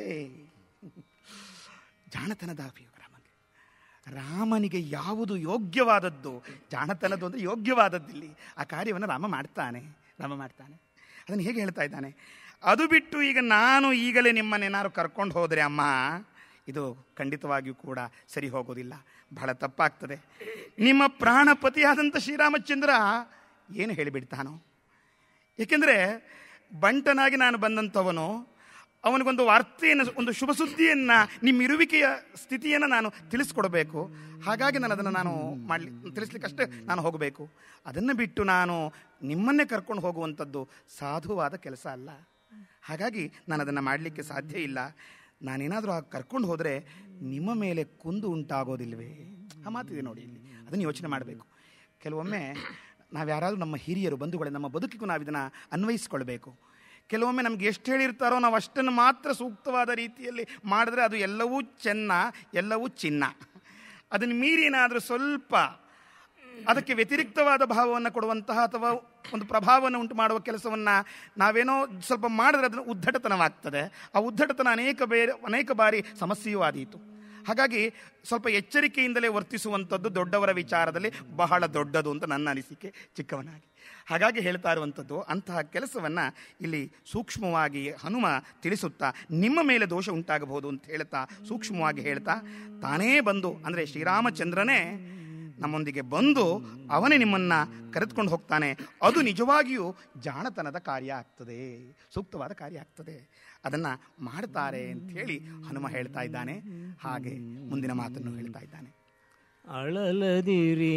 ಜಾಣತನದ ಅಭಿಯೋಗ ರಾಮಂಗೆ ರಾಮನಿಗೆ ಯಾವುದು ಯೋಗ್ಯವಾದದ್ದು ಜಾಣತನದ್ದು ಅಂದರೆ ಯೋಗ್ಯವಾದದ್ದಿಲ್ಲಿ ಆ ಕಾರ್ಯವನ್ನು ರಾಮ ಮಾಡ್ತಾನೆ ರಾಮ ಮಾಡ್ತಾನೆ ಅದನ್ನು ಹೇಗೆ ಹೇಳ್ತಾ ಇದ್ದಾನೆ ಅದು ಬಿಟ್ಟು ಈಗ ನಾನು ಈಗಲೇ ನಿಮ್ಮನ್ನೇನಾದ್ರು ಕರ್ಕೊಂಡು ಹೋದರೆ ಅಮ್ಮ ಇದು ಖಂಡಿತವಾಗಿಯೂ ಕೂಡ ಸರಿ ಹೋಗೋದಿಲ್ಲ ಬಹಳ ತಪ್ಪಾಗ್ತದೆ ನಿಮ್ಮ ಪ್ರಾಣಪತಿಯಾದಂಥ ಶ್ರೀರಾಮಚಂದ್ರ ಏನು ಹೇಳಿಬಿಡ್ತಾನೋ ಏಕೆಂದರೆ ಬಂಟನಾಗಿ ನಾನು ಬಂದಂಥವನು ಅವನಿಗೊಂದು ವಾರ್ತೆಯನ್ನು ಒಂದು ಶುಭ ಸುದ್ದಿಯನ್ನು ನಿಮ್ಮ ಇರುವಿಕೆಯ ಸ್ಥಿತಿಯನ್ನು ನಾನು ತಿಳಿಸ್ಕೊಡ್ಬೇಕು ಹಾಗಾಗಿ ನಾನು ಅದನ್ನು ನಾನು ಮಾಡಲಿ ತಿಳಿಸ್ಲಿಕ್ಕಷ್ಟೇ ನಾನು ಹೋಗಬೇಕು ಅದನ್ನು ಬಿಟ್ಟು ನಾನು ನಿಮ್ಮನ್ನೇ ಕರ್ಕೊಂಡು ಹೋಗುವಂಥದ್ದು ಸಾಧುವಾದ ಕೆಲಸ ಅಲ್ಲ ಹಾಗಾಗಿ ನಾನು ಅದನ್ನು ಮಾಡಲಿಕ್ಕೆ ಸಾಧ್ಯ ಇಲ್ಲ ನಾನೇನಾದರೂ ಆ ಕರ್ಕೊಂಡು ಹೋದರೆ ನಿಮ್ಮ ಮೇಲೆ ಕುಂದು ಉಂಟಾಗೋದಿಲ್ವೇ ಆ ಮಾತಿದೆ ನೋಡಿ ಇಲ್ಲಿ ಅದನ್ನು ಯೋಚನೆ ಮಾಡಬೇಕು ಕೆಲವೊಮ್ಮೆ ನಾವು ಯಾರಾದರೂ ನಮ್ಮ ಹಿರಿಯರು ಬಂಧುಗಳೇ ನಮ್ಮ ಬದುಕಿಗೂ ನಾವು ಇದನ್ನು ಅನ್ವಯಿಸ್ಕೊಳ್ಬೇಕು ಕೆಲವೊಮ್ಮೆ ನಮ್ಗೆ ಎಷ್ಟು ಹೇಳಿರ್ತಾರೋ ನಾವು ಅಷ್ಟನ್ನು ಮಾತ್ರ ಸೂಕ್ತವಾದ ರೀತಿಯಲ್ಲಿ ಮಾಡಿದ್ರೆ ಅದು ಎಲ್ಲವೂ ಚೆನ್ನ ಎಲ್ಲವೂ ಚಿನ್ನ ಅದನ್ನು ಮೀರಿ ಏನಾದರೂ ಸ್ವಲ್ಪ ಅದಕ್ಕೆ ವ್ಯತಿರಿಕ್ತವಾದ ಭಾವವನ್ನು ಕೊಡುವಂತಹ ಅಥವಾ ಒಂದು ಪ್ರಭಾವವನ್ನು ಉಂಟು ಮಾಡುವ ಕೆಲಸವನ್ನು ನಾವೇನೋ ಸ್ವಲ್ಪ ಮಾಡಿದ್ರೆ ಅದನ್ನು ಉದ್ದಟತನವಾಗ್ತದೆ ಆ ಉದ್ದಟತನ ಅನೇಕ ಬೇರೆ ಅನೇಕ ಬಾರಿ ಸಮಸ್ಯೆಯೂ ಆದೀತು ಹಾಗಾಗಿ ಸ್ವಲ್ಪ ಎಚ್ಚರಿಕೆಯಿಂದಲೇ ವರ್ತಿಸುವಂಥದ್ದು ದೊಡ್ಡವರ ವಿಚಾರದಲ್ಲಿ ಬಹಳ ದೊಡ್ಡದು ಅಂತ ನನ್ನ ಅನಿಸಿಕೆ ಚಿಕ್ಕವನಾಗಿ ಹಾಗಾಗಿ ಹೇಳ್ತಾ ಇರುವಂಥದ್ದು ಅಂತಹ ಕೆಲಸವನ್ನು ಇಲ್ಲಿ ಸೂಕ್ಷ್ಮವಾಗಿ ಹನುಮ ತಿಳಿಸುತ್ತಾ ನಿಮ್ಮ ಮೇಲೆ ದೋಷ ಉಂಟಾಗಬಹುದು ಅಂತ ಹೇಳ್ತಾ ಸೂಕ್ಷ್ಮವಾಗಿ ಹೇಳ್ತಾ ತಾನೇ ಬಂದು ಅಂದರೆ ಶ್ರೀರಾಮಚಂದ್ರನೇ ನಮ್ಮೊಂದಿಗೆ ಬಂದು ಅವನೇ ನಿಮ್ಮನ್ನ ಕರೆದುಕೊಂಡು ಹೋಗ್ತಾನೆ ಅದು ನಿಜವಾಗಿಯೂ ಜಾಣತನದ ಕಾರ್ಯ ಆಗ್ತದೆ ಸೂಕ್ತವಾದ ಕಾರ್ಯ ಆಗ್ತದೆ ಅದನ್ನ ಮಾಡ್ತಾರೆ ಅಂತ ಹೇಳಿ ಹನುಮ ಹೇಳ್ತಾ ಇದ್ದಾನೆ ಹಾಗೆ ಮುಂದಿನ ಮಾತನ್ನು ಹೇಳ್ತಾ ಇದ್ದಾನೆ ಅಳಲದಿರಿ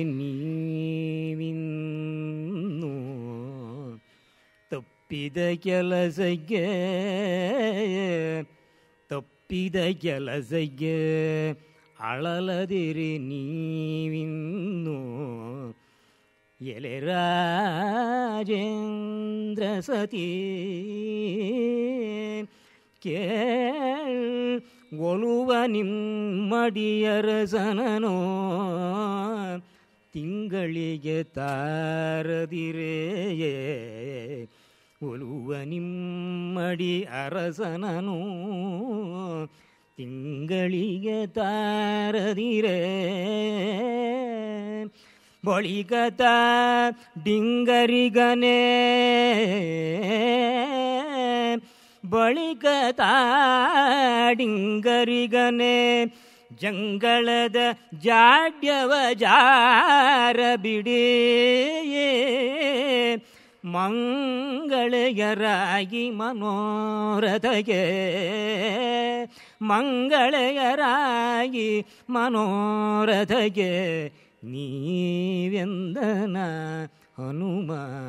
ನೀವಿನ್ನು ತಪ್ಪಿದ ಕೆಲಸಕ್ಕೆ ತಪ್ಪಿದ ಕೆಲಸಕ್ಕೆ ಅಳಲದಿರಿ ನೀವಿನ್ನು ಎಲೆ ರಾಜೇಂದ್ರ ಸತಿ ಕೇಳ್ ಒಲುವ ನಿಮ್ಮಡಿಯರಸನನೋ ತಿಂಗಳಿಗೆ ತಾರದಿರೆಯೇ ಒಲುವ ನಿಮ್ಮಡಿ ಅರಸನನು ತಿಂಗಳಿಗೆ ತಾರದಿರೇ ಬಳಿಕತ ಡಿಂಗರಿಗನೇ ಬಳಿಕ ತಾಡಿಂಗರಿಗನೆ ಜಂಗಳದ ಜಾಡ್ಯವ ಜಾರ ಬಿಡಿ ಮಂಗಳೆಯರಾಗಿ ಮನೋರಥಗೆ ಮಂಗಳೆಯರಾಗಿ ಮನೋರಥಗೆ ನೀವೆಂದನ ಹನುಮ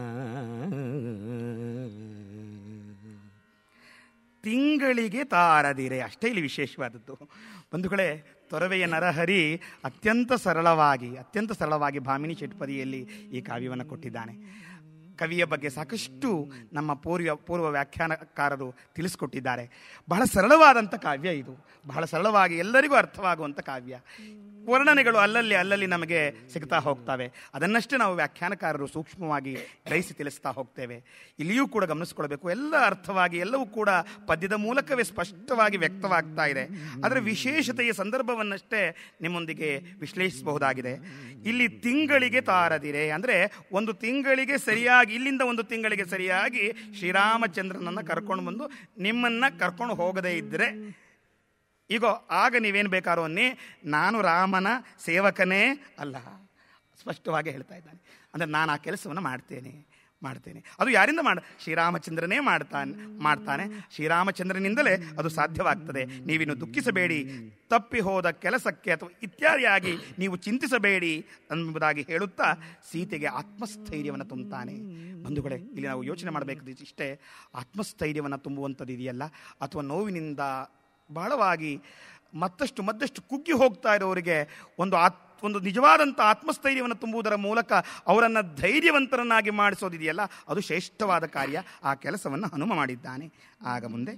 ತಿಂಗಳಿಗೆ ತಾರದಿರೆ ಅಷ್ಟೇ ಇಲ್ಲಿ ವಿಶೇಷವಾದದ್ದು ಬಂಧುಗಳೇ ತೊರವೆಯ ನರಹರಿ ಅತ್ಯಂತ ಸರಳವಾಗಿ ಅತ್ಯಂತ ಸರಳವಾಗಿ ಭಾಮಿನಿ ಷಟ್ಪದಿಯಲ್ಲಿ ಈ ಕಾವ್ಯವನ್ನು ಕೊಟ್ಟಿದ್ದಾನೆ ಕವಿಯ ಬಗ್ಗೆ ಸಾಕಷ್ಟು ನಮ್ಮ ಪೂರ್ವ ಪೂರ್ವ ವ್ಯಾಖ್ಯಾನಕಾರರು ತಿಳಿಸ್ಕೊಟ್ಟಿದ್ದಾರೆ ಬಹಳ ಸರಳವಾದಂಥ ಕಾವ್ಯ ಇದು ಬಹಳ ಸರಳವಾಗಿ ಎಲ್ಲರಿಗೂ ಅರ್ಥವಾಗುವಂಥ ಕಾವ್ಯ ವರ್ಣನೆಗಳು ಅಲ್ಲಲ್ಲಿ ಅಲ್ಲಲ್ಲಿ ನಮಗೆ ಸಿಗ್ತಾ ಹೋಗ್ತವೆ ಅದನ್ನಷ್ಟೇ ನಾವು ವ್ಯಾಖ್ಯಾನಕಾರರು ಸೂಕ್ಷ್ಮವಾಗಿ ಗ್ರಹಿಸಿ ತಿಳಿಸ್ತಾ ಹೋಗ್ತೇವೆ ಇಲ್ಲಿಯೂ ಕೂಡ ಗಮನಿಸ್ಕೊಳ್ಬೇಕು ಎಲ್ಲ ಅರ್ಥವಾಗಿ ಎಲ್ಲವೂ ಕೂಡ ಪದ್ಯದ ಮೂಲಕವೇ ಸ್ಪಷ್ಟವಾಗಿ ವ್ಯಕ್ತವಾಗ್ತಾ ಇದೆ ಅದರ ವಿಶೇಷತೆಯ ಸಂದರ್ಭವನ್ನಷ್ಟೇ ನಿಮ್ಮೊಂದಿಗೆ ವಿಶ್ಲೇಷಿಸಬಹುದಾಗಿದೆ ಇಲ್ಲಿ ತಿಂಗಳಿಗೆ ತಾರದಿರೆ ಅಂದರೆ ಒಂದು ತಿಂಗಳಿಗೆ ಸರಿಯಾಗಿ ಇಲ್ಲಿಂದ ಒಂದು ತಿಂಗಳಿಗೆ ಸರಿಯಾಗಿ ಶ್ರೀರಾಮಚಂದ್ರನನ್ನ ಕರ್ಕೊಂಡು ಬಂದು ನಿಮ್ಮನ್ನ ಕರ್ಕೊಂಡು ಹೋಗದೇ ಇದ್ದರೆ ಈಗ ಆಗ ನೀವೇನು ಬೇಕಾರೋ ಅನ್ನಿ ನಾನು ರಾಮನ ಸೇವಕನೇ ಅಲ್ಲ ಸ್ಪಷ್ಟವಾಗಿ ಹೇಳ್ತಾ ಇದ್ದಾನೆ ಅಂದರೆ ನಾನು ಆ ಕೆಲಸವನ್ನು ಮಾಡ್ತೇನೆ ಮಾಡ್ತೇನೆ ಅದು ಯಾರಿಂದ ಮಾಡ ಶ್ರೀರಾಮಚಂದ್ರನೇ ಮಾಡ್ತಾನೆ ಮಾಡ್ತಾನೆ ಶ್ರೀರಾಮಚಂದ್ರನಿಂದಲೇ ಅದು ಸಾಧ್ಯವಾಗ್ತದೆ ನೀವಿನ್ನು ದುಃಖಿಸಬೇಡಿ ತಪ್ಪಿ ಹೋದ ಕೆಲಸಕ್ಕೆ ಅಥವಾ ಇತ್ಯಾದಿಯಾಗಿ ನೀವು ಚಿಂತಿಸಬೇಡಿ ಎಂಬುದಾಗಿ ಹೇಳುತ್ತಾ ಸೀತೆಗೆ ಆತ್ಮಸ್ಥೈರ್ಯವನ್ನು ತುಂಬುತ್ತಾನೆ ಬಂಧುಗಳೇ ಇಲ್ಲಿ ನಾವು ಯೋಚನೆ ಮಾಡಬೇಕು ಇಷ್ಟೇ ಆತ್ಮಸ್ಥೈರ್ಯವನ್ನು ತುಂಬುವಂಥದ್ದು ಇದೆಯಲ್ಲ ಅಥವಾ ನೋವಿನಿಂದ ಬಹಳವಾಗಿ ಮತ್ತಷ್ಟು ಮತ್ತಷ್ಟು ಕುಗ್ಗಿ ಹೋಗ್ತಾ ಇರೋರಿಗೆ ಒಂದು ಆತ್ ಒಂದು ನಿಜವಾದಂಥ ಆತ್ಮಸ್ಥೈರ್ಯವನ್ನು ತುಂಬುವುದರ ಮೂಲಕ ಅವರನ್ನು ಧೈರ್ಯವಂತರನ್ನಾಗಿ ಮಾಡಿಸೋದಿದೆಯಲ್ಲ ಅದು ಶ್ರೇಷ್ಠವಾದ ಕಾರ್ಯ ಆ ಕೆಲಸವನ್ನು ಹನುಮ ಮಾಡಿದ್ದಾನೆ ಆಗ ಮುಂದೆ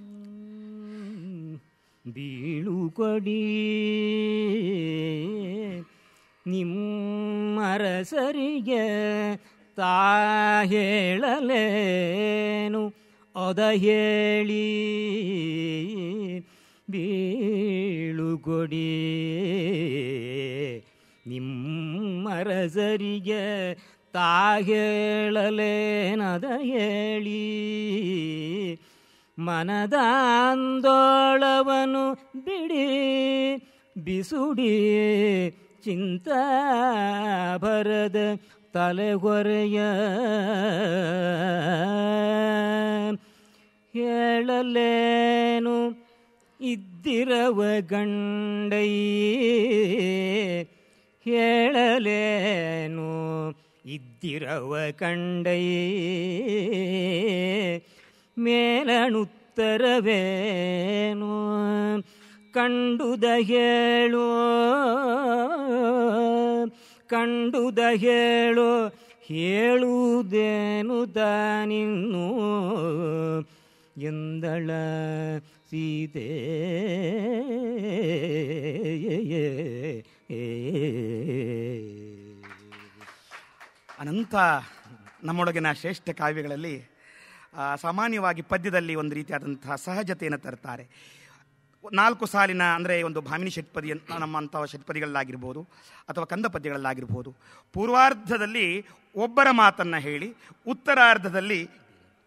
ಬೀಳು ಕೊಡಿ ನಿಮ್ಮರಸರಿಗೆ ತಾ ಹೇಳಲೇನು ಅದ ಹೇಳಿ ಬೀಳು ಕೊಡಿ ನಿಮ್ಮರಸರಿಗೆ ತಾ ಹೇಳಲೇನದ ಹೇಳಿ ಮನದಾಂದೋಳವನು ಬಿಡಿ ಬಿಸುಡಿ ಚಿಂತ ಭರದ ತಲೆಗೊರೆಯ ಹೇಳಲೇನು ಇದ್ದಿರವ ಗಂಡೈ ಹೇಳಲೇನು ಇದ್ದಿರವ ಕಂಡೈ ಮೇಲಣುತ್ತರವೇನು ಕಂಡುದ ಹೇಳು ಕಂಡುದ ಹೇಳು ಹೇಳುವುದೇನು ತಾನಿನ್ನು ಎಂದಳ ಸೀತೆ ಅನಂತ ನಮ್ಮೊಳಗಿನ ಶ್ರೇಷ್ಠ ಕಾವ್ಯಗಳಲ್ಲಿ ಆ, ಸಾಮಾನ್ಯವಾಗಿ ಪದ್ಯದಲ್ಲಿ ಒಂದು ರೀತಿಯಾದಂತಹ ಸಹಜತೆಯನ್ನು ತರ್ತಾರೆ ನಾಲ್ಕು ಸಾಲಿನ ಅಂದರೆ ಒಂದು ಭಾಮಿನಿ ಷಟ್ಪದಿ ಅಂತ ನಮ್ಮಂಥ ಷಟ್ಪದಿಗಳಲ್ಲಾಗಿರ್ಬೋದು ಅಥವಾ ಕಂದ ಪದ್ಯಗಳಲ್ಲಾಗಿರ್ಬೋದು ಪೂರ್ವಾರ್ಧದಲ್ಲಿ ಒಬ್ಬರ ಮಾತನ್ನು ಹೇಳಿ ಉತ್ತರಾರ್ಧದಲ್ಲಿ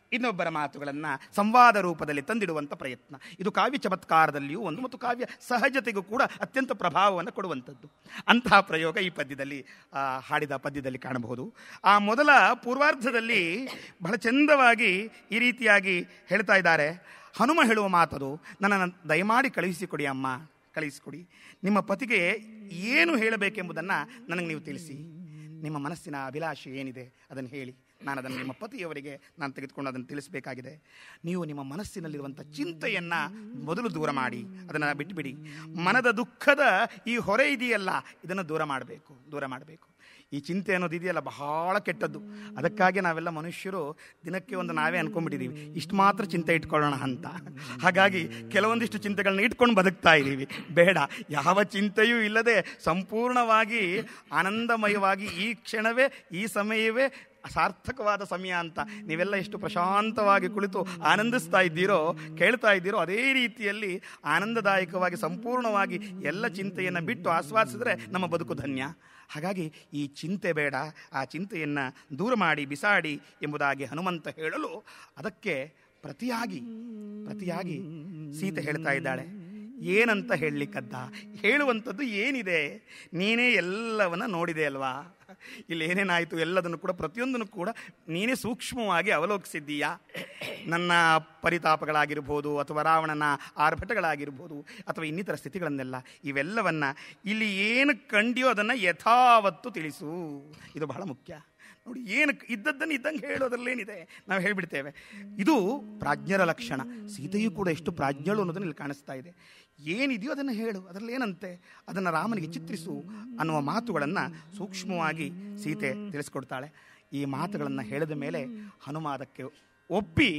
ಇನ್ನೊಬ್ಬರ ಮಾತುಗಳನ್ನ ಸಂವಾದ ರೂಪದಲ್ಲಿ ತಂದಿಡುವಂಥ ಪ್ರಯತ್ನ ಇದು ಕಾವ್ಯ ಚಮತ್ಕಾರದಲ್ಲಿಯೂ ಒಂದು ಮತ್ತು ಕಾವ್ಯ ಸಹಜತೆಗೂ ಕೂಡ ಅತ್ಯಂತ ಪ್ರಭಾವವನ್ನು ಕೊಡುವಂಥದ್ದು ಅಂತಹ ಪ್ರಯೋಗ ಈ ಪದ್ಯದಲ್ಲಿ ಆ, ಹಾಡಿದ ಪದ್ಯದಲ್ಲಿ ಕಾಣಬಹುದು ಆ ಮೊದಲ ಪೂರ್ವಾರ್ಧದಲ್ಲಿ ಬಹಳ ಚಂದವಾಗಿ ಈ ರೀತಿಯಾಗಿ ಹೇಳ್ತಾ ಇದ್ದಾರೆ ಹನುಮ ಹೇಳುವ ಮಾತದು ನನ್ನನ್ನು ದಯಮಾಡಿ ಕಳುಹಿಸಿಕೊಡಿ ಅಮ್ಮ ಕಳುಹಿಸಿಕೊಡಿ ನಿಮ್ಮ ಪತಿಗೆ ಏನು ಹೇಳಬೇಕೆಂಬುದನ್ನು ನನಗೆ ನೀವು ತಿಳಿಸಿ ನಿಮ್ಮ ಮನಸ್ಸಿನ ಅಭಿಲಾಷೆ ಏನಿದೆ ಅದನ್ನು ಹೇಳಿ ನಾನು ಅದನ್ನು ನಿಮ್ಮ ಪತಿಯವರಿಗೆ ನಾನು ತೆಗೆದುಕೊಂಡು ಅದನ್ನು ತಿಳಿಸಬೇಕಾಗಿದೆ ನೀವು ನಿಮ್ಮ ಮನಸ್ಸಿನಲ್ಲಿರುವಂಥ ಚಿಂತೆಯನ್ನು ಮೊದಲು ದೂರ ಮಾಡಿ ಅದನ್ನು ಬಿಟ್ಟುಬಿಡಿ ಮನದ ದುಃಖದ ಈ ಹೊರೆ ಇದೆಯಲ್ಲ ಇದನ್ನು ದೂರ ಮಾಡಬೇಕು ದೂರ ಮಾಡಬೇಕು ಈ ಚಿಂತೆ ಅನ್ನೋದು ಇದೆಯಲ್ಲ ಬಹಳ ಕೆಟ್ಟದ್ದು ಅದಕ್ಕಾಗಿ ನಾವೆಲ್ಲ ಮನುಷ್ಯರು ದಿನಕ್ಕೆ ಒಂದು ನಾವೇ ಅನ್ಕೊಂಡ್ಬಿಟ್ಟಿದ್ದೀವಿ ಇಷ್ಟು ಮಾತ್ರ ಚಿಂತೆ ಇಟ್ಕೊಳ್ಳೋಣ ಅಂತ ಹಾಗಾಗಿ ಕೆಲವೊಂದಿಷ್ಟು ಚಿಂತೆಗಳನ್ನ ಇಟ್ಕೊಂಡು ಬದುಕ್ತಾ ಇದ್ದೀವಿ ಬೇಡ ಯಾವ ಚಿಂತೆಯೂ ಇಲ್ಲದೆ ಸಂಪೂರ್ಣವಾಗಿ ಆನಂದಮಯವಾಗಿ ಈ ಕ್ಷಣವೇ ಈ ಸಮಯವೇ ಸಾರ್ಥಕವಾದ ಸಮಯ ಅಂತ ನೀವೆಲ್ಲ ಎಷ್ಟು ಪ್ರಶಾಂತವಾಗಿ ಕುಳಿತು ಆನಂದಿಸ್ತಾ ಇದ್ದೀರೋ ಕೇಳ್ತಾ ಇದ್ದೀರೋ ಅದೇ ರೀತಿಯಲ್ಲಿ ಆನಂದದಾಯಕವಾಗಿ ಸಂಪೂರ್ಣವಾಗಿ ಎಲ್ಲ ಚಿಂತೆಯನ್ನು ಬಿಟ್ಟು ಆಸ್ವಾದಿಸಿದ್ರೆ ನಮ್ಮ ಬದುಕು ಧನ್ಯ ಹಾಗಾಗಿ ಈ ಚಿಂತೆ ಬೇಡ ಆ ಚಿಂತೆಯನ್ನು ದೂರ ಮಾಡಿ ಬಿಸಾಡಿ ಎಂಬುದಾಗಿ ಹನುಮಂತ ಹೇಳಲು ಅದಕ್ಕೆ ಪ್ರತಿಯಾಗಿ ಪ್ರತಿಯಾಗಿ ಸೀತೆ ಹೇಳ್ತಾ ಇದ್ದಾಳೆ ಏನಂತ ಹೇಳಲಿಕ್ಕದ್ದ ಹೇಳುವಂಥದ್ದು ಏನಿದೆ ನೀನೇ ಎಲ್ಲವನ್ನ ನೋಡಿದೆ ಅಲ್ವಾ ಇಲ್ಲಿ ಏನೇನಾಯಿತು ಎಲ್ಲದನ್ನು ಕೂಡ ಪ್ರತಿಯೊಂದನ್ನು ಕೂಡ ನೀನೇ ಸೂಕ್ಷ್ಮವಾಗಿ ಅವಲೋಕಿಸಿದ್ದೀಯಾ ನನ್ನ ಪರಿತಾಪಗಳಾಗಿರ್ಬೋದು ಅಥವಾ ರಾವಣನ ಆರ್ಭಟಗಳಾಗಿರ್ಬೋದು ಅಥವಾ ಇನ್ನಿತರ ಸ್ಥಿತಿಗಳನ್ನೆಲ್ಲ ಇವೆಲ್ಲವನ್ನ ಇಲ್ಲಿ ಏನು ಕಂಡಿಯೋ ಅದನ್ನು ಯಥಾವತ್ತು ತಿಳಿಸು ಇದು ಬಹಳ ಮುಖ್ಯ ನೋಡಿ ಏನು ಇದ್ದದ್ದನ್ನು ಇದ್ದಂಗೆ ಹೇಳೋದ್ರಲ್ಲೇನಿದೆ ನಾವು ಹೇಳ್ಬಿಡ್ತೇವೆ ಇದು ಪ್ರಾಜ್ಞರ ಲಕ್ಷಣ ಸೀತೆಯೂ ಕೂಡ ಎಷ್ಟು ಪ್ರಾಜ್ಞಳು ಅನ್ನೋದನ್ನ ಇಲ್ಲಿ ಕಾಣಿಸ್ತಾ ಇದೆ ಏನಿದೆಯೋ ಅದನ್ನು ಹೇಳು ಅದರಲ್ಲಿ ಏನಂತೆ ಅದನ್ನು ರಾಮನಿಗೆ ಚಿತ್ರಿಸು ಅನ್ನುವ ಮಾತುಗಳನ್ನು ಸೂಕ್ಷ್ಮವಾಗಿ ಸೀತೆ ತಿಳಿಸ್ಕೊಡ್ತಾಳೆ ಈ ಮಾತುಗಳನ್ನು ಹೇಳಿದ ಮೇಲೆ ಹನುಮ ಅದಕ್ಕೆ ಒಪ್ಪಿ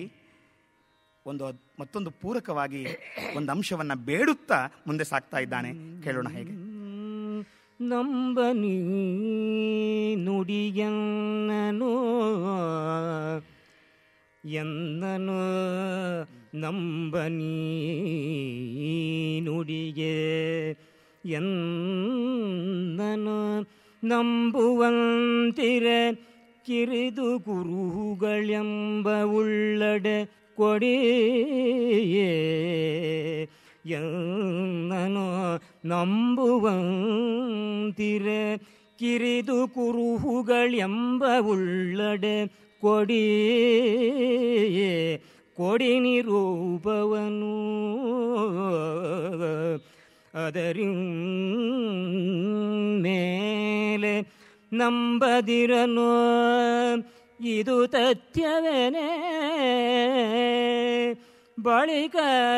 ಒಂದು ಅದ್- ಮತ್ತೊಂದು ಪೂರಕವಾಗಿ ಒಂದು ಅಂಶವನ್ನು ಬೇಡುತ್ತಾ ಮುಂದೆ ಸಾಗ್ತಾ ಇದ್ದಾನೆ ಕೇಳೋಣ ಹೇಗೆ ನಂಬನಿ ನುಡಿಯನ್ನನು ಎನ್ನನು ನಂಬನಿ ನುಡಿಗೆ ಎನ್ನನು ನಂಬುವಂತಿರ ಕಿರಿದು ಗುರುಗಳೆಂಬ ಉಳ್ಳಡೆ ಕೊಡಿಯೇ ಎನ್ನನು ನಂಬುವಂತಿರ ಕಿರಿದು ಕುರುಹುಗಳೆಂಬ ಉಳ್ಳಡೆ ಕೊಡಿಯೇ ಕೊಡಿ ನಿರೂಪವನು ಅದರಿ ಮೇಲೆ ನಂಬದಿರನು ಇದು ತಥ್ಯವೇನೇ ಬಳಿಕ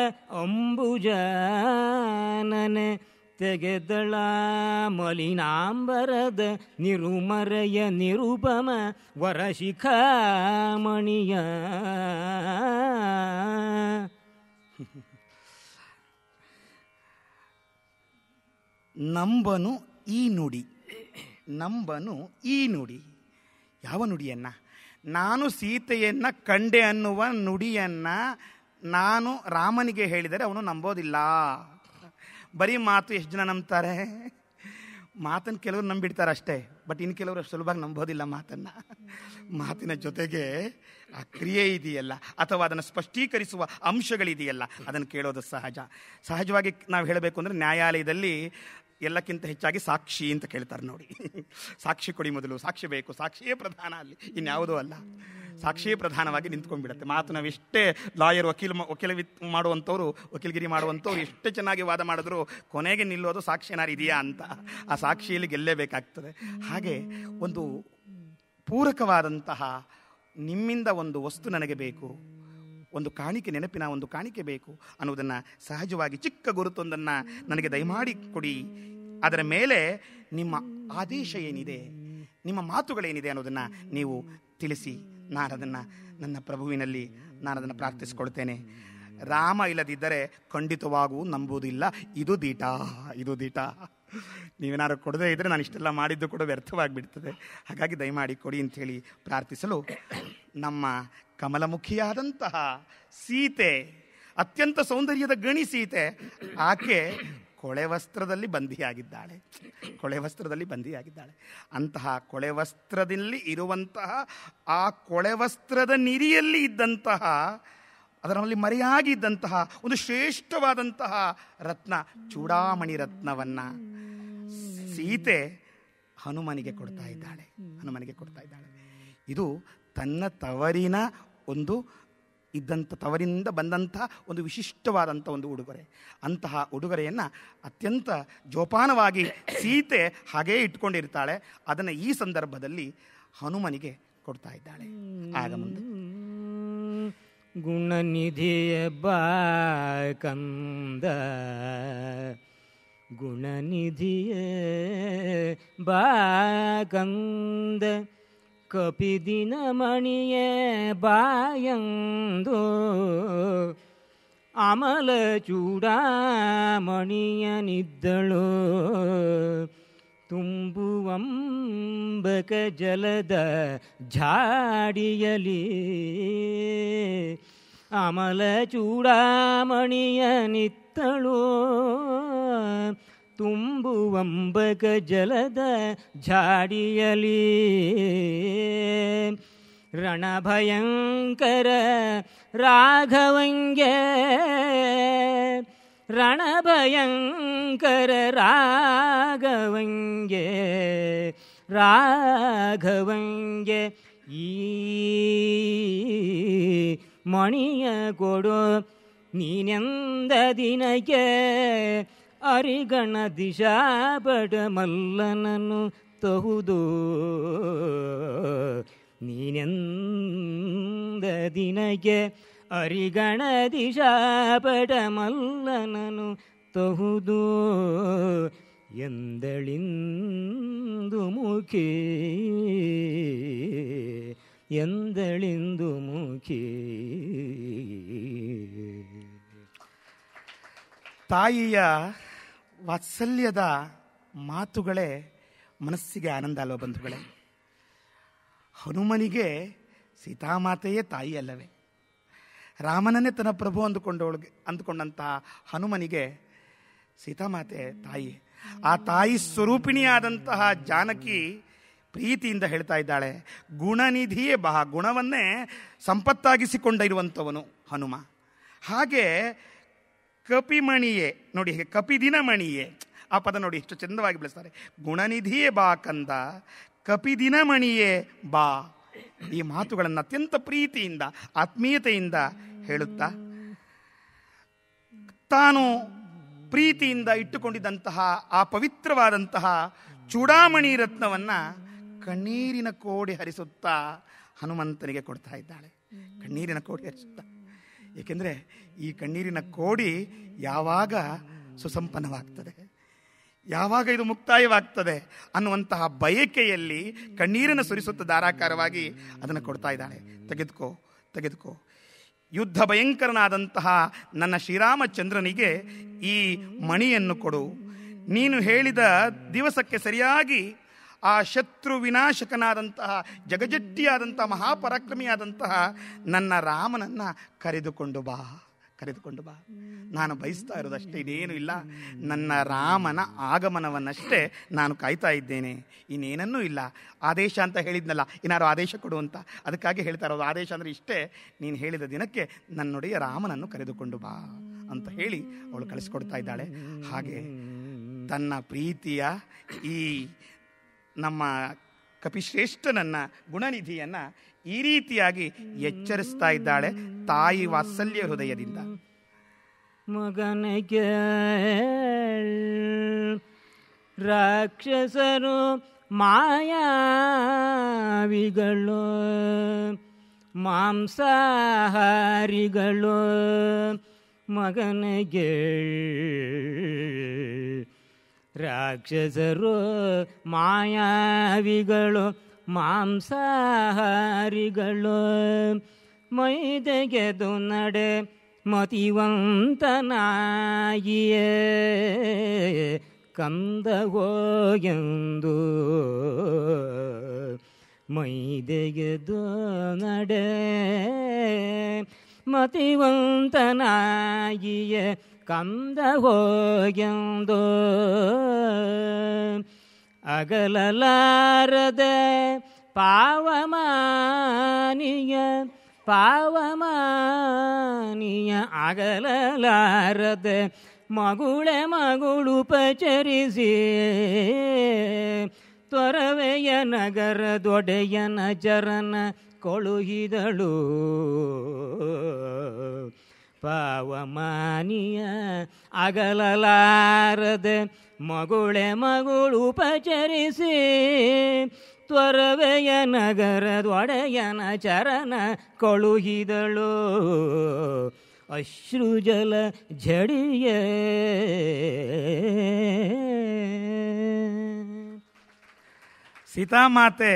ಅಂಬುಜಾನನೆ ತೆಗೆದಳ ಮಲಿನಾಂಬರದ ನಿರುಮರೆಯ ನಿರುಪಮ ವರಶಿಖಾಮಣಿಯ ನಂಬನು ಈ ನುಡಿ ನಂಬನು ಈ ನುಡಿ ಯಾವ ನುಡಿಯನ್ನ ನಾನು ಸೀತೆಯನ್ನ ಕಂಡೆ ಅನ್ನುವ ನುಡಿಯನ್ನ ನಾನು ರಾಮನಿಗೆ ಹೇಳಿದರೆ ಅವನು ನಂಬೋದಿಲ್ಲ ಬರೀ ಮಾತು ಎಷ್ಟು ಜನ ನಂಬ್ತಾರೆ ಮಾತನ್ನು ಕೆಲವರು ನಂಬಿಡ್ತಾರೆ ಅಷ್ಟೇ ಬಟ್ ಇನ್ನು ಕೆಲವರು ಅಷ್ಟು ಸುಲಭವಾಗಿ ನಂಬೋದಿಲ್ಲ ಮಾತನ್ನು ಮಾತಿನ ಜೊತೆಗೆ ಆ ಕ್ರಿಯೆ ಇದೆಯಲ್ಲ ಅಥವಾ ಅದನ್ನು ಸ್ಪಷ್ಟೀಕರಿಸುವ ಅಂಶಗಳಿದೆಯಲ್ಲ ಅದನ್ನು ಕೇಳೋದು ಸಹಜ ಸಹಜವಾಗಿ ನಾವು ಹೇಳಬೇಕು ಅಂದರೆ ನ್ಯಾಯಾಲಯದಲ್ಲಿ ಎಲ್ಲಕ್ಕಿಂತ ಹೆಚ್ಚಾಗಿ ಸಾಕ್ಷಿ ಅಂತ ಕೇಳ್ತಾರೆ ನೋಡಿ ಸಾಕ್ಷಿ ಕೊಡಿ ಮೊದಲು ಸಾಕ್ಷಿ ಬೇಕು ಸಾಕ್ಷಿಯೇ ಪ್ರಧಾನ ಅಲ್ಲಿ ಇನ್ಯಾವುದೂ ಅಲ್ಲ ಸಾಕ್ಷಿಯೇ ಪ್ರಧಾನವಾಗಿ ನಿಂತ್ಕೊಂಡ್ಬಿಡುತ್ತೆ ಮಾತು ನಾವು ಎಷ್ಟೇ ಲಾಯರ್ ವಕೀಲ ವಕೀಲ ಮಾಡುವಂಥವ್ರು ವಕೀಲಗಿರಿ ಮಾಡುವಂಥವ್ರು ಎಷ್ಟೇ ಚೆನ್ನಾಗಿ ವಾದ ಮಾಡಿದ್ರು ಕೊನೆಗೆ ನಿಲ್ಲೋದು ಸಾಕ್ಷಿ ಏನಾರು ಇದೆಯಾ ಅಂತ ಆ ಸಾಕ್ಷಿಯಲ್ಲಿ ಗೆಲ್ಲೇಬೇಕಾಗ್ತದೆ ಹಾಗೆ ಒಂದು ಪೂರಕವಾದಂತಹ ನಿಮ್ಮಿಂದ ಒಂದು ವಸ್ತು ನನಗೆ ಬೇಕು ಒಂದು ಕಾಣಿಕೆ ನೆನಪಿನ ಒಂದು ಕಾಣಿಕೆ ಬೇಕು ಅನ್ನೋದನ್ನು ಸಹಜವಾಗಿ ಚಿಕ್ಕ ಗುರುತೊಂದನ್ನು ನನಗೆ ದಯಮಾಡಿ ಕೊಡಿ ಅದರ ಮೇಲೆ ನಿಮ್ಮ ಆದೇಶ ಏನಿದೆ ನಿಮ್ಮ ಮಾತುಗಳೇನಿದೆ ಅನ್ನೋದನ್ನು ನೀವು ತಿಳಿಸಿ ನಾನು ಅದನ್ನು ನನ್ನ ಪ್ರಭುವಿನಲ್ಲಿ ನಾನು ಅದನ್ನು ಪ್ರಾರ್ಥಿಸ್ಕೊಳ್ತೇನೆ ರಾಮ ಇಲ್ಲದಿದ್ದರೆ ಖಂಡಿತವಾಗೂ ನಂಬುವುದಿಲ್ಲ ಇದು ದೀಟ ಇದು ದೀಟ ನೀವೇನಾದ್ರು ಕೊಡದೇ ಇದ್ದರೆ ನಾನು ಇಷ್ಟೆಲ್ಲ ಮಾಡಿದ್ದು ಕೂಡ ವ್ಯರ್ಥವಾಗಿಬಿಡ್ತದೆ ಹಾಗಾಗಿ ದಯಮಾಡಿ ಕೊಡಿ ಅಂಥೇಳಿ ಪ್ರಾರ್ಥಿಸಲು ನಮ್ಮ ಕಮಲಮುಖಿಯಾದಂತಹ ಸೀತೆ ಅತ್ಯಂತ ಸೌಂದರ್ಯದ ಗಣಿ ಸೀತೆ ಆಕೆ ಕೊಳೆ ವಸ್ತ್ರದಲ್ಲಿ ಬಂಧಿಯಾಗಿದ್ದಾಳೆ ಕೊಳೆ ವಸ್ತ್ರದಲ್ಲಿ ಬಂಧಿಯಾಗಿದ್ದಾಳೆ ಅಂತಹ ಕೊಳೆ ವಸ್ತ್ರದಲ್ಲಿ ಇರುವಂತಹ ಆ ಕೊಳೆ ವಸ್ತ್ರದ ನಿರಿಯಲ್ಲಿ ಇದ್ದಂತಹ ಅದರಲ್ಲಿ ಮರೆಯಾಗಿ ಇದ್ದಂತಹ ಒಂದು ಶ್ರೇಷ್ಠವಾದಂತಹ ರತ್ನ ಚೂಡಾಮಣಿ ರತ್ನವನ್ನ ಸೀತೆ ಹನುಮನಿಗೆ ಕೊಡ್ತಾ ಇದ್ದಾಳೆ ಹನುಮನಿಗೆ ಕೊಡ್ತಾ ಇದ್ದಾಳೆ ಇದು ತನ್ನ ತವರಿನ ಒಂದು ಇದ್ದಂಥ ತವರಿಂದ ಬಂದಂತಹ ಒಂದು ವಿಶಿಷ್ಟವಾದಂಥ ಒಂದು ಉಡುಗೊರೆ ಅಂತಹ ಉಡುಗೊರೆಯನ್ನು ಅತ್ಯಂತ ಜೋಪಾನವಾಗಿ ಸೀತೆ ಹಾಗೇ ಇಟ್ಕೊಂಡಿರ್ತಾಳೆ ಅದನ್ನು ಈ ಸಂದರ್ಭದಲ್ಲಿ ಹನುಮನಿಗೆ ಕೊಡ್ತಾ ಇದ್ದಾಳೆ ಆಗ ಮುಂದೆ ಗುಣನಿಧಿಯ ಬಾಕಂದ ಗುಣನಿಧಿಯ ಬಾಕಂದ ಕಪಿದಿನ ಮಣಿಯ ಬಾಯಂದು ಅಮಲ ಚೂಡಾಮಣಿಯ ನಿದ್ದಳು ತುಂಬುವಂಬಕ ಜಲದ ಝಾಡಿಯಲಿ ಅಮಲ ಚೂಡಾಮಣಿಯ ನಿತ್ತಳು ತುಂಬುವಂಬಕ ಜಲದ ಝಾಡಿಯಲಿ ರಣಭಯಂಕರ ರಾಘವಂಗೆ ರಣಭಯಂಕರ ರಾಘವಂಗೆ ರಾಘವಂಗೆ ಈ ಮಣಿಯ ಕೊಡು ನೀನೆಂದ ದಿನಕ್ಕೆ ಅರಿಗಣ ದಿಶಾಪಡ ಮಲ್ಲನನ್ನು ತಹುದು ನೀನೆಂದ ದಿನಕ್ಕೆ ಅರಿಗಣ ದಿಶಾಪಡ ಮಲ್ಲನನು ತಹುದು ಎಂದಳಿಂದು ಮುಖಿ ಎಂದಳಿಂದು ಮುಖಿ ತಾಯಿಯ ವಾತ್ಸಲ್ಯದ ಮಾತುಗಳೇ ಮನಸ್ಸಿಗೆ ಆನಂದ ಅಲ್ವ ಬಂಧುಗಳೇ ಹನುಮನಿಗೆ ಸೀತಾಮಾತೆಯೇ ತಾಯಿ ಅಲ್ಲವೇ ರಾಮನನ್ನೇ ತನ್ನ ಪ್ರಭು ಅಂದುಕೊಂಡವಳಿಗೆ ಅಂದುಕೊಂಡಂತಹ ಹನುಮನಿಗೆ ಸೀತಾಮಾತೆ ತಾಯಿ ಆ ತಾಯಿ ಸ್ವರೂಪಿಣಿಯಾದಂತಹ ಜಾನಕಿ ಪ್ರೀತಿಯಿಂದ ಹೇಳ್ತಾ ಇದ್ದಾಳೆ ಗುಣನಿಧಿಯೇ ಬಹ ಗುಣವನ್ನೇ ಸಂಪತ್ತಾಗಿಸಿಕೊಂಡಿರುವಂಥವನು ಹನುಮ ಹಾಗೆ ಕಪಿಮಣಿಯೇ ನೋಡಿ ಹೀಗೆ ಕಪಿದಿನ ಮಣಿಯೇ ಆ ಪದ ನೋಡಿ ಎಷ್ಟು ಚಂದವಾಗಿ ಬೆಳೆಸ್ತಾರೆ ಗುಣನಿಧಿಯೇ ಬಾ ಕಂದ ಕಪಿದಿನ ಮಣಿಯೇ ಬಾ ಈ ಮಾತುಗಳನ್ನು ಅತ್ಯಂತ ಪ್ರೀತಿಯಿಂದ ಆತ್ಮೀಯತೆಯಿಂದ ಹೇಳುತ್ತಾ ತಾನು ಪ್ರೀತಿಯಿಂದ ಇಟ್ಟುಕೊಂಡಿದ್ದಂತಹ ಆ ಪವಿತ್ರವಾದಂತಹ ಚೂಡಾಮಣಿ ರತ್ನವನ್ನ ಕಣ್ಣೀರಿನ ಕೋಡಿ ಹರಿಸುತ್ತಾ ಹನುಮಂತನಿಗೆ ಕೊಡ್ತಾ ಇದ್ದಾಳೆ ಕಣ್ಣೀರಿನ ಕೋಡಿ ಹರಿಸುತ್ತಾ ಏಕೆಂದರೆ ಈ ಕಣ್ಣೀರಿನ ಕೋಡಿ ಯಾವಾಗ ಸುಸಂಪನ್ನವಾಗ್ತದೆ ಯಾವಾಗ ಇದು ಮುಕ್ತಾಯವಾಗ್ತದೆ ಅನ್ನುವಂತಹ ಬಯಕೆಯಲ್ಲಿ ಕಣ್ಣೀರನ್ನು ಸುರಿಸುತ್ತ ಧಾರಾಕಾರವಾಗಿ ಅದನ್ನು ಕೊಡ್ತಾ ಇದ್ದಾಳೆ ತೆಗೆದುಕೋ ತೆಗೆದುಕೋ ಯುದ್ಧ ಭಯಂಕರನಾದಂತಹ ನನ್ನ ಶ್ರೀರಾಮಚಂದ್ರನಿಗೆ ಈ ಮಣಿಯನ್ನು ಕೊಡು ನೀನು ಹೇಳಿದ ದಿವಸಕ್ಕೆ ಸರಿಯಾಗಿ ಆ ಶತ್ರು ವಿನಾಶಕನಾದಂತಹ ಜಗಜಟ್ಟಿಯಾದಂತಹ ಮಹಾಪರಾಕ್ರಮಿಯಾದಂತಹ ನನ್ನ ರಾಮನನ್ನ ಕರೆದುಕೊಂಡು ಬಾ ಕರೆದುಕೊಂಡು ಬಾ ನಾನು ಬಯಸ್ತಾ ಇರೋದಷ್ಟೇ ಇದೇನು ಇಲ್ಲ ನನ್ನ ರಾಮನ ಆಗಮನವನ್ನಷ್ಟೇ ನಾನು ಕಾಯ್ತಾ ಇದ್ದೇನೆ ಇನ್ನೇನನ್ನೂ ಇಲ್ಲ ಆದೇಶ ಅಂತ ಹೇಳಿದ್ನಲ್ಲ ಇನ್ನಾರು ಆದೇಶ ಕೊಡು ಅಂತ ಅದಕ್ಕಾಗಿ ಹೇಳ್ತಾ ಇರೋದು ಆದೇಶ ಅಂದರೆ ಇಷ್ಟೇ ನೀನು ಹೇಳಿದ ದಿನಕ್ಕೆ ನನ್ನೊಡೆಯ ರಾಮನನ್ನು ಕರೆದುಕೊಂಡು ಬಾ ಅಂತ ಹೇಳಿ ಅವಳು ಕಳಿಸ್ಕೊಡ್ತಾ ಇದ್ದಾಳೆ ಹಾಗೆ ತನ್ನ ಪ್ರೀತಿಯ ಈ ನಮ್ಮ ಕಪಿಶ್ರೇಷ್ಠನನ್ನ ಗುಣನಿಧಿಯನ್ನ ಈ ರೀತಿಯಾಗಿ ಎಚ್ಚರಿಸ್ತಾ ಇದ್ದಾಳೆ ತಾಯಿ ವಾತ್ಸಲ್ಯ ಹೃದಯದಿಂದ ಮಗನಿಗೆ ರಾಕ್ಷಸರು ಮಾಯಾವಿಗಳು ಮಾಂಸಾಹಾರಿಗಳು ಮಗನಿಗೆ ರಾಕ್ಷಸರು ಮಾಯಾವಿಗಳು ಮಾಂಸಾಹಾರಿಗಳು ಮೈದೆಗೆದು ನಡೆ ಮತಿವಂತನಾಗಿಯೇ ಕಂದ ಹೋಗೆಂದು ಮೈದೆಗೆದು ನಡೆ ಮತಿವಂತನಾಗಿಯೇ ಕಂದ ಹೋಗೆಂದು ಅಗಲಲಾರದ ಪಾವಮಾನಿಯ ಪಾವಮಾನಿಯ ಅಗಲಲಾರದ ಮಗುಳೆ ಮಗುಳು ಪಚರಿಸಿ ತೊರವೆಯ ನಗರದೊಡೆಯನ ಚರನ ಕೊಳುಹಿದಳು ಪಾವಮಾನಿಯ ಅಗಲಲಾರದ ಮಗುಳೆ ಮಗುಳು ಉಪಚರಿಸಿ ತ್ವರವೆಯ ನಗರದೊಡೆಯನ ಚರನ ಕೊಳುಹಿದಳು ಅಶ್ರುಜಲ ಝಡಿಯ ಸೀತಾಮಾತೆ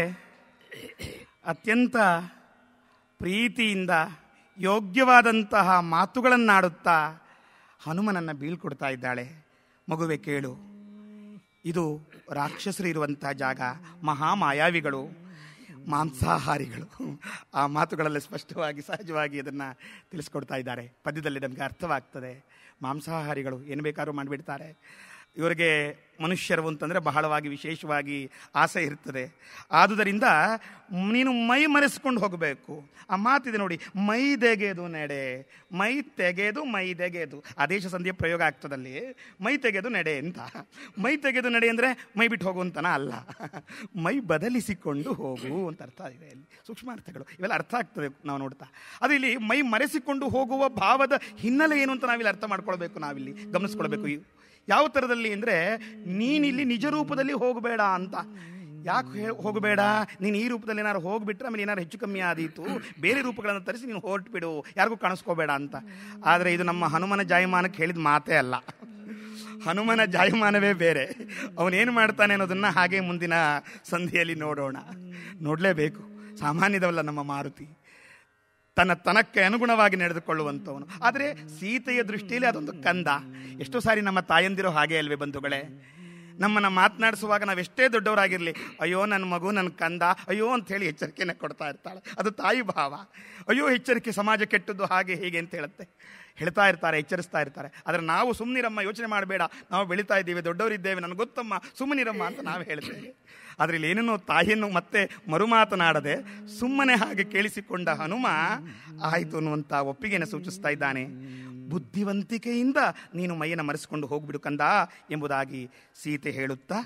ಅತ್ಯಂತ ಪ್ರೀತಿಯಿಂದ ಯೋಗ್ಯವಾದಂತಹ ಮಾತುಗಳನ್ನಾಡುತ್ತಾ ಹನುಮನನ್ನು ಬೀಳ್ಕೊಡ್ತಾ ಇದ್ದಾಳೆ ಮಗುವೆ ಕೇಳು ಇದು ರಾಕ್ಷಸರು ಇರುವಂತಹ ಜಾಗ ಮಹಾಮಾಯಾವಿಗಳು ಮಾಂಸಾಹಾರಿಗಳು ಆ ಮಾತುಗಳಲ್ಲಿ ಸ್ಪಷ್ಟವಾಗಿ ಸಹಜವಾಗಿ ಅದನ್ನು ತಿಳಿಸ್ಕೊಡ್ತಾ ಇದ್ದಾರೆ ಪದ್ಯದಲ್ಲಿ ನಮಗೆ ಅರ್ಥವಾಗ್ತದೆ ಮಾಂಸಾಹಾರಿಗಳು ಏನು ಬೇಕಾದ್ರೂ ಮಾಡಿಬಿಡ್ತಾರೆ ಇವರಿಗೆ ಮನುಷ್ಯರು ಅಂತಂದರೆ ಬಹಳವಾಗಿ ವಿಶೇಷವಾಗಿ ಆಸೆ ಇರ್ತದೆ ಆದುದರಿಂದ ನೀನು ಮೈ ಮರೆಸ್ಕೊಂಡು ಹೋಗಬೇಕು ಆ ಮಾತಿದೆ ನೋಡಿ ಮೈ ತೆಗೆದು ನಡೆ ಮೈ ತೆಗೆದು ಮೈ ತೆಗೆದು ಆದೇಶ ಸಂಧಿಯ ಪ್ರಯೋಗ ಆಗ್ತದಲ್ಲಿ ಮೈ ತೆಗೆದು ನಡೆ ಅಂತ ಮೈ ತೆಗೆದು ನಡೆ ಅಂದರೆ ಮೈ ಬಿಟ್ಟು ಹೋಗು ಅಂತನ ಅಲ್ಲ ಮೈ ಬದಲಿಸಿಕೊಂಡು ಹೋಗು ಅಂತ ಅರ್ಥ ಇದೆ ಇಲ್ಲಿ ಸೂಕ್ಷ್ಮಾರ್ಥಗಳು ಇವೆಲ್ಲ ಅರ್ಥ ಆಗ್ತದೆ ನಾವು ನೋಡ್ತಾ ಅದು ಇಲ್ಲಿ ಮೈ ಮರೆಸಿಕೊಂಡು ಹೋಗುವ ಭಾವದ ಹಿನ್ನೆಲೆ ಏನು ಅಂತ ನಾವಿಲ್ಲಿ ಅರ್ಥ ಮಾಡ್ಕೊಳ್ಬೇಕು ನಾವಿಲ್ಲಿ ಗಮನಿಸ್ಕೊಳ್ಬೇಕು ಈ- ಯಾವ ಥರದಲ್ಲಿ ಅಂದರೆ ನೀನಿಲ್ಲಿ ನಿಜ ರೂಪದಲ್ಲಿ ಹೋಗಬೇಡ ಅಂತ ಯಾಕೆ ಹೇ ಹೋಗಬೇಡ ನೀನು ಈ ರೂಪದಲ್ಲಿ ಏನಾರು ಹೋಗ್ಬಿಟ್ರೆ ಆಮೇಲೆ ಏನಾರು ಹೆಚ್ಚು ಕಮ್ಮಿ ಆದೀತು ಬೇರೆ ರೂಪಗಳನ್ನು ತರಿಸಿ ನೀನು ಹೊರಟು ಬಿಡು ಯಾರಿಗೂ ಕಾಣಿಸ್ಕೋಬೇಡ ಅಂತ ಆದರೆ ಇದು ನಮ್ಮ ಹನುಮನ ಜಾಯಮಾನಕ್ಕೆ ಹೇಳಿದ ಮಾತೇ ಅಲ್ಲ ಹನುಮನ ಜಾಯಮಾನವೇ ಬೇರೆ ಅವನೇನು ಮಾಡ್ತಾನೆ ಅನ್ನೋದನ್ನ ಹಾಗೆ ಮುಂದಿನ ಸಂಧಿಯಲ್ಲಿ ನೋಡೋಣ ನೋಡಲೇಬೇಕು ಸಾಮಾನ್ಯದವಲ್ಲ ನಮ್ಮ ಮಾರುತಿ ತನ್ನ ತನಕ್ಕೆ ಅನುಗುಣವಾಗಿ ನಡೆದುಕೊಳ್ಳುವಂಥವನು ಆದರೆ ಸೀತೆಯ ದೃಷ್ಟಿಯಲ್ಲಿ ಅದೊಂದು ಕಂದ ಎಷ್ಟೋ ಸಾರಿ ನಮ್ಮ ತಾಯಂದಿರೋ ಹಾಗೆ ಅಲ್ವೇ ಬಂಧುಗಳೇ ನಮ್ಮನ್ನು ಮಾತನಾಡಿಸುವಾಗ ನಾವು ಎಷ್ಟೇ ದೊಡ್ಡವರಾಗಿರಲಿ ಅಯ್ಯೋ ನನ್ನ ಮಗು ನನ್ನ ಕಂದ ಅಯ್ಯೋ ಅಂತ ಹೇಳಿ ಎಚ್ಚರಿಕೆನ ಕೊಡ್ತಾ ಇರ್ತಾಳೆ ಅದು ತಾಯಿ ಭಾವ ಅಯ್ಯೋ ಎಚ್ಚರಿಕೆ ಸಮಾಜ ಕೆಟ್ಟದ್ದು ಹಾಗೆ ಹೀಗೆ ಅಂತ ಹೇಳುತ್ತೆ ಹೇಳ್ತಾ ಇರ್ತಾರೆ ಎಚ್ಚರಿಸ್ತಾ ಇರ್ತಾರೆ ಆದರೆ ನಾವು ಸುಮ್ಮನಿರಮ್ಮ ಯೋಚನೆ ಮಾಡಬೇಡ ನಾವು ಬೆಳೀತಾ ಇದ್ದೀವಿ ದೊಡ್ಡವರಿದ್ದೇವೆ ನನಗೆ ಗೊತ್ತಮ್ಮ ಸುಮ್ಮನಿರಮ್ಮ ಅಂತ ನಾವು ಹೇಳ್ತೇವೆ ಆದರೆ ಇಲ್ಲಿ ಏನೇನೋ ತಾಯಿಯನ್ನು ಮತ್ತೆ ಮರುಮಾತನಾಡದೆ ಸುಮ್ಮನೆ ಹಾಗೆ ಕೇಳಿಸಿಕೊಂಡ ಹನುಮ ಆಯಿತು ಅನ್ನುವಂಥ ಒಪ್ಪಿಗೆಯನ್ನು ಸೂಚಿಸ್ತಾ ಇದ್ದಾನೆ ಬುದ್ಧಿವಂತಿಕೆಯಿಂದ ನೀನು ಮೈಯನ್ನು ಮರೆಸಿಕೊಂಡು ಹೋಗ್ಬಿಡು ಕಂದ ಎಂಬುದಾಗಿ ಸೀತೆ ಹೇಳುತ್ತಾ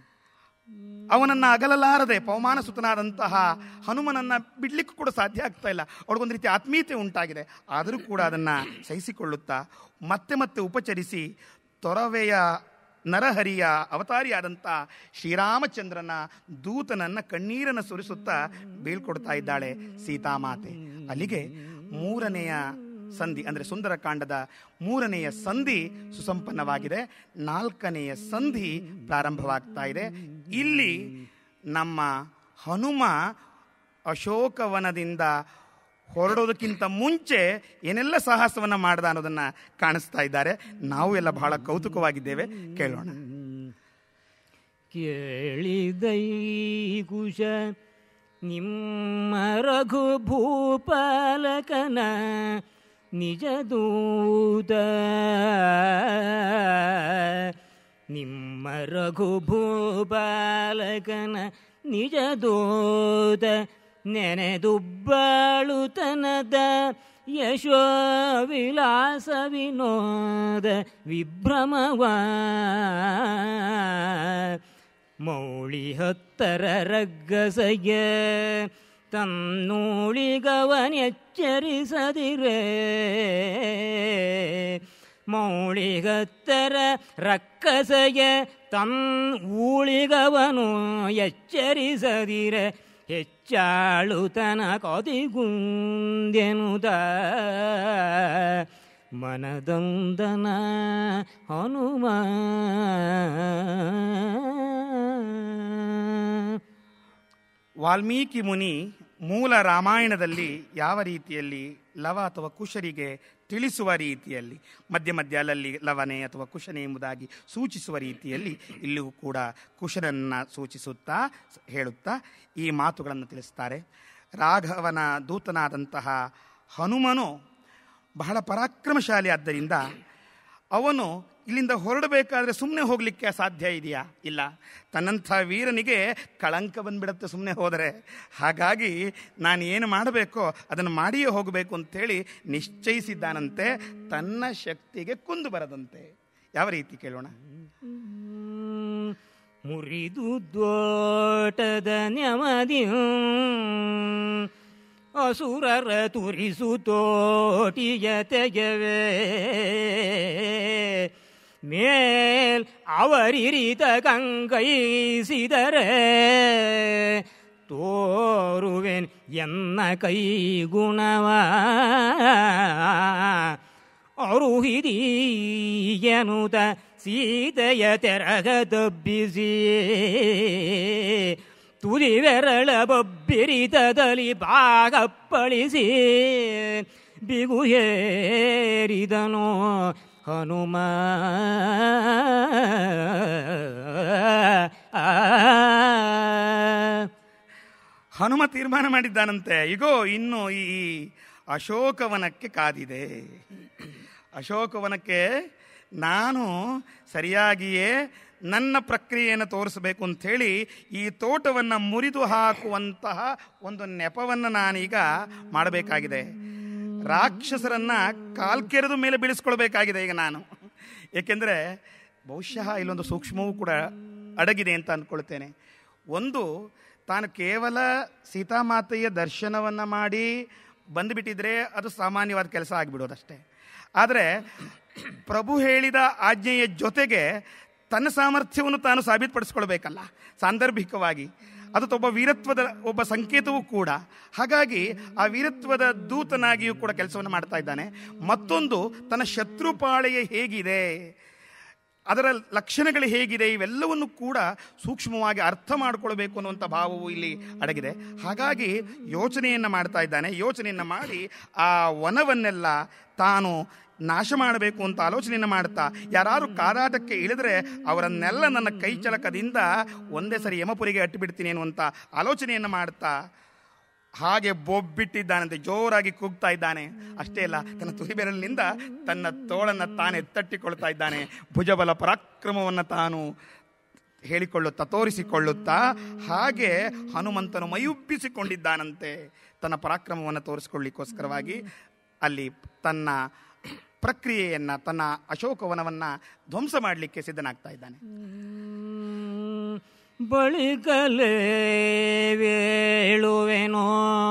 ಅವನನ್ನ ಅಗಲಲಾರದೆ ಪವಮಾನ ಸುತನಾದಂತಹ ಹನುಮನನ್ನ ಬಿಡ್ಲಿಕ್ಕೂ ಕೂಡ ಸಾಧ್ಯ ಆಗ್ತಾ ಇಲ್ಲ ಅವಳಿಗೊಂದು ರೀತಿ ಆತ್ಮೀಯತೆ ಉಂಟಾಗಿದೆ ಆದರೂ ಕೂಡ ಅದನ್ನ ಸಹಿಸಿಕೊಳ್ಳುತ್ತಾ ಮತ್ತೆ ಮತ್ತೆ ಉಪಚರಿಸಿ ತೊರವೆಯ ನರಹರಿಯ ಅವತಾರಿಯಾದಂಥ ಶ್ರೀರಾಮಚಂದ್ರನ ದೂತನನ್ನ ಕಣ್ಣೀರನ್ನು ಸುರಿಸುತ್ತಾ ಬೀಳ್ಕೊಡ್ತಾ ಇದ್ದಾಳೆ ಸೀತಾಮಾತೆ ಅಲ್ಲಿಗೆ ಮೂರನೆಯ ಸಂಧಿ ಅಂದರೆ ಸುಂದರಕಾಂಡದ ಮೂರನೆಯ ಸಂಧಿ ಸುಸಂಪನ್ನವಾಗಿದೆ ನಾಲ್ಕನೆಯ ಸಂಧಿ ಪ್ರಾರಂಭವಾಗ್ತಾ ಇದೆ ಇಲ್ಲಿ ನಮ್ಮ ಹನುಮ ಅಶೋಕವನದಿಂದ ಹೊರಡೋದಕ್ಕಿಂತ ಮುಂಚೆ ಏನೆಲ್ಲ ಸಾಹಸವನ್ನ ಮಾಡ್ದ ಅನ್ನೋದನ್ನ ಕಾಣಿಸ್ತಾ ಇದ್ದಾರೆ ನಾವು ಎಲ್ಲ ಬಹಳ ಕೌತುಕವಾಗಿದ್ದೇವೆ ಕೇಳೋಣ ಕೇಳಿದೈ ಕುಶ ನಿಮ್ಮ ರಘು ಭೂಪಾಲಕನ ನಿಜ ದೂತ ನಿಮ್ಮ ರಘು ಭೂಪಾಲಕನ ನಿಜ ದೂತ ನೆನೆದುಬ್ಬಾಳುತನದ ಯಶೋ ವಿಲಾಸ ವಿನೋದ ವಿಭ್ರಮವ ಮೌಳಿ ಹತ್ತರ ರಗ್ಗಸಯ್ಯ ತನ್ನೂಳಿಗವನೆಚ್ಚರಿಸದಿರೇ ಮೌಳಿಗತ್ತರ ರಕ್ಕಸಯ ತನ್ ಊಳಿಗವನು ಎಚ್ಚರಿಸದಿರ ಹೆಚ್ಚಾಳುತನ ಕೊದಿಗುಂದೆನುದ ಮನದಂದನ ಹನುಮ ವಾಲ್ಮೀಕಿ ಮುನಿ ಮೂಲ ರಾಮಾಯಣದಲ್ಲಿ ಯಾವ ರೀತಿಯಲ್ಲಿ ಲವ ಅಥವಾ ಕುಶರಿಗೆ ತಿಳಿಸುವ ರೀತಿಯಲ್ಲಿ ಮಧ್ಯ ಮಧ್ಯ ಅಲ್ಲಲ್ಲಿ ಲವನೆ ಅಥವಾ ಕುಶನೆ ಎಂಬುದಾಗಿ ಸೂಚಿಸುವ ರೀತಿಯಲ್ಲಿ ಇಲ್ಲೂ ಕೂಡ ಕುಶನನ್ನ ಸೂಚಿಸುತ್ತಾ ಹೇಳುತ್ತಾ ಈ ಮಾತುಗಳನ್ನು ತಿಳಿಸ್ತಾರೆ ರಾಘವನ ದೂತನಾದಂತಹ ಹನುಮನು ಬಹಳ ಪರಾಕ್ರಮಶಾಲಿ ಆದ್ದರಿಂದ ಅವನು ಇಲ್ಲಿಂದ ಹೊರಡಬೇಕಾದ್ರೆ ಸುಮ್ಮನೆ ಹೋಗಲಿಕ್ಕೆ ಸಾಧ್ಯ ಇದೆಯಾ ಇಲ್ಲ ತನ್ನಂಥ ವೀರನಿಗೆ ಕಳಂಕ ಬಂದ್ಬಿಡುತ್ತೆ ಸುಮ್ಮನೆ ಹೋದರೆ ಹಾಗಾಗಿ ನಾನು ಏನು ಮಾಡಬೇಕೋ ಅದನ್ನು ಮಾಡಿಯೇ ಹೋಗಬೇಕು ಅಂತೇಳಿ ನಿಶ್ಚಯಿಸಿದ್ದಾನಂತೆ ತನ್ನ ಶಕ್ತಿಗೆ ಕುಂದು ಬರದಂತೆ ಯಾವ ರೀತಿ ಕೇಳೋಣ ಮುರಿದು ದ್ವೋಟದ ನೆಮದಿ ಅಸುರರ ತುರಿಸು ತೋಟಿಯ ತೆಗೆವೆ ಮೇಲ್ ಅವರಿರಿತ ಕಂಗೈಸಿದರೆ ತೋರುವೆನ್ ಎನ್ನ ಕೈ ಗುಣವ ಅರುಹಿದೀಯನುತ ಸೀತೆಯ ತೆರಗ ದಬ್ಬಿಸಿ ತುದಿವೆರಳ ಬಬ್ಬಿರಿತದಲ್ಲಿ ಭಾಗಪ್ಪಳಿಸಿ ಬಿಗು ಏರಿದನು ಹನುಮ ಹನುಮ ತೀರ್ಮಾನ ಮಾಡಿದ್ದಾನಂತೆ ಇಗೋ ಇನ್ನು ಈ ಅಶೋಕವನಕ್ಕೆ ಕಾದಿದೆ ಅಶೋಕವನಕ್ಕೆ ನಾನು ಸರಿಯಾಗಿಯೇ ನನ್ನ ಪ್ರಕ್ರಿಯೆಯನ್ನು ತೋರಿಸಬೇಕು ಅಂಥೇಳಿ ಈ ತೋಟವನ್ನು ಮುರಿದು ಹಾಕುವಂತಹ ಒಂದು ನೆಪವನ್ನು ನಾನೀಗ ಮಾಡಬೇಕಾಗಿದೆ ರಾಕ್ಷಸರನ್ನ ಕಾಲ್ಕೆರೆದು ಮೇಲೆ ಬೀಳಿಸ್ಕೊಳ್ಬೇಕಾಗಿದೆ ಈಗ ನಾನು ಏಕೆಂದರೆ ಬಹುಶಃ ಇಲ್ಲೊಂದು ಸೂಕ್ಷ್ಮವೂ ಕೂಡ ಅಡಗಿದೆ ಅಂತ ಅಂದ್ಕೊಳ್ತೇನೆ ಒಂದು ತಾನು ಕೇವಲ ಸೀತಾಮಾತೆಯ ದರ್ಶನವನ್ನು ಮಾಡಿ ಬಂದುಬಿಟ್ಟಿದ್ರೆ ಅದು ಸಾಮಾನ್ಯವಾದ ಕೆಲಸ ಆಗಿಬಿಡೋದಷ್ಟೇ ಆದರೆ ಪ್ರಭು ಹೇಳಿದ ಆಜ್ಞೆಯ ಜೊತೆಗೆ ತನ್ನ ಸಾಮರ್ಥ್ಯವನ್ನು ತಾನು ಸಾಬೀತುಪಡಿಸ್ಕೊಳ್ಬೇಕಲ್ಲ ಸಾಂದರ್ಭಿಕವಾಗಿ ಅದು ಒಬ್ಬ ವೀರತ್ವದ ಒಬ್ಬ ಸಂಕೇತವೂ ಕೂಡ ಹಾಗಾಗಿ ಆ ವೀರತ್ವದ ದೂತನಾಗಿಯೂ ಕೂಡ ಕೆಲಸವನ್ನು ಮಾಡ್ತಾ ಇದ್ದಾನೆ ಮತ್ತೊಂದು ತನ್ನ ಶತ್ರುಪಾಳೆಯ ಹೇಗಿದೆ ಅದರ ಲಕ್ಷಣಗಳು ಹೇಗಿದೆ ಇವೆಲ್ಲವನ್ನು ಕೂಡ ಸೂಕ್ಷ್ಮವಾಗಿ ಅರ್ಥ ಮಾಡಿಕೊಳ್ಬೇಕು ಅನ್ನುವಂಥ ಭಾವವು ಇಲ್ಲಿ ಅಡಗಿದೆ ಹಾಗಾಗಿ ಯೋಚನೆಯನ್ನು ಮಾಡ್ತಾ ಇದ್ದಾನೆ ಯೋಚನೆಯನ್ನು ಮಾಡಿ ಆ ವನವನ್ನೆಲ್ಲ ತಾನು ನಾಶ ಮಾಡಬೇಕು ಅಂತ ಆಲೋಚನೆಯನ್ನು ಮಾಡ್ತಾ ಯಾರು ಕಾದಾಟಕ್ಕೆ ಇಳಿದ್ರೆ ಅವರನ್ನೆಲ್ಲ ನನ್ನ ಕೈ ಚಳಕದಿಂದ ಒಂದೇ ಸರಿ ಯಮಪುರಿಗೆ ಅಟ್ಟಿಬಿಡ್ತೀನಿ ಅನ್ನುವಂಥ ಆಲೋಚನೆಯನ್ನು ಮಾಡ್ತಾ ಹಾಗೆ ಬೊಬ್ಬಿಟ್ಟಿದ್ದಾನಂತೆ ಜೋರಾಗಿ ಕೂಗ್ತಾ ಇದ್ದಾನೆ ಅಷ್ಟೇ ಅಲ್ಲ ತನ್ನ ತುರಿಬೆರಳಿನಿಂದ ತನ್ನ ತೋಳನ್ನು ತಾನೇ ತಟ್ಟಿಕೊಳ್ತಾ ಇದ್ದಾನೆ ಭುಜಬಲ ಪರಾಕ್ರಮವನ್ನು ತಾನು ಹೇಳಿಕೊಳ್ಳುತ್ತಾ ತೋರಿಸಿಕೊಳ್ಳುತ್ತಾ ಹಾಗೆ ಹನುಮಂತನು ಮೈಯುಬ್ಬಿಸಿಕೊಂಡಿದ್ದಾನಂತೆ ತನ್ನ ಪರಾಕ್ರಮವನ್ನು ತೋರಿಸಿಕೊಳ್ಳಿಕ್ಕೋಸ್ಕರವಾಗಿ ಅಲ್ಲಿ ತನ್ನ ಪ್ರಕ್ರಿಯೆಯನ್ನು ತನ್ನ ಅಶೋಕವನವನ್ನು ಧ್ವಂಸ ಮಾಡಲಿಕ್ಕೆ ಸಿದ್ಧನಾಗ್ತಾ ಇದ್ದಾನೆ ಬಳಿಕಲೇ ವೇಳುವೆನೋ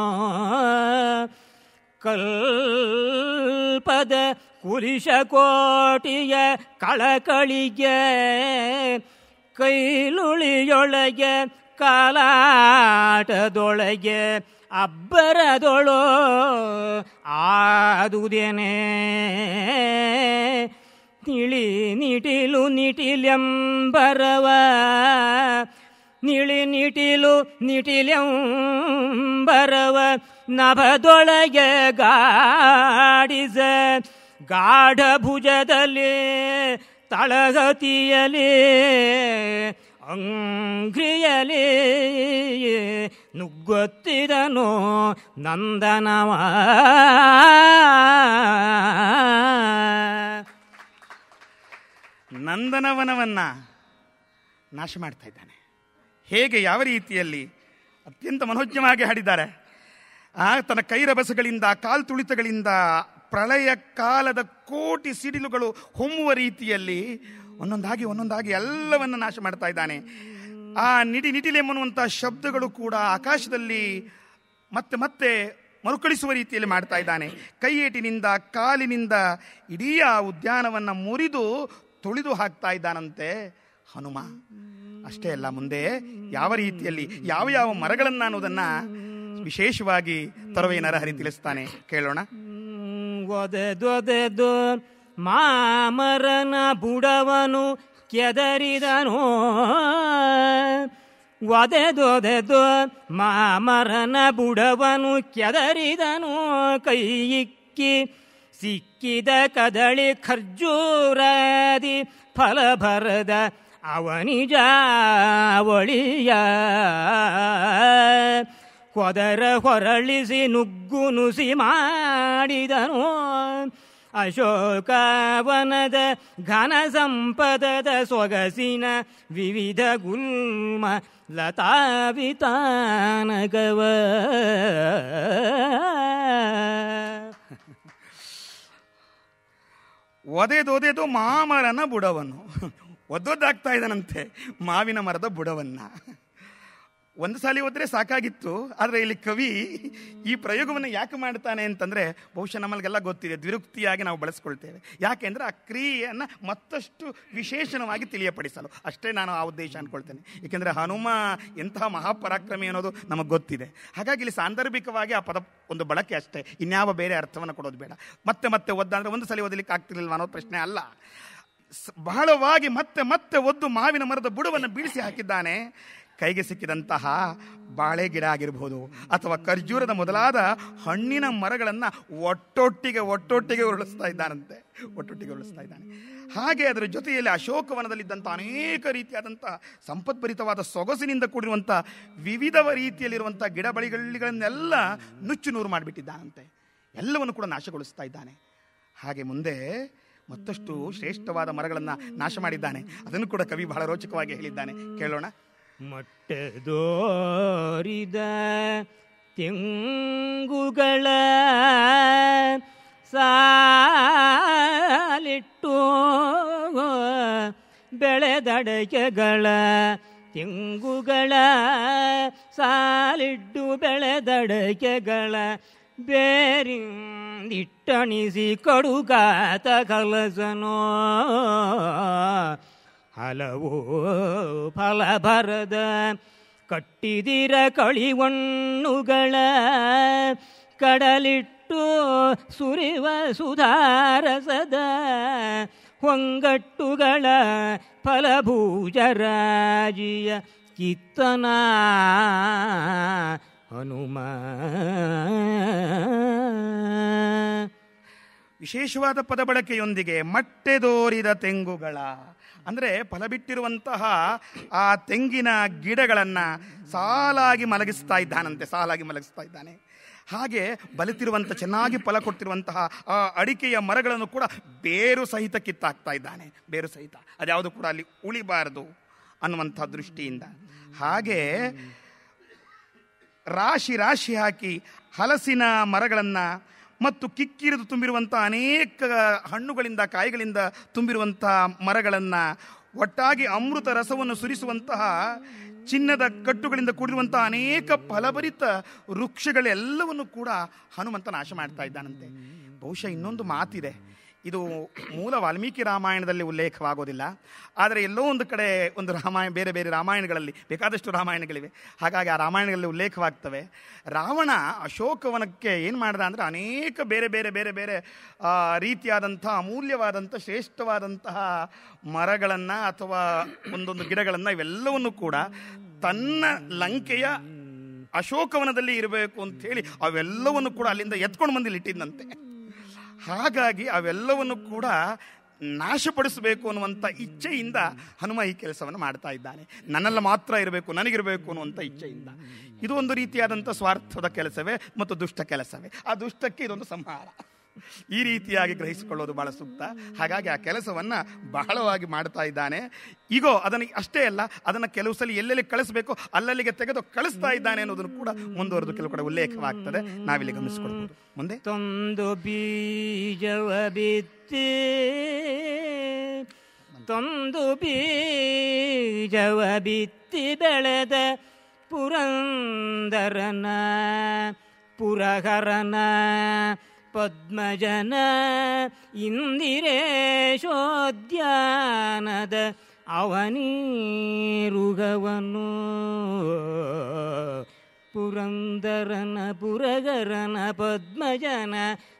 ಕಲ್ಪದ ಕುಲಿಶ ಕೋಟಿಯ ಕಳಕಳಿಗೆ ಕೈಲುಳಿಯೊಳಗೆ ಕಾಲಾಟದೊಳಗೆ ಅಬ್ಬರದೊಳು ಆದುದೇನೆ ನಿಳಿ ನಿಟಿಲು ನಿಟಿಲೆಂಬರವ ನಿಳಿ ನಿಟಿಲು ನಿಟಿಲೆಂಬರವ ನಭದೊಳಗೆ ಗಾಡಿಸ ಗಾಢ ಭುಜದಲ್ಲಿ ತಳಗತಿಯಲಿ ಅಂಗ್ರಿಯಲಿ ನುಗ್ಗೊತ್ತಿದನು ನಂದನವ ನಂದನವನವನ್ನು ನಾಶ ಮಾಡ್ತಾ ಇದ್ದಾನೆ ಹೇಗೆ ಯಾವ ರೀತಿಯಲ್ಲಿ ಅತ್ಯಂತ ಮನೋಜ್ಞವಾಗಿ ಹಾಡಿದ್ದಾರೆ ಆ ತನ್ನ ಕೈರಭಸಗಳಿಂದ ಕಾಲ್ ತುಳಿತಗಳಿಂದ ಪ್ರಳಯ ಕಾಲದ ಕೋಟಿ ಸಿಡಿಲುಗಳು ಹೊಮ್ಮುವ ರೀತಿಯಲ್ಲಿ ಒಂದೊಂದಾಗಿ ಒಂದೊಂದಾಗಿ ಎಲ್ಲವನ್ನು ನಾಶ ಮಾಡ್ತಾ ಇದ್ದಾನೆ ಆ ನಿಟಿ ನಿಟಿಲೆಂಬನ್ನುವಂಥ ಶಬ್ದಗಳು ಕೂಡ ಆಕಾಶದಲ್ಲಿ ಮತ್ತೆ ಮತ್ತೆ ಮರುಕಳಿಸುವ ರೀತಿಯಲ್ಲಿ ಮಾಡ್ತಾ ಇದ್ದಾನೆ ಕೈಯೇಟಿನಿಂದ ಕಾಲಿನಿಂದ ಇಡೀ ಆ ಉದ್ಯಾನವನ್ನು ಮುರಿದು ತುಳಿದು ಹಾಕ್ತಾ ಇದ್ದಾನಂತೆ ಹನುಮ ಅಷ್ಟೇ ಅಲ್ಲ ಮುಂದೆ ಯಾವ ರೀತಿಯಲ್ಲಿ ಯಾವ ಯಾವ ಮರಗಳನ್ನು ಅನ್ನೋದನ್ನ ವಿಶೇಷವಾಗಿ ತರವೇ ನರಹರಿ ತಿಳಿಸ್ತಾನೆ ಕೇಳೋಣ ಒದೆದೊದೆದು ಮಾಮರನ ಬುಡವನು ಕೆದರಿದನು ಒದೆದೊದೆದು ಮಾಮರನ ಬುಡವನು ಕೆದರಿದನು ಕೈ ಇಕ್ಕಿ ಸಿಕ್ಕಿದ ಕದಳಿ ಖರ್ಜೂರದಿ ಫಲ ಬರದ ಅವನಿಜ ಒಳಿಯ ಕೊದರ ಹೊರಳಿಸಿ ನುಗ್ಗು ನುಸಿ ಮಾಡಿದನು ಅಶೋಕವನದ ಘನ ಸಂಪದದ ಸೊಗಸಿನ ವಿವಿಧ ಗುಲ್ಮ ಲತಾವಿತಾನಗವ ಒದೆದೊದೆದು ಮಾಮರನ ಬುಡವನ್ನು ಒದ್ದೊದ್ದಾಗ್ತಾ ಇದ್ದಾನಂತೆ ಮಾವಿನ ಮರದ ಬುಡವನ್ನ ಒಂದು ಸಾಲಿ ಓದ್ರೆ ಸಾಕಾಗಿತ್ತು ಆದರೆ ಇಲ್ಲಿ ಕವಿ ಈ ಪ್ರಯೋಗವನ್ನು ಯಾಕೆ ಮಾಡ್ತಾನೆ ಅಂತಂದ್ರೆ ಬಹುಶಃ ನಮ್ಮಲ್ಲಿಗೆಲ್ಲ ಗೊತ್ತಿದೆ ದ್ವಿರುಕ್ತಿಯಾಗಿ ನಾವು ಬಳಸ್ಕೊಳ್ತೇವೆ ಯಾಕೆಂದ್ರೆ ಆ ಕ್ರಿಯೆಯನ್ನು ಮತ್ತಷ್ಟು ವಿಶೇಷಣವಾಗಿ ತಿಳಿಯಪಡಿಸಲು ಅಷ್ಟೇ ನಾನು ಆ ಉದ್ದೇಶ ಅನ್ಕೊಳ್ತೇನೆ ಏಕೆಂದರೆ ಹನುಮ ಎಂತಹ ಮಹಾಪರಾಕ್ರಮಿ ಅನ್ನೋದು ನಮಗೆ ಗೊತ್ತಿದೆ ಹಾಗಾಗಿ ಇಲ್ಲಿ ಸಾಂದರ್ಭಿಕವಾಗಿ ಆ ಪದ ಒಂದು ಬಳಕೆ ಅಷ್ಟೇ ಇನ್ಯಾವ ಬೇರೆ ಅರ್ಥವನ್ನು ಕೊಡೋದು ಬೇಡ ಮತ್ತೆ ಮತ್ತೆ ಒದ್ದ ಅಂದ್ರೆ ಒಂದು ಸಲ ಓದಲಿಕ್ಕೆ ಆಗ್ತಿರ್ಲಿಲ್ವ ಅನ್ನೋ ಪ್ರಶ್ನೆ ಅಲ್ಲ ಸ್- ಬಹಳವಾಗಿ ಮತ್ತೆ ಮತ್ತೆ ಒದ್ದು ಮಾವಿನ ಮರದ ಬುಡವನ್ನು ಬೀಳಿಸಿ ಹಾಕಿದ್ದಾನೆ ಕೈಗೆ ಸಿಕ್ಕಿದಂತಹ ಬಾಳೆ ಗಿಡ ಆಗಿರ್ಬೋದು ಅಥವಾ ಖರ್ಜೂರದ ಮೊದಲಾದ ಹಣ್ಣಿನ ಮರಗಳನ್ನು ಒಟ್ಟೊಟ್ಟಿಗೆ ಒಟ್ಟೊಟ್ಟಿಗೆ ಉರುಳಿಸ್ತಾ ಇದ್ದಾನಂತೆ ಒಟ್ಟೊಟ್ಟಿಗೆ ಉರುಳಿಸ್ತಾ ಇದ್ದಾನೆ ಹಾಗೆ ಅದರ ಜೊತೆಯಲ್ಲಿ ಅಶೋಕವನದಲ್ಲಿದ್ದಂಥ ಅನೇಕ ರೀತಿಯಾದಂಥ ಸಂಪದ್ಭರಿತವಾದ ಸೊಗಸಿನಿಂದ ಕೂಡಿರುವಂಥ ವಿವಿಧ ರೀತಿಯಲ್ಲಿರುವಂಥ ಗಿಡ ಬಳಿಗಳನ್ನೆಲ್ಲ ನುಚ್ಚು ನೂರು ಮಾಡಿಬಿಟ್ಟಿದ್ದಾನಂತೆ ಎಲ್ಲವನ್ನು ಕೂಡ ನಾಶಗೊಳಿಸ್ತಾ ಇದ್ದಾನೆ ಹಾಗೆ ಮುಂದೆ ಮತ್ತಷ್ಟು ಶ್ರೇಷ್ಠವಾದ ಮರಗಳನ್ನು ನಾಶ ಮಾಡಿದ್ದಾನೆ ಅದನ್ನು ಕೂಡ ಕವಿ ಬಹಳ ರೋಚಕವಾಗಿ ಹೇಳಿದ್ದಾನೆ ಕೇಳೋಣ ಮಟ್ಟದೋರಿದ ತೆಂಗುಗಳ ಸಾಲಿಟ್ಟು ಬೆಳೆದಡಕೆಗಳ ತೆಂಗುಗಳ ಸಾಲಿಟ್ಟು ಬೆಳೆದಡಕೆಗಳ ಬೇರಿಂದಿಟ್ಟಣಿಸಿ ಕಡುಗಾತ ಕಲಸನೋ ಹಲವು ಫಲ ಬರದ ಕಟ್ಟಿದಿರ ಕಳಿವಣ್ಣುಗಳ ಕಡಲಿಟ್ಟು ಸುರಿವ ಸುಧಾರಸದ ಹೊಂಗಟ್ಟುಗಳ ಫಲಭೂಜರಾಜಿಯ ಕಿತ್ತನ ಹನುಮ ವಿಶೇಷವಾದ ಪದ ಬಳಕೆಯೊಂದಿಗೆ ಮಟ್ಟೆದೋರಿದ ತೆಂಗುಗಳ ಅಂದರೆ ಫಲ ಬಿಟ್ಟಿರುವಂತಹ ಆ ತೆಂಗಿನ ಗಿಡಗಳನ್ನು ಸಾಲಾಗಿ ಮಲಗಿಸ್ತಾ ಇದ್ದಾನಂತೆ ಸಾಲಾಗಿ ಮಲಗಿಸ್ತಾ ಇದ್ದಾನೆ ಹಾಗೆ ಬಲಿತಿರುವಂಥ ಚೆನ್ನಾಗಿ ಫಲ ಕೊಡ್ತಿರುವಂತಹ ಆ ಅಡಿಕೆಯ ಮರಗಳನ್ನು ಕೂಡ ಬೇರು ಸಹಿತ ಕಿತ್ತಾಕ್ತಾ ಇದ್ದಾನೆ ಬೇರು ಸಹಿತ ಅದ್ಯಾವುದು ಕೂಡ ಅಲ್ಲಿ ಉಳಿಬಾರದು ಅನ್ನುವಂಥ ದೃಷ್ಟಿಯಿಂದ ಹಾಗೆ ರಾಶಿ ರಾಶಿ ಹಾಕಿ ಹಲಸಿನ ಮರಗಳನ್ನು ಮತ್ತು ಕಿಕ್ಕಿರಿದು ತುಂಬಿರುವಂಥ ಅನೇಕ ಹಣ್ಣುಗಳಿಂದ ಕಾಯಿಗಳಿಂದ ತುಂಬಿರುವಂಥ ಮರಗಳನ್ನು ಒಟ್ಟಾಗಿ ಅಮೃತ ರಸವನ್ನು ಸುರಿಸುವಂತಹ ಚಿನ್ನದ ಕಟ್ಟುಗಳಿಂದ ಕೂಡಿರುವಂತಹ ಅನೇಕ ಫಲಭರಿತ ವೃಕ್ಷಗಳೆಲ್ಲವನ್ನು ಕೂಡ ಹನುಮಂತ ನಾಶ ಮಾಡ್ತಾ ಇದ್ದಾನಂತೆ ಬಹುಶಃ ಇನ್ನೊಂದು ಮಾತಿದೆ ಇದು ಮೂಲ ವಾಲ್ಮೀಕಿ ರಾಮಾಯಣದಲ್ಲಿ ಉಲ್ಲೇಖವಾಗೋದಿಲ್ಲ ಆದರೆ ಎಲ್ಲೋ ಒಂದು ಕಡೆ ಒಂದು ರಾಮಾಯಣ ಬೇರೆ ಬೇರೆ ರಾಮಾಯಣಗಳಲ್ಲಿ ಬೇಕಾದಷ್ಟು ರಾಮಾಯಣಗಳಿವೆ ಹಾಗಾಗಿ ಆ ರಾಮಾಯಣಗಳಲ್ಲಿ ಉಲ್ಲೇಖವಾಗ್ತವೆ ರಾವಣ ಅಶೋಕವನಕ್ಕೆ ಏನು ಮಾಡ್ದ ಅಂದರೆ ಅನೇಕ ಬೇರೆ ಬೇರೆ ಬೇರೆ ಬೇರೆ ಆ, ರೀತಿಯಾದಂಥ ಅಮೂಲ್ಯವಾದಂಥ ಶ್ರೇಷ್ಠವಾದಂತಹ ಮರಗಳನ್ನು ಅಥವಾ ಒಂದೊಂದು ಗಿಡಗಳನ್ನು ಇವೆಲ್ಲವನ್ನು ಕೂಡ ತನ್ನ ಲಂಕೆಯ ಅಶೋಕವನದಲ್ಲಿ ಇರಬೇಕು ಅಂತ ಹೇಳಿ ಅವೆಲ್ಲವನ್ನು ಕೂಡ ಅಲ್ಲಿಂದ ಎತ್ಕೊಂಡು ಬಂದು ಇಲ್ಲಿ ಇಟ್ಟಿದ್ದಂತೆ ಹಾಗಾಗಿ ಅವೆಲ್ಲವನ್ನು ಕೂಡ ನಾಶಪಡಿಸಬೇಕು ಅನ್ನುವಂಥ ಇಚ್ಛೆಯಿಂದ ಹನುಮ ಈ ಕೆಲಸವನ್ನು ಮಾಡ್ತಾ ಇದ್ದಾನೆ ನನ್ನೆಲ್ಲ ಮಾತ್ರ ಇರಬೇಕು ನನಗಿರಬೇಕು ಅನ್ನುವಂಥ ಇಚ್ಛೆಯಿಂದ ಇದು ಒಂದು ರೀತಿಯಾದಂಥ ಸ್ವಾರ್ಥದ ಕೆಲಸವೇ ಮತ್ತು ದುಷ್ಟ ಕೆಲಸವೇ ಆ ದುಷ್ಟಕ್ಕೆ ಇದೊಂದು ಸಂಹಾರ ಈ ರೀತಿಯಾಗಿ ಗ್ರಹಿಸಿಕೊಳ್ಳೋದು ಬಹಳ ಸೂಕ್ತ ಹಾಗಾಗಿ ಆ ಕೆಲಸವನ್ನ ಬಹಳವಾಗಿ ಮಾಡ್ತಾ ಇದ್ದಾನೆ ಈಗೋ ಅದನ್ನು ಅಷ್ಟೇ ಅಲ್ಲ ಅದನ್ನು ಕೆಲವು ಸಲ ಎಲ್ಲೆಲ್ಲಿ ಕಳಿಸ್ಬೇಕು ಅಲ್ಲಲ್ಲಿಗೆ ತೆಗೆದು ಕಳಿಸ್ತಾ ಇದ್ದಾನೆ ಅನ್ನೋದನ್ನು ಕೂಡ ಮುಂದುವರೆದು ಕೆಲವು ಕಡೆ ಉಲ್ಲೇಖವಾಗ್ತದೆ ನಾವಿಲ್ಲಿ ಗಮನಿಸಿಕೊಳ್ಬಹುದು ಮುಂದೆ ತೊಂದು ಬೀಜವ ಬಿತ್ತಿ ತೊಂದು ಬೀಜವ ಬಿತ್ತಿ ಬೆಳೆದ ಪುರಂದರನ ಪುರಹರನ ಪದ್ಮಜನ ಇಂದಿರೇಶೋದ್ಯಾನದ ಅವನೀರುಗವನು ಪುರಂದರನ ಪುರಗರನ ಪದ್ಮಜನ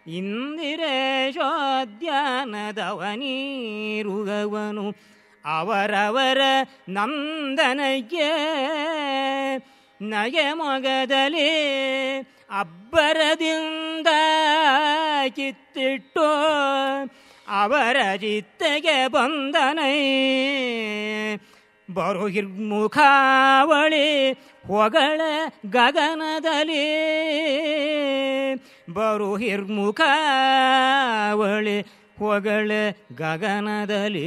ಇಂದಿರೇಶೋದ್ಯಾನದವನೀರುಗವನು ಅವರವರ ನಂದನಗೆ ನಯಮೊಗದಲ್ಲಿ ಅಬ್ಬರದಿಂದ ಕಿತ್ತಿಟ್ಟು ಅವರ ಚಿತ್ತೆಗೆ ಬಂದನೈ ಬರುಹಿರ್ಮುಖಾವಳಿ ಹೊಗಳ ಗಗನದಲ್ಲಿ ಬರು ಹಿರ್ಮುಖ ಒಳೆ ಹೊಗಳೆ ಗಗನದಲ್ಲಿ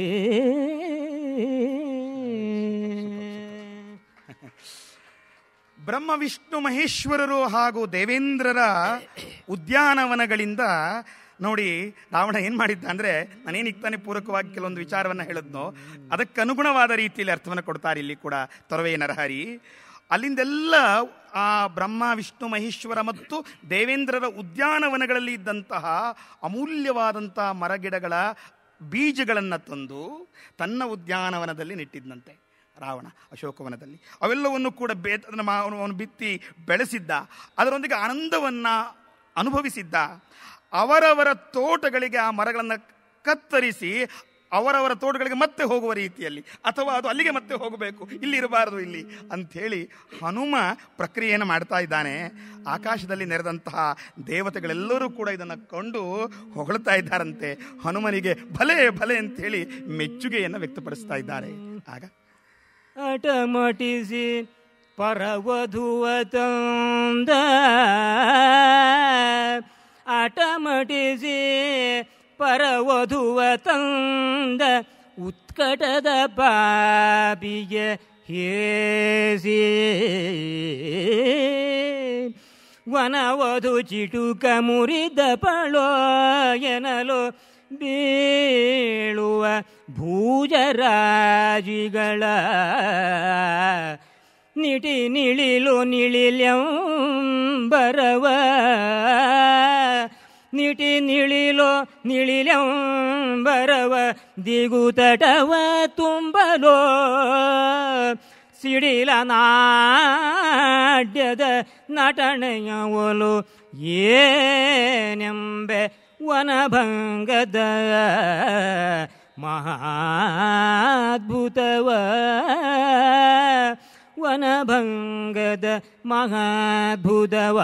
ಬ್ರಹ್ಮ ವಿಷ್ಣು ಮಹೇಶ್ವರರು ಹಾಗೂ ದೇವೇಂದ್ರರ ಉದ್ಯಾನವನಗಳಿಂದ ನೋಡಿ ರಾವಣ ಏನ್ ಮಾಡಿದ್ದ ಅಂದ್ರೆ ನಾನೇನು ತಾನೇ ಪೂರಕವಾಗಿ ಕೆಲವೊಂದು ವಿಚಾರವನ್ನ ಹೇಳಿದ್ನೋ ಅದಕ್ಕೆ ಅನುಗುಣವಾದ ರೀತಿಯಲ್ಲಿ ಅರ್ಥವನ್ನು ಕೊಡ್ತಾರೆ ಇಲ್ಲಿ ಕೂಡ ತೊರವೆಯ ನರಹರಿ ಅಲ್ಲಿಂದೆಲ್ಲ ಆ ಬ್ರಹ್ಮ ವಿಷ್ಣು ಮಹೇಶ್ವರ ಮತ್ತು ದೇವೇಂದ್ರರ ಉದ್ಯಾನವನಗಳಲ್ಲಿ ಇದ್ದಂತಹ ಅಮೂಲ್ಯವಾದಂತಹ ಮರಗಿಡಗಳ ಬೀಜಗಳನ್ನು ತಂದು ತನ್ನ ಉದ್ಯಾನವನದಲ್ಲಿ ನೆಟ್ಟಿದ್ದಂತೆ ರಾವಣ ಅಶೋಕವನದಲ್ಲಿ ಅವೆಲ್ಲವನ್ನು ಕೂಡ ಬೇ ಅದನ್ನ ಮಾ- ಅವನು ಅವನು ಬಿತ್ತಿ ಬೆಳೆಸಿದ್ದ ಅದರೊಂದಿಗೆ ಆನಂದವನ್ನ ಅನುಭವಿಸಿದ್ದ ಅವರವರ ತೋಟಗಳಿಗೆ ಆ ಮರಗಳನ್ನು ಕತ್ತರಿಸಿ ಅವರವರ ತೋಟಗಳಿಗೆ ಮತ್ತೆ ಹೋಗುವ ರೀತಿಯಲ್ಲಿ ಅಥವಾ ಅದು ಅಲ್ಲಿಗೆ ಮತ್ತೆ ಹೋಗಬೇಕು ಇಲ್ಲಿ ಇರಬಾರದು ಇಲ್ಲಿ ಅಂಥೇಳಿ ಹನುಮ ಪ್ರಕ್ರಿಯೆಯನ್ನು ಮಾಡ್ತಾ ಇದ್ದಾನೆ ಆಕಾಶದಲ್ಲಿ ನೆರೆದಂತಹ ದೇವತೆಗಳೆಲ್ಲರೂ ಕೂಡ ಇದನ್ನು ಕಂಡು ಹೊಗಳ್ತಾ ಇದ್ದಾರಂತೆ ಹನುಮನಿಗೆ ಭಲೆ ಭಲೆ ಅಂತೇಳಿ ಮೆಚ್ಚುಗೆಯನ್ನು ವ್ಯಕ್ತಪಡಿಸ್ತಾ ಇದ್ದಾರೆ ಆಗ ಅಟಮಟಿಸಿ ಪರವಧುವ ತಂದ ಅಟಮಟಿಸಿ ಪರವಧುವ ತಂದ ಉತ್ಕಟದ ಪಾಪಿಗೆ ಹೇಸಿ ವನವಧು ಚಿಟುಕ ಮುರಿದ ಪಳೋ ಎನಲು ಬೀಳುವ ಭೂಜರಾಜಿಗಳ ನಿಟಿ ನಿಳಿಲು ನಿಳಿಲ್ಯಂಬರವ ನಿಟಿ ನಿಳಿಲೋ ನಿಳಿಲ್ಯಂಬರವ ದಿಗುತಟವ ತುಂಬಲೋ ಸಿಡಿಲ ನಾಡ್ಯದ ನಟನೆಯ ಒಲು ಏನೆಂಬೆ ವನಭಂಗದ ಮಹಾದ್ಭುತವ ವನಭಂಗದ ಮಹಾದ್ಭುತವ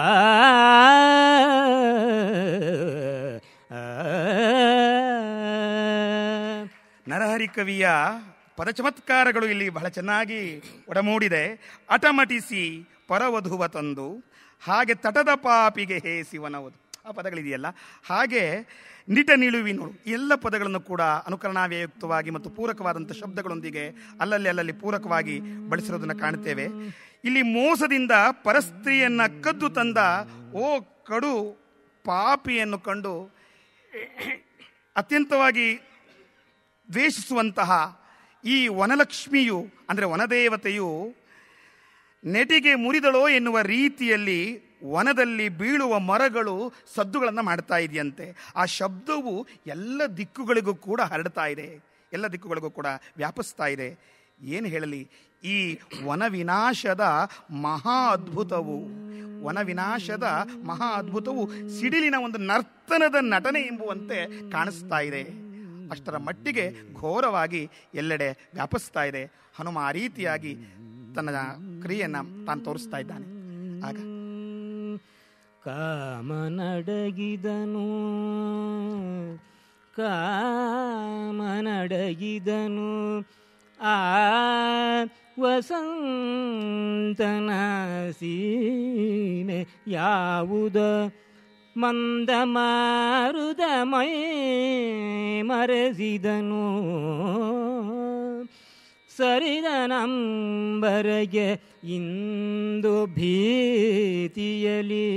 ನರಹರಿ ಕವಿಯ ಪದಚಮತ್ಕಾರಗಳು ಇಲ್ಲಿ ಬಹಳ ಚೆನ್ನಾಗಿ ಒಡಮೂಡಿದೆ ಅಟಮಟಿಸಿ ಪರವಧುವ ತಂದು ಹಾಗೆ ತಟದ ಪಾಪಿಗೆ ಹೇಸಿವನವದು ಆ ಪದಗಳಿದೆಯಲ್ಲ ಹಾಗೆ ನಿಟ ನಿಲುವಿನೋಳು ಎಲ್ಲ ಪದಗಳನ್ನು ಕೂಡ ಅನುಕರಣಾವ್ಯಯುಕ್ತವಾಗಿ ಮತ್ತು ಪೂರಕವಾದಂಥ ಶಬ್ದಗಳೊಂದಿಗೆ ಅಲ್ಲಲ್ಲಿ ಅಲ್ಲಲ್ಲಿ ಪೂರಕವಾಗಿ ಬಳಸಿರೋದನ್ನು ಕಾಣ್ತೇವೆ ಇಲ್ಲಿ ಮೋಸದಿಂದ ಪರಸ್ತ್ರೀಯನ್ನ ಕದ್ದು ತಂದ ಓ ಕಡು ಪಾಪಿಯನ್ನು ಕಂಡು ಅತ್ಯಂತವಾಗಿ ದ್ವೇಷಿಸುವಂತಹ ಈ ವನಲಕ್ಷ್ಮಿಯು ಅಂದರೆ ವನದೇವತೆಯು ನೆಟಿಗೆ ಮುರಿದಳೋ ಎನ್ನುವ ರೀತಿಯಲ್ಲಿ ವನದಲ್ಲಿ ಬೀಳುವ ಮರಗಳು ಸದ್ದುಗಳನ್ನು ಮಾಡ್ತಾ ಇದೆಯಂತೆ ಆ ಶಬ್ದವು ಎಲ್ಲ ದಿಕ್ಕುಗಳಿಗೂ ಕೂಡ ಹರಡ್ತಾ ಇದೆ ಎಲ್ಲ ದಿಕ್ಕುಗಳಿಗೂ ಕೂಡ ವ್ಯಾಪಿಸ್ತಾ ಇದೆ ಏನು ಹೇಳಲಿ ಈ ವನ ವಿನಾಶದ ಮಹಾ ಅದ್ಭುತವು ವನ ವಿನಾಶದ ಮಹಾ ಅದ್ಭುತವು ಸಿಡಿಲಿನ ಒಂದು ನರ್ತನದ ನಟನೆ ಎಂಬುವಂತೆ ಕಾಣಿಸ್ತಾ ಇದೆ ಅಷ್ಟರ ಮಟ್ಟಿಗೆ ಘೋರವಾಗಿ ಎಲ್ಲೆಡೆ ವ್ಯಾಪಿಸ್ತಾ ಇದೆ ಹನುಮ ಆ ರೀತಿಯಾಗಿ ತನ್ನ ಕ್ರಿಯೆಯನ್ನ ತಾನು ತೋರಿಸ್ತಾ ಇದ್ದಾನೆ ಆಗ ಕಾಮನಡಗಿದನು ಕಾಮನಡಗಿದನು ಆ ವಸಂತನ ಸೀಮೆ ಯಾವುದ ಮಂದ ಮಾರುದ ಮೈ ಮರೆಸಿದನು ಸರಿದನಂಬರಗೆ ಇಂದು ಭೀತಿಯಲಿ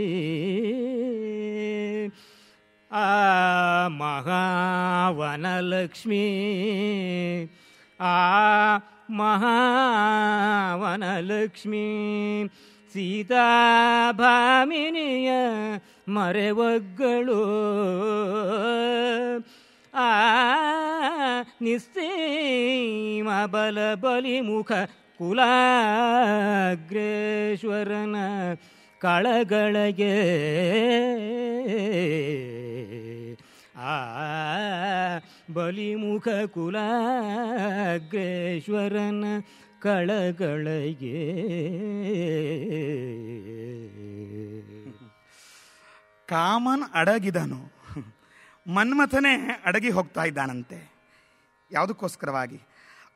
ಆ ಮಹಾವನಲಕ್ಷ್ಮಿ ಆ ಮಹಾವನಲಕ್ಷ್ಮಿ ಸೀತಾಭಾಮಿನಿಯ ಮರೆವಗ್ಗಳು ಆ ನಿಸ್ಸೀಮ ಬಲ ಬಲಿಮುಖ ಕುಲಾಗ್ರೇಶ್ವರನ ಕಳಗಳಿಗೆ ಆ ಬಲಿಮುಖ ಕುಲಾಗ್ರೇಶ್ವರನ ಕಳಗಳಿಗೆ ಕಾಮನ್ ಅಡಗಿದನು ಮನ್ಮಥನೇ ಅಡಗಿ ಹೋಗ್ತಾ ಇದ್ದಾನಂತೆ ಯಾವುದಕ್ಕೋಸ್ಕರವಾಗಿ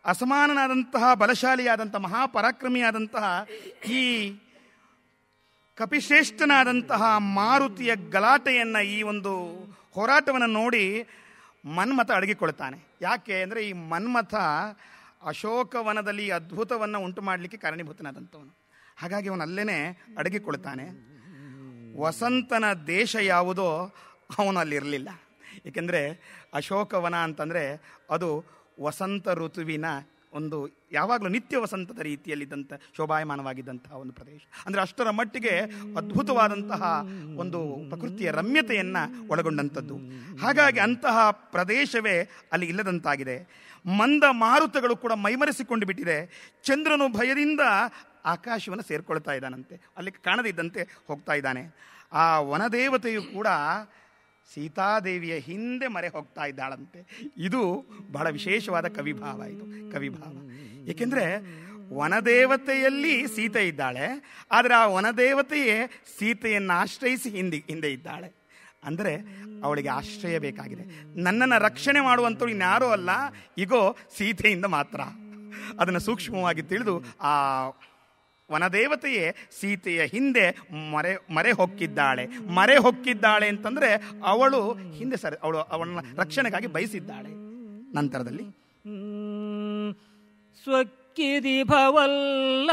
ಅಸಮಾನನಾದಂತಹ ಬಲಶಾಲಿಯಾದಂತಹ ಮಹಾಪರಾಕ್ರಮಿಯಾದಂತಹ ಈ ಕಪಿಶ್ರೇಷ್ಠನಾದಂತಹ ಮಾರುತಿಯ ಗಲಾಟೆಯನ್ನ ಈ ಒಂದು ಹೋರಾಟವನ್ನು ನೋಡಿ ಮನ್ಮಥ ಅಡಗಿಕೊಳ್ತಾನೆ ಯಾಕೆ ಅಂದರೆ ಈ ಮನ್ಮಥ ಅಶೋಕವನದಲ್ಲಿ ಈ ಅದ್ಭುತವನ್ನು ಉಂಟು ಮಾಡಲಿಕ್ಕೆ ಕಾರಣೀಭೂತನಾದಂಥವನು ಹಾಗಾಗಿ ಅವನು ಅಲ್ಲೇನೆ ಅಡಗಿಕೊಳ್ತಾನೆ ವಸಂತನ ದೇಶ ಯಾವುದೋ ಅವನು ಅಲ್ಲಿರಲಿಲ್ಲ ಏಕೆಂದರೆ ಅಶೋಕವನ ಅಂತಂದರೆ ಅದು ವಸಂತ ಋತುವಿನ ಒಂದು ಯಾವಾಗಲೂ ನಿತ್ಯ ವಸಂತದ ರೀತಿಯಲ್ಲಿದ್ದಂಥ ಶೋಭಾಯಮಾನವಾಗಿದ್ದಂತಹ ಒಂದು ಪ್ರದೇಶ ಅಂದರೆ ಅಷ್ಟರ ಮಟ್ಟಿಗೆ ಅದ್ಭುತವಾದಂತಹ ಒಂದು ಪ್ರಕೃತಿಯ ರಮ್ಯತೆಯನ್ನು ಒಳಗೊಂಡಂಥದ್ದು ಹಾಗಾಗಿ ಅಂತಹ ಪ್ರದೇಶವೇ ಅಲ್ಲಿ ಇಲ್ಲದಂತಾಗಿದೆ ಮಂದ ಮಾರುತಗಳು ಕೂಡ ಮೈಮರೆಸಿಕೊಂಡು ಬಿಟ್ಟಿದೆ ಚಂದ್ರನು ಭಯದಿಂದ ಆಕಾಶವನ್ನು ಸೇರ್ಕೊಳ್ತಾ ಇದ್ದಾನಂತೆ ಅಲ್ಲಿ ಕಾಣದಿದ್ದಂತೆ ಹೋಗ್ತಾ ಇದ್ದಾನೆ ಆ ವನದೇವತೆಯು ಕೂಡ ಸೀತಾದೇವಿಯ ಹಿಂದೆ ಮರೆ ಹೋಗ್ತಾ ಇದ್ದಾಳಂತೆ ಇದು ಬಹಳ ವಿಶೇಷವಾದ ಕವಿಭಾವ ಇದು ಕವಿಭಾವ ಏಕೆಂದರೆ ವನದೇವತೆಯಲ್ಲಿ ಸೀತೆ ಇದ್ದಾಳೆ ಆದರೆ ಆ ವನದೇವತೆಯೇ ಸೀತೆಯನ್ನು ಆಶ್ರಯಿಸಿ ಹಿಂದೆ ಹಿಂದೆ ಇದ್ದಾಳೆ ಅಂದರೆ ಅವಳಿಗೆ ಆಶ್ರಯ ಬೇಕಾಗಿದೆ ನನ್ನನ್ನು ರಕ್ಷಣೆ ಮಾಡುವಂಥವ್ರು ಇನ್ಯಾರೂ ಅಲ್ಲ ಈಗೋ ಸೀತೆಯಿಂದ ಮಾತ್ರ ಅದನ್ನು ಸೂಕ್ಷ್ಮವಾಗಿ ತಿಳಿದು ಆ ವನದೇವತೆಯೇ ಸೀತೆಯ ಹಿಂದೆ ಮರೆ ಮರೆ ಹೊಕ್ಕಿದ್ದಾಳೆ ಮರೆ ಹೊಕ್ಕಿದ್ದಾಳೆ ಅಂತಂದ್ರೆ ಅವಳು ಹಿಂದೆ ಸರಿ ಅವಳು ಅವಳನ್ನ ರಕ್ಷಣೆಗಾಗಿ ಬಯಸಿದ್ದಾಳೆ ನಂತರದಲ್ಲಿ ಹ್ಮ್. ಸ್ವಕ್ಕಿದಿ ಭವಲ್ಲ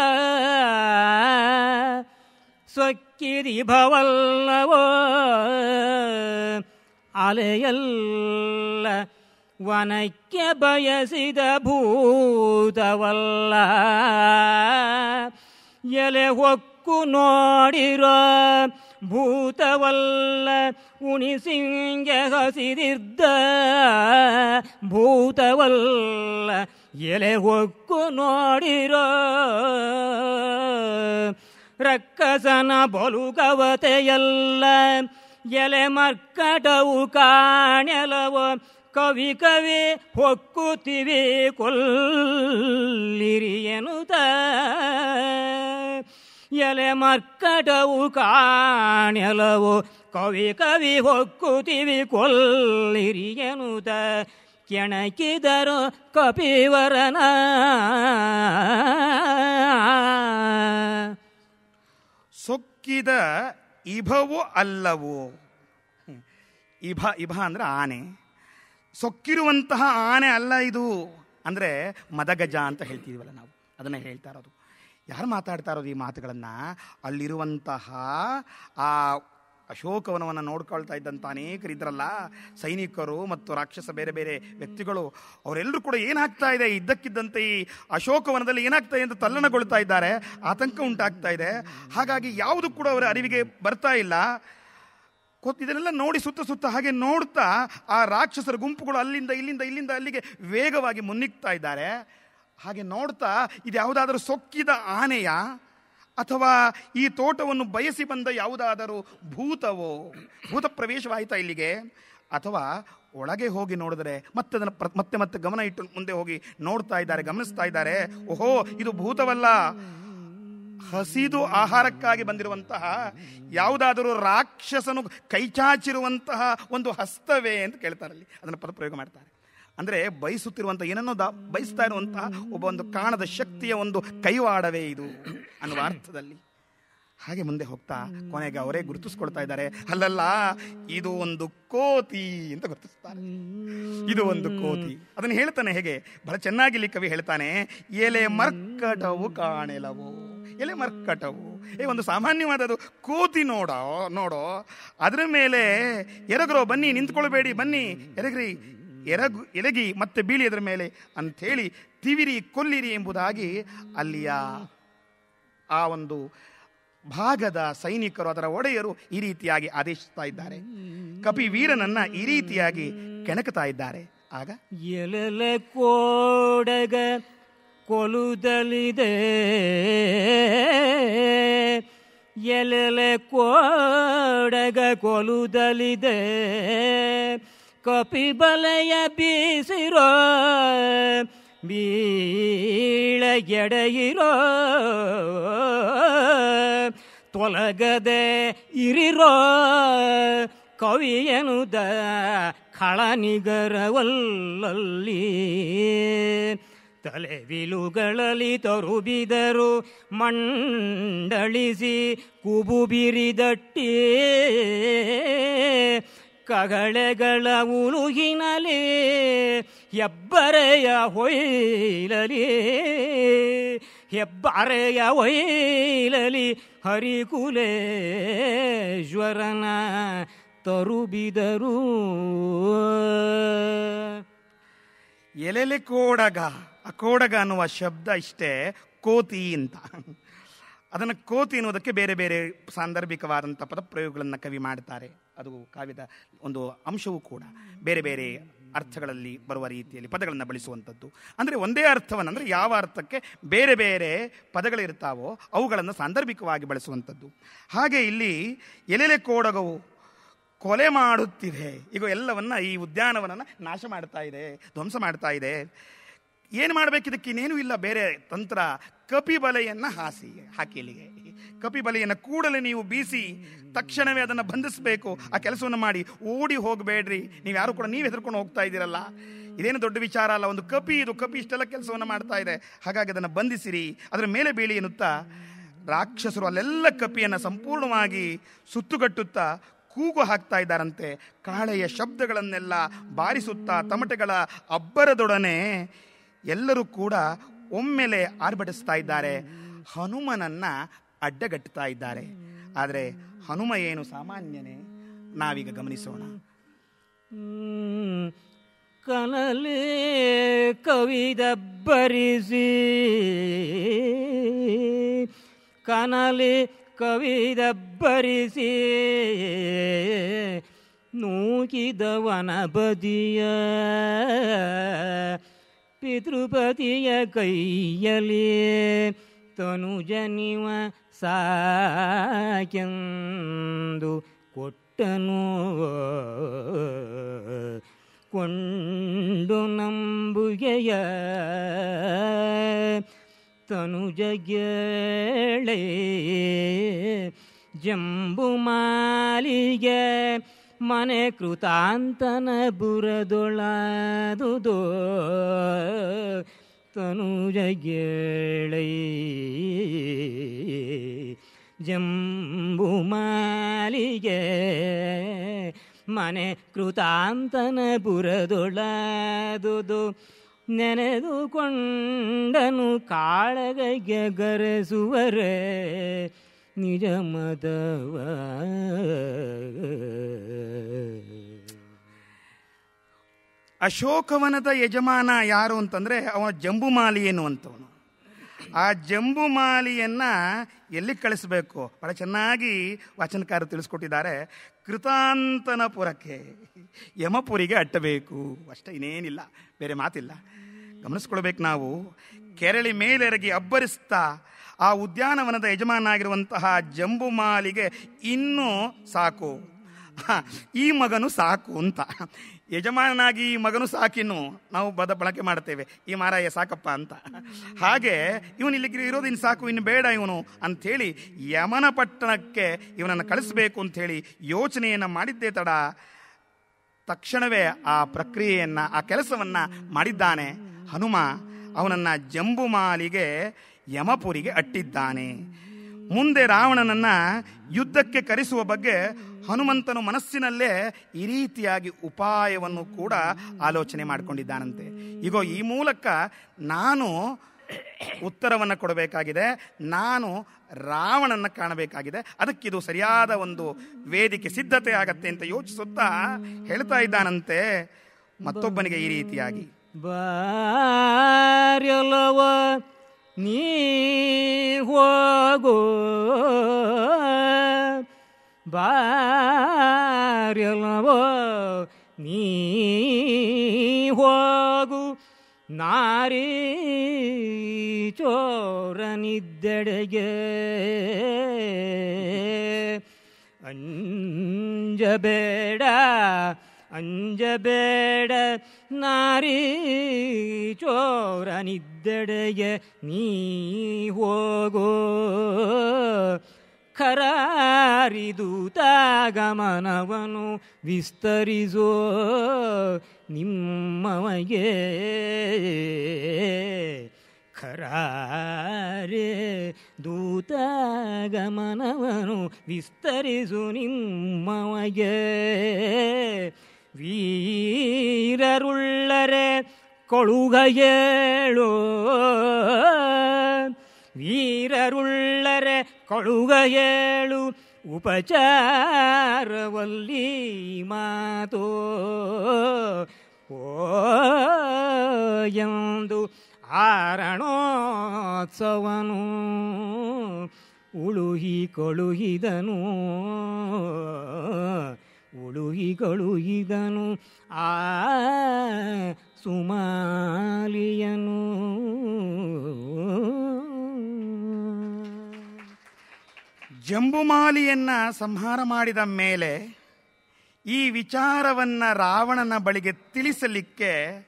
ಸ್ವಕ್ಕಿದಿ ಭವಲ್ಲವೋ ಅಲೆಯಲ್ಲ ವನಕ್ಕೆ ಬಯಸಿದ ಭೂತವಲ್ಲ ಎಲೆ ಹೊಕ್ಕು ನೋಡಿರೋ ಭೂತವಲ್ಲ ಉಣಿಸಿಂಗೆ ಹಸಿದಿದ್ದ ಭೂತವಲ್ಲ ಎಲೆ ಹೊಕ್ಕು ನೋಡಿರೋ ರಕ್ಕಸನ ಬಲುಗವತೆಯಲ್ಲ ಎಲೆ ಮರ್ಕಟವು ಕಾಣೆಲವೋ ಕವಿ ಕವಿ ಹೊಕ್ಕುತ್ತಿವಿ ಕೊಲ್ಲಿರಿ ಎನ್ನುತ್ತ ಎಲೆ ಮರ್ಕಟವು ಕಾಣೆಲವು ಕವಿ ಕವಿ ಹೊಕ್ಕುತ್ತಿವಿ ಕೊಲ್ಲಿರಿ ಎನ್ನುತ್ತ ಕೆಣಕಿದರು ಕಪಿವರನ ಸೊಕ್ಕಿದ ಇಭವೋ ಅಲ್ಲವೋ ಹ್ಮ್. ಇಭ ಇಭ ಅಂದ್ರೆ ಆನೆ ಸೊಕ್ಕಿರುವಂತಹ ಆನೆ ಅಲ್ಲ ಇದು ಅಂದರೆ ಮದಗಜ ಅಂತ ಹೇಳ್ತಿದೀವಲ್ಲ ನಾವು ಅದನ್ನು ಹೇಳ್ತಾ ಇರೋದು ಯಾರು ಮಾತಾಡ್ತಾ ಇರೋದು ಈ ಮಾತುಗಳನ್ನು ಅಲ್ಲಿರುವಂತಹ ಆ ಅಶೋಕವನವನ್ನು ನೋಡ್ಕೊಳ್ತಾ ಇದ್ದಂಥ ಅನೇಕರಿದ್ರಲ್ಲ ಸೈನಿಕರು ಮತ್ತು ರಾಕ್ಷಸ ಬೇರೆ ಬೇರೆ ವ್ಯಕ್ತಿಗಳು ಅವರೆಲ್ಲರೂ ಕೂಡ ಏನಾಗ್ತಾ ಇದೆ ಇದ್ದಕ್ಕಿದ್ದಂತೆ ಈ ಅಶೋಕವನದಲ್ಲಿ ಏನಾಗ್ತಾ ಇದೆ ಅಂತ ತಲ್ಲಣಗೊಳ್ತಾ ಇದ್ದಾರೆ ಆತಂಕ ಉಂಟಾಗ್ತಾ ಇದೆ ಹಾಗಾಗಿ ಯಾವುದು ಕೂಡ ಅವರ ಅರಿವಿಗೆ ಬರ್ತಾ ಇಲ್ಲ ಕೊತ್- ಇದನ್ನೆಲ್ಲ ನೋಡಿ ಸುತ್ತ ಸುತ್ತ ಹಾಗೆ ನೋಡ್ತಾ ಆ ರಾಕ್ಷಸರ ಗುಂಪುಗಳು ಅಲ್ಲಿಂದ ಇಲ್ಲಿಂದ ಇಲ್ಲಿಂದ ಅಲ್ಲಿಗೆ ವೇಗವಾಗಿ ಮುನ್ನಿಗ್ತಾ ಇದ್ದಾರೆ ಹಾಗೆ ನೋಡ್ತಾ ಇದು ಯಾವುದಾದರೂ ಸೊಕ್ಕಿದ ಆನೆಯ ಅಥವಾ ಈ ತೋಟವನ್ನು ಬಯಸಿ ಬಂದ ಯಾವುದಾದರೂ ಭೂತವೋ ಭೂತ ಪ್ರವೇಶವಾಯಿತಾ ಇಲ್ಲಿಗೆ ಅಥವಾ ಒಳಗೆ ಹೋಗಿ ನೋಡಿದ್ರೆ ಮತ್ತೆ ಅದನ್ನು ಪ್ರ- ಮತ್ತೆ ಮತ್ತೆ ಗಮನ ಇಟ್ಟು ಮುಂದೆ ಹೋಗಿ ನೋಡ್ತಾ ಇದ್ದಾರೆ ಗಮನಿಸ್ತಾ ಇದ್ದಾರೆ ಓಹೋ ಇದು ಭೂತವಲ್ಲ ಹಸಿದು ಆಹಾರಕ್ಕಾಗಿ ಬಂದಿರುವಂತಹ ಯಾವುದಾದರೂ ರಾಕ್ಷಸನು ಕೈಚಾಚಿರುವಂತಹ ಒಂದು ಹಸ್ತವೇ ಅಂತ ಕೇಳ್ತಾರಲ್ಲಿ ಅದನ್ನು ಪದ ಪ್ರಯೋಗ ಮಾಡ್ತಾರೆ ಅಂದರೆ ಬಯಸುತ್ತಿರುವಂಥ ಏನನ್ನೋ ದಾ ಬಯಸ್ತಾ ಇರುವಂತಹ ಒಬ್ಬ ಒಂದು ಕಾಣದ ಶಕ್ತಿಯ ಒಂದು ಕೈವಾಡವೇ ಇದು ಅನ್ನುವ ಅರ್ಥದಲ್ಲಿ ಹಾಗೆ ಮುಂದೆ ಹೋಗ್ತಾ ಕೊನೆಗೆ ಅವರೇ ಗುರುತಿಸ್ಕೊಳ್ತಾ ಇದ್ದಾರೆ ಅಲ್ಲಲ್ಲ ಇದು ಒಂದು ಕೋತಿ ಅಂತ ಗುರುತಿಸ್ತಾರೆ ಇದು ಒಂದು ಕೋತಿ ಅದನ್ನು ಹೇಳ್ತಾನೆ ಹೇಗೆ ಬಹಳ ಚೆನ್ನಾಗಿ ಇಲ್ಲಿ ಕವಿ ಹೇಳ್ತಾನೆ ಎಲೆ ಮರ್ಕಟವು ಕಾಣೆಲವು ಎಲೆ ಮರ್ಕಟವು ಏ ಒಂದು ಸಾಮಾನ್ಯವಾದದು ಕೋತಿ ನೋಡೋ ನೋಡೋ ಅದರ ಮೇಲೆ ಎರಗರೋ ಬನ್ನಿ ನಿಂತ್ಕೊಳ್ಬೇಡಿ ಬನ್ನಿ ಎರಗ್ರಿ ಎರಗು ಎಲಗಿ ಮತ್ತೆ ಬೀಳಿ ಅದರ ಮೇಲೆ ಅಂಥೇಳಿ ತಿವಿರಿ ಕೊಲ್ಲಿರಿ ಎಂಬುದಾಗಿ ಅಲ್ಲಿಯ ಆ ಒಂದು ಭಾಗದ ಸೈನಿಕರು ಅದರ ಒಡೆಯರು ಈ ರೀತಿಯಾಗಿ ಆದೇಶಿಸ್ತಾ ಇದ್ದಾರೆ ಕಪಿ ವೀರನನ್ನ ಈ ರೀತಿಯಾಗಿ ಕೆಣಕುತ್ತಾ ಇದ್ದಾರೆ ಆಗ ಎಲೆಲೆ ಕೋಡಗ ಕೊಲುದಲಿದೆ ಎಲೆಲೆ ಕೋಡಗ ಕೊಲುದಲಿದೆ ಕಪಿಬಲೆಯ ಬೀಸಿರೋ ಬೀಳ ಎಡೆಯಿರೋ ತೊಲಗದೆ ಇರಿರೋ ಕವಿಯನುದ ಖಳನಿಗರವಲ್ಲಲ್ಲಿ ತಲೆವಿಲುಗಳಲ್ಲಿ ತರುಬಿದರು ಮಂಡಳಿಸಿ ಕುಬು ಬಿರಿದಟ್ಟಿ ಕಗಳೆಗಳ ಉಳುಗಿನಲಿ ಹೆಬ್ಬರೆಯ ಹೊಯ್ಲಲಿ ಹೆಬ್ಬರೆಯ ಹೊಯ್ಲಲಿ ಹರಿಕುಲೇಶ್ವರನ ತರುಬಿದರು ಎಲೆಲೆ ಕೋಡಗ ಆ ಕೋಡಗ ಅನ್ನುವ ಶಬ್ದ ಇಷ್ಟೇ ಕೋತಿ ಅಂತ ಅದನ್ನು ಕೋತಿ ಎನ್ನುವುದಕ್ಕೆ ಬೇರೆ ಬೇರೆ ಸಾಂದರ್ಭಿಕವಾದಂಥ ಪದಪ್ರಯೋಗಗಳನ್ನು ಕವಿ ಮಾಡ್ತಾರೆ ಅದು ಕಾವ್ಯದ ಒಂದು ಅಂಶವೂ ಕೂಡ ಬೇರೆ ಬೇರೆ ಅರ್ಥಗಳಲ್ಲಿ ಬರುವ ರೀತಿಯಲ್ಲಿ ಪದಗಳನ್ನು ಬಳಸುವಂಥದ್ದು ಅಂದರೆ ಒಂದೇ ಅರ್ಥವನ್ನು ಅಂದರೆ ಯಾವ ಅರ್ಥಕ್ಕೆ ಬೇರೆ ಬೇರೆ ಪದಗಳಿರ್ತಾವೋ ಅವುಗಳನ್ನು ಸಾಂದರ್ಭಿಕವಾಗಿ ಬಳಸುವಂಥದ್ದು ಹಾಗೆ ಇಲ್ಲಿ ಎಲೆಲೆ ಕೋಡಗವು ಕೊಲೆ ಮಾಡುತ್ತಿದೆ ಈಗ ಎಲ್ಲವನ್ನ ಈ ಉದ್ಯಾನವನನ ನಾಶ ಮಾಡ್ತಾ ಇದೆ ಧ್ವಂಸ ಮಾಡ್ತಾ ಇದೆ ಏನು ಮಾಡಬೇಕಿದಕ್ಕೆ ಇನ್ನೇನೂ ಇಲ್ಲ ಬೇರೆ ತಂತ್ರ ಕಪಿಬಲೆಯನ್ನು ಹಾಸಿ ಹಾಕಿ ಇಲ್ಲಿಗೆ ಕಪಿಬಲೆಯನ್ನು ಕೂಡಲೇ ನೀವು ಬೀಸಿ ತಕ್ಷಣವೇ ಅದನ್ನು ಬಂಧಿಸಬೇಕು ಆ ಕೆಲಸವನ್ನು ಮಾಡಿ ಓಡಿ ಹೋಗಬೇಡ್ರಿ ನೀವು ಯಾರು ಕೂಡ ನೀವು ಹೆದರ್ಕೊಂಡು ಹೋಗ್ತಾ ಇದ್ದೀರಲ್ಲ ಇದೇನು ದೊಡ್ಡ ವಿಚಾರ ಅಲ್ಲ ಒಂದು ಕಪಿ ಇದು ಕಪಿ ಇಷ್ಟೆಲ್ಲ ಕೆಲಸವನ್ನು ಮಾಡ್ತಾ ಇದೆ ಹಾಗಾಗಿ ಅದನ್ನು ಬಂಧಿಸಿರಿ ಅದರ ಮೇಲೆ ಬೀಳಿ ಎನ್ನುತ್ತಾ ರಾಕ್ಷಸರು ಅಲ್ಲೆಲ್ಲ ಕಪಿಯನ್ನು ಸಂಪೂರ್ಣವಾಗಿ ಸುತ್ತುಗಟ್ಟುತ್ತಾ ಕೂಗು ಹಾಕ್ತಾ ಇದ್ದಾರಂತೆ ಕಾಳೆಯ ಶಬ್ದಗಳನ್ನೆಲ್ಲ ಬಾರಿಸುತ್ತಾ ತಮಟೆಗಳ ಅಬ್ಬರದೊಡನೆ ಎಲ್ಲರೂ ಕೂಡ ಒಮ್ಮೆಲೆ ಆರ್ಭಟಿಸ್ತಾ ಇದ್ದಾರೆ ಹನುಮನನ್ನ ಅಡ್ಡಗಟ್ಟುತ್ತಾ ಇದ್ದಾರೆ ಆದರೆ ಹನುಮ ಏನು ಸಾಮಾನ್ಯನೇ ನಾವೀಗ ಗಮನಿಸೋಣ ಹ್ಮ್. ಕನಲೆ ಕವಿದಬ್ಬರಿಸಿ ಕನಲೆ ಕವಿದಬ್ಬರಿಸಿ ನೂಕಿದವನ ಬದಿಯ ಪಿತೃಪತಿಯ ಕೈಯಲ್ಲಿ ತನುಜನಿವ ಸಾಕೆಂದು ಕೊಟ್ಟನು ಕೊಂಡು ನಂಬುಗೆಯ ತನುಜಗೇಳೆ ಜಂಬು ಮಾಲಿಗೆ ಮನೆ ಕೃತಾಂತನ ಬುರದೊಳದುದೋ ತನುಜಗೇಳೆ ಜಂಬು ಮಾಲಿಗೆ ಮನೆ ಕೃತಾಂತನ ಬುರದೊಳದುದು ನೆನೆದುಕೊಂಡನು ಕಾಳಗಗೆ ಗರೆಸುವರೆ ನಿಜ ಮದವ ಅಶೋಕವನದ ಯಜಮಾನ ಯಾರು ಅಂತಂದ್ರೆ ಅವ ಜಂಬುಮಾಲಿ ಎನ್ನುವಂಥವನು ಆ ಜಂಬುಮಾಲಿಯನ್ನ ಎಲ್ಲಿ ಕಳಿಸಬೇಕು ಬಹಳ ಚೆನ್ನಾಗಿ ವಾಚನಕಾರರು ತಿಳಿಸ್ಕೊಟ್ಟಿದ್ದಾರೆ ಕೃತಾಂತನಪುರಕ್ಕೆ ಯಮಪುರಿಗೆ ಅಟ್ಟಬೇಕು ಅಷ್ಟೇ ಇನ್ನೇನಿಲ್ಲ ಬೇರೆ ಮಾತಿಲ್ಲ ಗಮನಿಸ್ಕೊಳ್ಬೇಕು ನಾವು ಕೆರಳಿ ಮೇಲೆರಗಿ ಅಬ್ಬರಿಸ್ತಾ ಆ ಉದ್ಯಾನವನದ ಯಜಮಾನಾಗಿರುವಂತಹ ಜಂಬುಮಾಲಿಗೆ ಇನ್ನೂ ಸಾಕು ಹ, ಈ ಮಗನು ಸಾಕು ಅಂತ ಯಜಮಾನಾಗಿ ಈ ಮಗನು ಸಾಕಿನ್ನು ನಾವು ಬದ ಬಳಕೆ ಮಾಡ್ತೇವೆ ಈ ಮಾರಾಯ ಸಾಕಪ್ಪ ಅಂತ ಹಾಗೆ ಇವನು ಇಲ್ಲಿ ಇರೋದು ಇನ್ನು ಸಾಕು ಇನ್ನು ಬೇಡ ಇವನು ಅಂಥೇಳಿ ಯಮನ ಪಟ್ಟಣಕ್ಕೆ ಇವನನ್ನು ಕಳಿಸ್ಬೇಕು ಅಂಥೇಳಿ ಯೋಚನೆಯನ್ನು ಮಾಡಿದ್ದೇ ತಡ ತಕ್ಷಣವೇ ಆ ಪ್ರಕ್ರಿಯೆಯನ್ನ ಆ ಕೆಲಸವನ್ನ ಮಾಡಿದ್ದಾನೆ ಹನುಮ ಅವನನ್ನ ಜಂಬುಮಾಲಿಗೆ ಯಮಪುರಿಗೆ ಅಟ್ಟಿದ್ದಾನೆ ಮುಂದೆ ರಾವಣನನ್ನ ಯುದ್ಧಕ್ಕೆ ಕರೆಸುವ ಬಗ್ಗೆ ಹನುಮಂತನು ಮನಸ್ಸಿನಲ್ಲೇ ಈ ರೀತಿಯಾಗಿ ಉಪಾಯವನ್ನು ಕೂಡ ಆಲೋಚನೆ ಮಾಡಿಕೊಂಡಿದ್ದಾನಂತೆ ಈಗ ಈ ಮೂಲಕ ನಾನು ಉತ್ತರವನ್ನು ಕೊಡಬೇಕಾಗಿದೆ ನಾನು ರಾವಣನ ಕಾಣಬೇಕಾಗಿದೆ ಅದಕ್ಕಿದು ಸರಿಯಾದ ಒಂದು ವೇದಿಕೆ ಸಿದ್ಧತೆ ಆಗತ್ತೆ ಅಂತ ಯೋಚಿಸುತ್ತಾ ಹೇಳ್ತಾ ಇದ್ದಾನಂತೆ ಮತ್ತೊಬ್ಬನಿಗೆ ಈ ರೀತಿಯಾಗಿ ಬಾರ್ಯಲವ ನೀ ಹೋಗೋ ಬಾರ್ಯಲವ ನೀ ಹೋಗು ನಾರಿ ಚೋರನಿದ್ದೆಡೆಗೆ ಅಂಜಬೇಡ ಅಂಜಬೇಡ ನಾರಿ ಚೋರನಿದ್ದೆಡೆಗೆ ನೀ ಹೋಗೋ ಖರಾರಿದೂತಾಗಮನವನು ವಿಸ್ತರಿಸೋ ನಿಮ್ಮಮಗೆ ಖರಾರೆ ದೂತಾಗಮನವನು ವಿಸ್ತರಿಸು ನಿಮ್ಮಮಗೆ ವೀರರುಳ್ಳರೆ ಕೊಳುಗೇಳು ವೀರರುಳ್ಳರೆ ಕೊಳುಗೇಳು ಉಪಚಾರವಲ್ಲಿ ಮಾತೋ ಓ ಎಂದು ಆರಣೋತ್ಸವನು ಉಳುಹಿ ಕೊಳುಹಿದನು ಉಳುಹಿ ಕೊಳುಹಿದನು ಆ ಸುಮಾಲಿಯನು ಜಂಬುಮಾಲಿಯನ್ನ ಸಂಹಾರ ಮಾಡಿದ ಮೇಲೆ ಈ ವಿಚಾರವನ್ನ ರಾವಣನ ಬಳಿಗೆ ತಿಳಿಸಲಿಕ್ಕೆ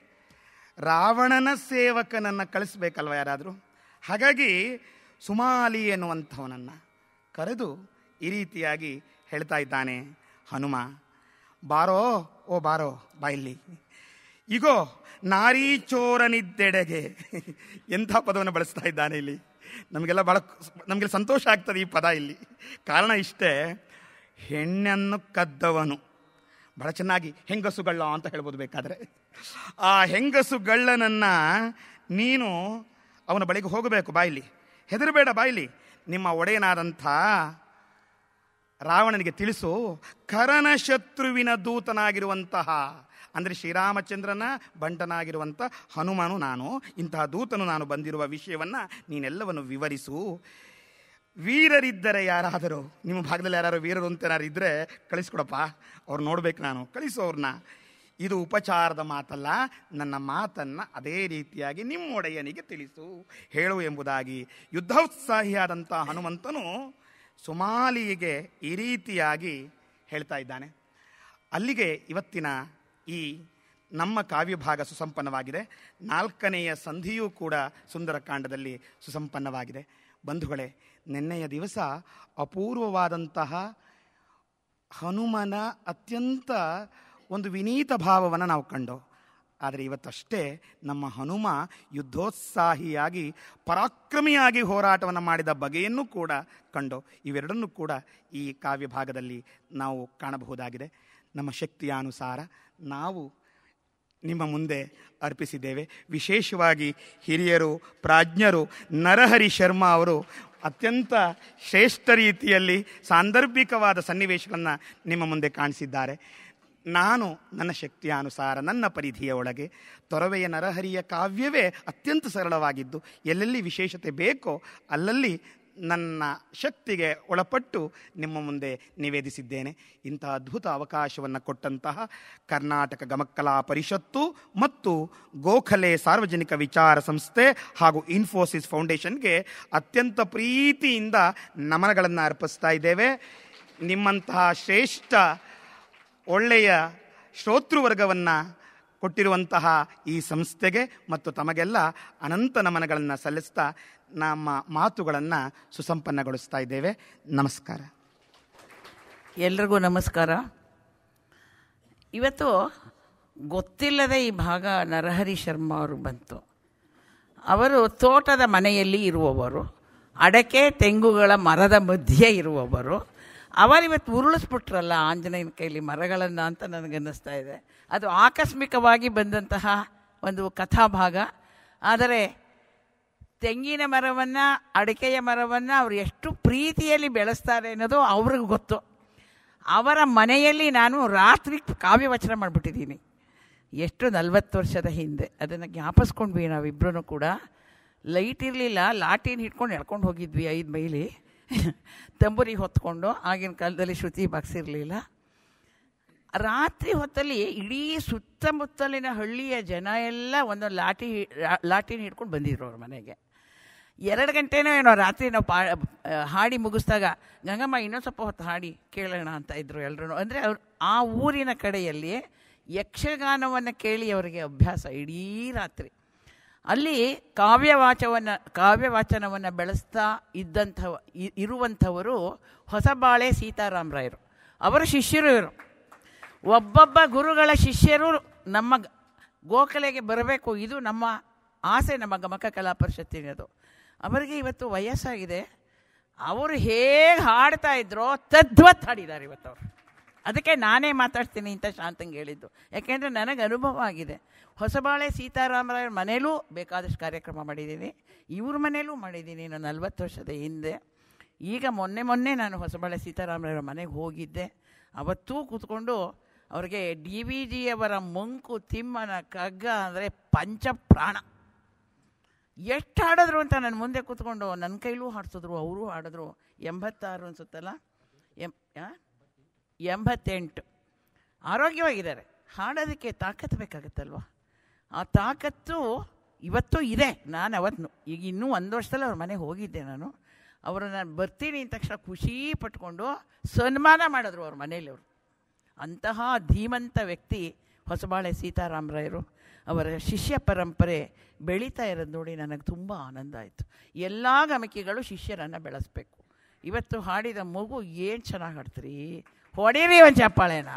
ರಾವಣನ ಸೇವಕನನ್ನ ಕಳಿಸ್ಬೇಕಲ್ವ ಯಾರಾದರೂ ಹಾಗಾಗಿ ಸುಮಾಲಿ ಎನ್ನುವಂಥವನನ್ನ ಕರೆದು ಈ ರೀತಿಯಾಗಿ ಹೇಳ್ತಾ ಇದ್ದಾನೆ ಹನುಮ ಬಾರೋ ಓ ಬಾರೋ ಬಾಯಿಲ್ಲಿ ಇಗೋ ನಾರೀ ಚೋರನಿದ್ದೆಡೆಗೆ ಎಂಥ ಪದವನ್ನು ಬಳಸ್ತಾ ಇದ್ದಾನೆ ಇಲ್ಲಿ ನಮಗೆಲ್ಲ ಬಹಳ ನಮಗೆ ಸಂತೋಷ ಆಗ್ತದೆ ಈ ಪದ ಇಲ್ಲಿ ಕಾರಣ ಇಷ್ಟೇ ಹೆಣ್ಣನ್ನು ಕದ್ದವನು ಬಹಳ ಚೆನ್ನಾಗಿ ಹೆಂಗಸುಗಳ್ಳ ಅಂತ ಹೇಳ್ಬೋದು ಬೇಕಾದರೆ ಆ ಹೆಂಗಸುಗಳ್ಳನನ್ನ ನೀನು ಅವನ ಬಳಿಗೆ ಹೋಗಬೇಕು ಬಾಯಿಲಿ ಹೆದರಬೇಡ ಬಾಯಿಲಿ ನಿಮ್ಮ ಒಡೆಯನಾದಂಥ ರಾವಣನಿಗೆ ತಿಳಿಸು ಕರನ ಶತ್ರುವಿನ ದೂತನಾಗಿರುವಂತಹ ಅಂದರೆ ಶ್ರೀರಾಮಚಂದ್ರನ ಬಂಟನಾಗಿರುವಂಥ ಹನುಮನು ನಾನು ಇಂತಹ ದೂತನು ನಾನು ಬಂದಿರುವ ವಿಷಯವನ್ನು ನೀನೆಲ್ಲವನ್ನು ವಿವರಿಸು ವೀರರಿದ್ದರೆ ಯಾರಾದರೂ ನಿಮ್ಮ ಭಾಗದಲ್ಲಿ ಯಾರು ವೀರರು ಅಂತ ಯಾರು ಇದ್ದರೆ ಕಳಿಸ್ಕೊಡಪ್ಪ ಅವ್ರು ನೋಡ್ಬೇಕು ನಾನು ಕಳಿಸು ಅವ್ರನ್ನ ಇದು ಉಪಚಾರದ ಮಾತಲ್ಲ ನನ್ನ ಮಾತನ್ನು ಅದೇ ರೀತಿಯಾಗಿ ನಿಮ್ಮ ಒಡೆಯನಿಗೆ ತಿಳಿಸು ಹೇಳು ಎಂಬುದಾಗಿ ಯುದ್ಧೋತ್ಸಾಹಿಯಾದಂಥ ಹನುಮಂತನು ಸುಮಾಲಿಗೆ ಈ ರೀತಿಯಾಗಿ ಹೇಳ್ತಾ ಇದ್ದಾನೆ ಅಲ್ಲಿಗೆ ಇವತ್ತಿನ ಈ ನಮ್ಮ ಕಾವ್ಯಭಾಗ ಸುಸಂಪನ್ನವಾಗಿದೆ ನಾಲ್ಕನೆಯ ಸಂಧಿಯೂ ಕೂಡ ಸುಂದರಕಾಂಡದಲ್ಲಿ ಸುಸಂಪನ್ನವಾಗಿದೆ ಬಂಧುಗಳೇ ನಿನ್ನೆಯ ದಿವಸ ಅಪೂರ್ವವಾದಂತಹ ಹನುಮನ ಅತ್ಯಂತ ಒಂದು ವಿನೀತ ಭಾವವನ್ನು ನಾವು ಕಂಡು ಆದರೆ ಇವತ್ತಷ್ಟೇ ನಮ್ಮ ಹನುಮ ಯುದ್ಧೋತ್ಸಾಹಿಯಾಗಿ ಪರಾಕ್ರಮಿಯಾಗಿ ಹೋರಾಟವನ್ನು ಮಾಡಿದ ಬಗೆಯನ್ನು ಕೂಡ ಕಂಡು ಇವೆರಡನ್ನೂ ಕೂಡ ಈ ಕಾವ್ಯ ಭಾಗದಲ್ಲಿ ನಾವು ಕಾಣಬಹುದಾಗಿದೆ ನಮ್ಮ ಶಕ್ತಿಯ ಅನುಸಾರ ನಾವು ನಿಮ್ಮ ಮುಂದೆ ಅರ್ಪಿಸಿದ್ದೇವೆ ವಿಶೇಷವಾಗಿ ಹಿರಿಯರು ಪ್ರಾಜ್ಞರು ನರಹರಿ ಶರ್ಮಾ ಅವರು ಅತ್ಯಂತ ಶ್ರೇಷ್ಠ ರೀತಿಯಲ್ಲಿ ಸಾಂದರ್ಭಿಕವಾದ ಸನ್ನಿವೇಶಗಳನ್ನು ನಿಮ್ಮ ಮುಂದೆ ಕಾಣಿಸಿದ್ದಾರೆ ನಾನು ನನ್ನ ಶಕ್ತಿಯ ಅನುಸಾರ ನನ್ನ ಪರಿಧಿಯ ಒಳಗೆ ತೊರವೆಯ ನರಹರಿಯ ಕಾವ್ಯವೇ ಅತ್ಯಂತ ಸರಳವಾಗಿದ್ದು ಎಲ್ಲೆಲ್ಲಿ ವಿಶೇಷತೆ ಬೇಕೋ ಅಲ್ಲಲ್ಲಿ ನನ್ನ ಶಕ್ತಿಗೆ ಒಳಪಟ್ಟು ನಿಮ್ಮ ಮುಂದೆ ನಿವೇದಿಸಿದ್ದೇನೆ ಇಂತಹ ಅದ್ಭುತ ಅವಕಾಶವನ್ನು ಕೊಟ್ಟಂತಹ ಕರ್ನಾಟಕ ಗಮಕ್ಕಲಾ ಪರಿಷತ್ತು ಮತ್ತು ಗೋಖಲೆ ಸಾರ್ವಜನಿಕ ವಿಚಾರ ಸಂಸ್ಥೆ ಹಾಗೂ ಇನ್ಫೋಸಿಸ್ ಫೌಂಡೇಶನ್ಗೆ ಅತ್ಯಂತ ಪ್ರೀತಿಯಿಂದ ನಮನಗಳನ್ನು ಅರ್ಪಿಸ್ತಾ ಇದ್ದೇವೆ ನಿಮ್ಮಂತಹ ಶ್ರೇಷ್ಠ ಒಳ್ಳೆಯ ಶ್ರೋತೃವರ್ಗವನ್ನು ಕೊಟ್ಟಿರುವಂತಹ ಈ ಸಂಸ್ಥೆಗೆ ಮತ್ತು ತಮಗೆಲ್ಲ ಅನಂತ ನಮನಗಳನ್ನು ಸಲ್ಲಿಸ್ತಾ ನಮ್ಮ ಮಾತುಗಳನ್ನು ಸುಸಂಪನ್ನಗೊಳಿಸ್ತಾ ಇದ್ದೇವೆ ನಮಸ್ಕಾರ ಎಲ್ರಿಗೂ ನಮಸ್ಕಾರ ಇವತ್ತು ಗೊತ್ತಿಲ್ಲದೆ ಈ ಭಾಗ ನರಹರಿ ಶರ್ಮಾ ಅವರು ಬಂತು ಅವರು ತೋಟದ ಮನೆಯಲ್ಲಿ ಇರುವವರು ಅಡಕೆ ತೆಂಗುಗಳ ಮರದ ಮಧ್ಯೆ ಇರುವವರು ಅವರಿವತ್ತು ಉರುಳಿಸ್ಬಿಟ್ರಲ್ಲ ಆಂಜನೇಯನ ಕೈಲಿ ಮರಗಳನ್ನು ಅಂತ ನನಗನ್ನಿಸ್ತಾ ಇದೆ ಅದು ಆಕಸ್ಮಿಕವಾಗಿ ಬಂದಂತಹ ಒಂದು ಕಥಾಭಾಗ ಆದರೆ ತೆಂಗಿನ ಮರವನ್ನು ಅಡಿಕೆಯ ಮರವನ್ನು ಅವರು ಎಷ್ಟು ಪ್ರೀತಿಯಲ್ಲಿ ಬೆಳೆಸ್ತಾರೆ ಅನ್ನೋದು ಅವ್ರಿಗೆ ಗೊತ್ತು ಅವರ ಮನೆಯಲ್ಲಿ ನಾನು ರಾತ್ರಿ ಕಾವ್ಯವಚನ ಮಾಡಿಬಿಟ್ಟಿದ್ದೀನಿ ಎಷ್ಟು ನಲ್ವತ್ತು ವರ್ಷದ ಹಿಂದೆ ಅದನ್ನು ಜ್ಞಾಪಿಸ್ಕೊಂಡ್ವಿ ನಾವಿಬ್ಬರೂ ಕೂಡ ಲೈಟ್ ಇರಲಿಲ್ಲ ಲಾಟಿನ ಹಿಡ್ಕೊಂಡು ಎಳ್ಕೊಂಡು ಹೋಗಿದ್ವಿ ಐದು ಮೈಲಿ ತಂಬೂರಿ ಹೊತ್ಕೊಂಡು ಆಗಿನ ಕಾಲದಲ್ಲಿ ಶ್ರುತಿ ಬಾಕ್ಸಿರಲಿಲ್ಲ ರಾತ್ರಿ ಹೊತ್ತಲ್ಲಿ ಇಡೀ ಸುತ್ತಮುತ್ತಲಿನ ಹಳ್ಳಿಯ ಜನ ಎಲ್ಲ ಒಂದೊಂದು ಲಾಟಿ ಲಾಟಿನ ಹಿಡ್ಕೊಂಡು ಬಂದಿದ್ರು ಅವ್ರ ಮನೆಗೆ ಎರಡು ಗಂಟೆನೋ ಏನೋ ರಾತ್ರಿ ನಾವು ಪಾ ಹಾಡಿ ಮುಗಿಸ್ದಾಗ ಗಂಗಮ್ಮ ಇನ್ನೊಂದು ಸ್ವಲ್ಪ ಹೊತ್ತು ಹಾಡಿ ಕೇಳೋಣ ಅಂತ ಇದ್ರು ಎಲ್ಲರೂ ಅಂದರೆ ಅವ್ರು ಆ ಊರಿನ ಕಡೆಯಲ್ಲಿ ಯಕ್ಷಗಾನವನ್ನು ಕೇಳಿ ಅವರಿಗೆ ಅಭ್ಯಾಸ ಇಡೀ ರಾತ್ರಿ ಅಲ್ಲಿ ಕಾವ್ಯವಾಚವನ್ನು ಕಾವ್ಯವಾಚನವನ್ನು ಬೆಳೆಸ್ತಾ ಇದ್ದಂಥ ಇ- ಇರುವಂಥವರು ಹೊಸಬಾಳೆ ಸೀತಾರಾಮರಾಯರು ಅವರ ಶಿಷ್ಯರು ಇವರು ಒಬ್ಬೊಬ್ಬ ಗುರುಗಳ ಶಿಷ್ಯರು ನಮ್ಮ ಗ- ಗೋಖಲೆಗೆ ಬರಬೇಕು ಇದು ನಮ್ಮ ಆಸೆ ನಮ್ಮ ಗಮಕ ಕಲಾ ಪರಿಷತ್ತಿನದು ಅವರಿಗೆ ಇವತ್ತು ವಯಸ್ಸಾಗಿದೆ ಅವರು ಹೇಗೆ ಹಾಡ್ತಾ ಇದ್ರೋ ತದ್ವತ್ ಹಾಡಿದ್ದಾರೆ ಇವತ್ತು ಅವರು ಅದಕ್ಕೆ ನಾನೇ ಮಾತಾಡ್ತೀನಿ ಅಂತ ಶಾಂತಂಗೆ ಹೇಳಿದ್ದು ಯಾಕೆಂದರೆ ನನಗೆ ಅನುಭವ ಆಗಿದೆ ಹೊಸಬಾಳೆ ಸೀತಾರಾಮರಾಯರ ಮನೇಲೂ ಬೇಕಾದಷ್ಟು ಕಾರ್ಯಕ್ರಮ ಮಾಡಿದ್ದೀನಿ ಇವ್ರ ಮನೇಲೂ ಮಾಡಿದ್ದೀನಿ ನಾನು ನಲ್ವತ್ತು ವರ್ಷದ ಹಿಂದೆ ಈಗ ಮೊನ್ನೆ ಮೊನ್ನೆ ನಾನು ಹೊಸಬಾಳೆ ಸೀತಾರಾಮರಾಯರ ಮನೆಗೆ ಹೋಗಿದ್ದೆ ಅವತ್ತೂ ಕೂತ್ಕೊಂಡು ಅವ್ರಿಗೆ ಡಿ ವಿ ಜಿಯವರ ಮಂಕು ತಿಮ್ಮನ ಕಗ್ಗ ಅಂದರೆ ಪಂಚಪ್ರಾಣ ಎಷ್ಟು ಹಾಡಿದ್ರು ಅಂತ ನನ್ನ ಮುಂದೆ ಕೂತ್ಕೊಂಡು ನನ್ನ ಕೈಲೂ ಹಾಡ್ಸಿದ್ರು ಅವರು ಹಾಡಿದ್ರು ಎಂಬತ್ತಾರು ಅನ್ಸುತ್ತಲ್ಲ ಎಂ ಆ? ಎಂಬತ್ತೆಂಟು ಆರೋಗ್ಯವಾಗಿದ್ದಾರೆ ಹಾಡೋದಕ್ಕೆ ತಾಕತ್ತು ಬೇಕಾಗುತ್ತಲ್ವ ಆ ತಾಕತ್ತು ಇವತ್ತು ಇದೆ ನಾನು ಅವತ್ತು ಈಗ ಇನ್ನೂ ಒಂದು ವರ್ಷದಲ್ಲಿ ಅವ್ರ ಮನೆಗೆ ಹೋಗಿದ್ದೆ ನಾನು ಅವರು ನಾನು ಬರ್ತೀನಿ ಅಂದ ತಕ್ಷಣ ಖುಷಿ ಪಟ್ಕೊಂಡು ಸನ್ಮಾನ ಮಾಡಿದ್ರು ಅವ್ರ ಮನೇಲಿ ಅವರು ಅಂತಹ ಧೀಮಂತ ವ್ಯಕ್ತಿ ಹೊಸಬಾಳೆ ಸೀತಾರಾಮರಾಯರು ಅವರ ಶಿಷ್ಯ ಪರಂಪರೆ ಬೆಳೀತಾ ಇರೋದು ನೋಡಿ ನನಗೆ ತುಂಬ ಆನಂದ ಆಯಿತು ಎಲ್ಲ ಗಮಕಿಗಳು ಶಿಷ್ಯರನ್ನು ಬೆಳೆಸ್ಬೇಕು ಇವತ್ತು ಹಾಡಿದ ಮಗು ಏನು ಚೆನ್ನಾಗಿ ಹಾಡ್ತೀರಿ ಹೊಡೀರಿ ಒಂದು ಚಪ್ಪಾಳೆನ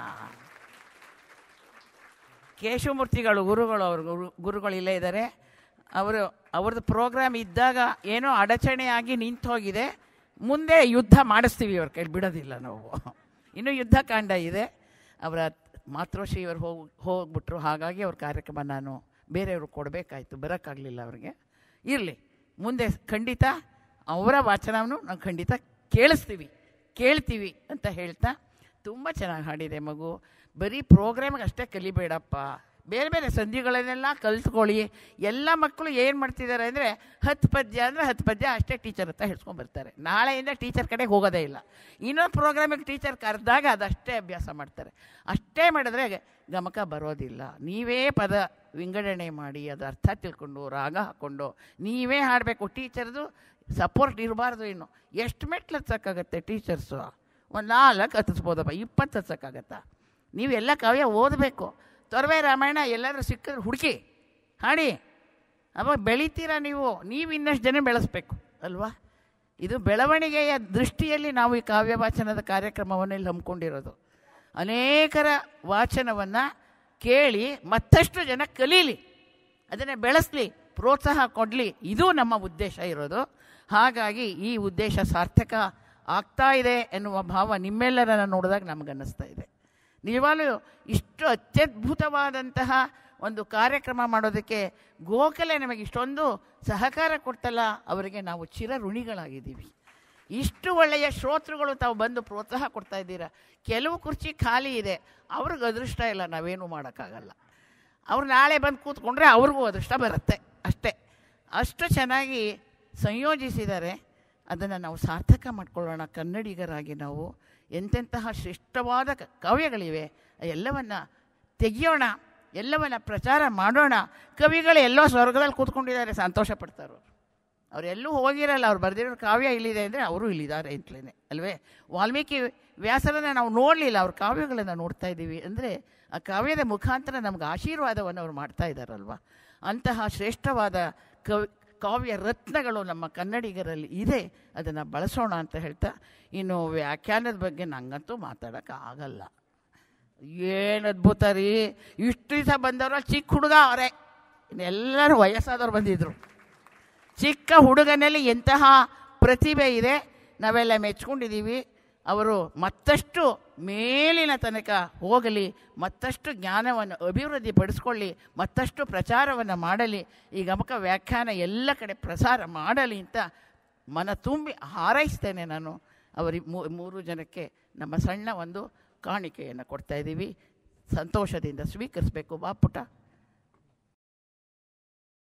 ಕೇಶವಮೂರ್ತಿಗಳು ಗುರುಗಳು ಅವರು ಗುರು ಗುರುಗಳು ಇಲ್ಲೇ ಇದ್ದಾರೆ ಅವರು ಅವ್ರದ್ದು ಪ್ರೋಗ್ರಾಮ್ ಇದ್ದಾಗ ಏನೋ ಅಡಚಣೆಯಾಗಿ ನಿಂತು ಹೋಗಿದೆ ಮುಂದೆ ಯುದ್ಧ ಮಾಡಿಸ್ತೀವಿ ಅವ್ರ ಕೈಲಿ ಬಿಡೋದಿಲ್ಲ ನಾವು ಇನ್ನೂ ಯುದ್ಧ ಕಾಂಡ ಇದೆ ಅವರ ಮಾತೃಶ್ರೀ ಅವರು ಹೋಗಿ ಹೋಗ್ಬಿಟ್ರು ಹಾಗಾಗಿ ಅವ್ರ ಕಾರ್ಯಕ್ರಮ ನಾನು ಬೇರೆಯವರು ಕೊಡಬೇಕಾಯ್ತು ಬರೋಕ್ಕಾಗಲಿಲ್ಲ ಅವ್ರಿಗೆ ಇರಲಿ ಮುಂದೆ ಖಂಡಿತ ಅವರ ವಾಚನವನ್ನು ನಾವು ಖಂಡಿತ ಕೇಳಿಸ್ತೀವಿ ಕೇಳ್ತೀವಿ ಅಂತ ಹೇಳ್ತಾ ತುಂಬ ಚೆನ್ನಾಗಿ ಹಾಡಿದೆ ಮಗು ಬರೀ ಪ್ರೋಗ್ರಾಮ್ಗೆ ಅಷ್ಟೇ ಕಲಿಬೇಡಪ್ಪ ಬೇರೆ ಬೇರೆ ಸಂಧಿಗಳನ್ನೆಲ್ಲ ಕಲ್ತ್ಕೊಳ್ಳಿ ಎಲ್ಲ ಮಕ್ಕಳು ಏನು ಮಾಡ್ತಿದ್ದಾರೆ ಅಂದರೆ ಹತ್ತು ಪದ್ಯ ಅಂದರೆ ಹತ್ತು ಪದ್ಯ ಅಷ್ಟೇ ಟೀಚರ್ ಹತ್ರ ಹೇಳ್ಸ್ಕೊಂಡ್ಬರ್ತಾರೆ ನಾಳೆಯಿಂದ ಟೀಚರ್ ಕಡೆಗೆ ಹೋಗೋದೇ ಇಲ್ಲ ಇನ್ನೊಂದು ಪ್ರೋಗ್ರಾಮಿಗೆ ಟೀಚರ್ ಕರೆದಾಗ ಅದಷ್ಟೇ ಅಭ್ಯಾಸ ಮಾಡ್ತಾರೆ ಅಷ್ಟೇ ಮಾಡಿದ್ರೆ ಗಮಕ ಬರೋದಿಲ್ಲ ನೀವೇ ಪದ ವಿಂಗಡಣೆ ಮಾಡಿ ಅದು ಅರ್ಥ ತಿಳ್ಕೊಂಡು ರಾಗ ಹಾಕ್ಕೊಂಡು ನೀವೇ ಹಾಡಬೇಕು ಟೀಚರ್ದು ಸಪೋರ್ಟ್ ಇರಬಾರ್ದು ಇನ್ನು ಎಷ್ಟು ಮೆಟ್ಲು ಹತ್ತಕ್ಕಾಗತ್ತೆ ಟೀಚರ್ಸು ಒಂದು ನಾಲ್ಕು ಹತ್ತಿಸ್ಬೋದಪ್ಪ ಇಪ್ಪತ್ತು ಹತ್ತಕ್ಕಾಗತ್ತಾ ನೀವೆಲ್ಲ ಕಾವ್ಯ ಓದಬೇಕು ತೊರವೆ ರಾಮಾಯಣ ಎಲ್ಲರೂ ಸಿಕ್ಕಿದ್ರೆ ಹುಡುಕಿ ಹಾಡಿ ಅವಾಗ ಬೆಳಿತೀರಾ ನೀವು ನೀವು ಇನ್ನಷ್ಟು ಜನ ಬೆಳೆಸ್ಬೇಕು ಅಲ್ವಾ ಇದು ಬೆಳವಣಿಗೆಯ ದೃಷ್ಟಿಯಲ್ಲಿ ನಾವು ಈ ಕಾವ್ಯ ವಾಚನದ ಕಾರ್ಯಕ್ರಮವನ್ನು ಇಲ್ಲಿ ಹಮ್ಮಿಕೊಂಡಿರೋದು ಅನೇಕರ ವಾಚನವನ್ನು ಕೇಳಿ ಮತ್ತಷ್ಟು ಜನ ಕಲೀಲಿ ಅದನ್ನು ಬೆಳೆಸಲಿ ಪ್ರೋತ್ಸಾಹ ಕೊಡಲಿ ಇದು ನಮ್ಮ ಉದ್ದೇಶ ಇರೋದು ಹಾಗಾಗಿ ಈ ಉದ್ದೇಶ ಸಾರ್ಥಕ ಆಗ್ತಾ ಇದೆ ಎನ್ನುವ ಭಾವ ನಿಮ್ಮೆಲ್ಲರನ್ನು ನೋಡಿದಾಗ ನಮಗನ್ನಿಸ್ತಾ ಇದೆ ನಿಜವಾಗ್ಲೂ ಇಷ್ಟು ಅತ್ಯದ್ಭುತವಾದಂತಹ ಒಂದು ಕಾರ್ಯಕ್ರಮ ಮಾಡೋದಕ್ಕೆ ಗೋಖಲೆ ನಮಗೆ ಇಷ್ಟೊಂದು ಸಹಕಾರ ಕೊಡ್ತಲ್ಲ ಅವರಿಗೆ ನಾವು ಚಿರ ಋಣಿಗಳಾಗಿದ್ದೀವಿ ಇಷ್ಟು ಒಳ್ಳೆಯ ಶ್ರೋತೃಗಳು ತಾವು ಬಂದು ಪ್ರೋತ್ಸಾಹ ಕೊಡ್ತಾ ಇದ್ದೀರಾ ಕೆಲವು ಕುರ್ಚಿ ಖಾಲಿ ಇದೆ ಅವ್ರಿಗೆ ಅದೃಷ್ಟ ಇಲ್ಲ ನಾವೇನು ಮಾಡೋಕ್ಕಾಗಲ್ಲ ಅವ್ರು ನಾಳೆ ಬಂದು ಕೂತ್ಕೊಂಡ್ರೆ ಅವ್ರಿಗೂ ಅದೃಷ್ಟ ಬರುತ್ತೆ ಅಷ್ಟೇ ಅಷ್ಟು ಚೆನ್ನಾಗಿ ಸಂಯೋಜಿಸಿದ್ದಾರೆ ಅದನ್ನು ನಾವು ಸಾರ್ಥಕ ಮಾಡ್ಕೊಳ್ಳೋಣ ಕನ್ನಡಿಗರಾಗಿ ನಾವು ಎಂತೆಂತಹ ಶ್ರೇಷ್ಠವಾದ ಕ- ಕಾವ್ಯಗಳಿವೆ ಎಲ್ಲವನ್ನ ತೆಗೆಯೋಣ ಎಲ್ಲವನ್ನ ಪ್ರಚಾರ ಮಾಡೋಣ ಕವಿಗಳು ಎಲ್ಲೋ ಸ್ವರ್ಗದಲ್ಲಿ ಕೂತ್ಕೊಂಡಿದ್ದಾರೆ ಸಂತೋಷ ಪಡ್ತಾರೆ ಅವರು ಅವರೆಲ್ಲೂ ಹೋಗಿರಲ್ಲ ಅವ್ರು ಬರೆದಿರೋ ಕಾವ್ಯ ಇಲ್ಲಿದೆ ಅಂದರೆ ಅವರು ಇಲ್ಲಿದ್ದಾರೆ ಅಂತಲೇ ಅಲ್ವೇ ವಾಲ್ಮೀಕಿ ವ್ಯಾಸರನ್ನು ನಾವು ನೋಡಲಿಲ್ಲ ಅವ್ರ ಕಾವ್ಯಗಳನ್ನು ನೋಡ್ತಾ ಇದ್ದೀವಿ ಅಂದರೆ ಆ ಕಾವ್ಯದ ಮುಖಾಂತರ ನಮ್ಗೆ ಆಶೀರ್ವಾದವನ್ನು ಅವ್ರು ಮಾಡ್ತಾ ಇದ್ದಾರಲ್ವ ಅಂತಹ ಶ್ರೇಷ್ಠವಾದ ಕವಿ ಕಾವ್ಯ ರತ್ನಗಳು ನಮ್ಮ ಕನ್ನಡಿಗರಲ್ಲಿ ಇದೆ ಅದನ್ನು ಬಳಸೋಣ ಅಂತ ಹೇಳ್ತಾ ಇನ್ನು ವ್ಯಾಖ್ಯಾನದ ಬಗ್ಗೆ ನಂಗಂತೂ ಮಾತಾಡೋಕ್ಕೆ ಆಗಲ್ಲ ಏನು ಅದ್ಭುತ ರೀ ಇಷ್ಟು ದಿವಸ ಬಂದವರು ಚಿಕ್ಕ ಹುಡುಗ ಅವರೇ ಇನ್ನೆಲ್ಲರೂ ವಯಸ್ಸಾದವ್ರು ಬಂದಿದ್ರು ಚಿಕ್ಕ ಹುಡುಗನಲ್ಲಿ ಎಂತಹ ಪ್ರತಿಭೆ ಇದೆ ನಾವೆಲ್ಲ ಮೆಚ್ಕೊಂಡಿದ್ದೀವಿ ಅವರು ಮತ್ತಷ್ಟು ಮೇಲಿನ ತನಕ ಹೋಗಲಿ ಮತ್ತಷ್ಟು ಜ್ಞಾನವನ್ನು ಅಭಿವೃದ್ಧಿ ಪಡಿಸ್ಕೊಳ್ಳಿ ಮತ್ತಷ್ಟು ಪ್ರಚಾರವನ್ನು ಮಾಡಲಿ ಈ ಗಮಕ ವ್ಯಾಖ್ಯಾನ ಎಲ್ಲ ಕಡೆ ಪ್ರಸಾರ ಮಾಡಲಿ ಅಂತ ಮನ ತುಂಬಿ ಹಾರೈಸ್ತೇನೆ ನಾನು ಅವರಿ ಮೂರು ಜನಕ್ಕೆ ನಮ್ಮ ಸಣ್ಣ ಒಂದು ಕಾಣಿಕೆಯನ್ನು ಕೊಡ್ತಾ ಇದ್ದೀವಿ ಸಂತೋಷದಿಂದ ಸ್ವೀಕರಿಸಬೇಕು ಬಾ ಪುಟ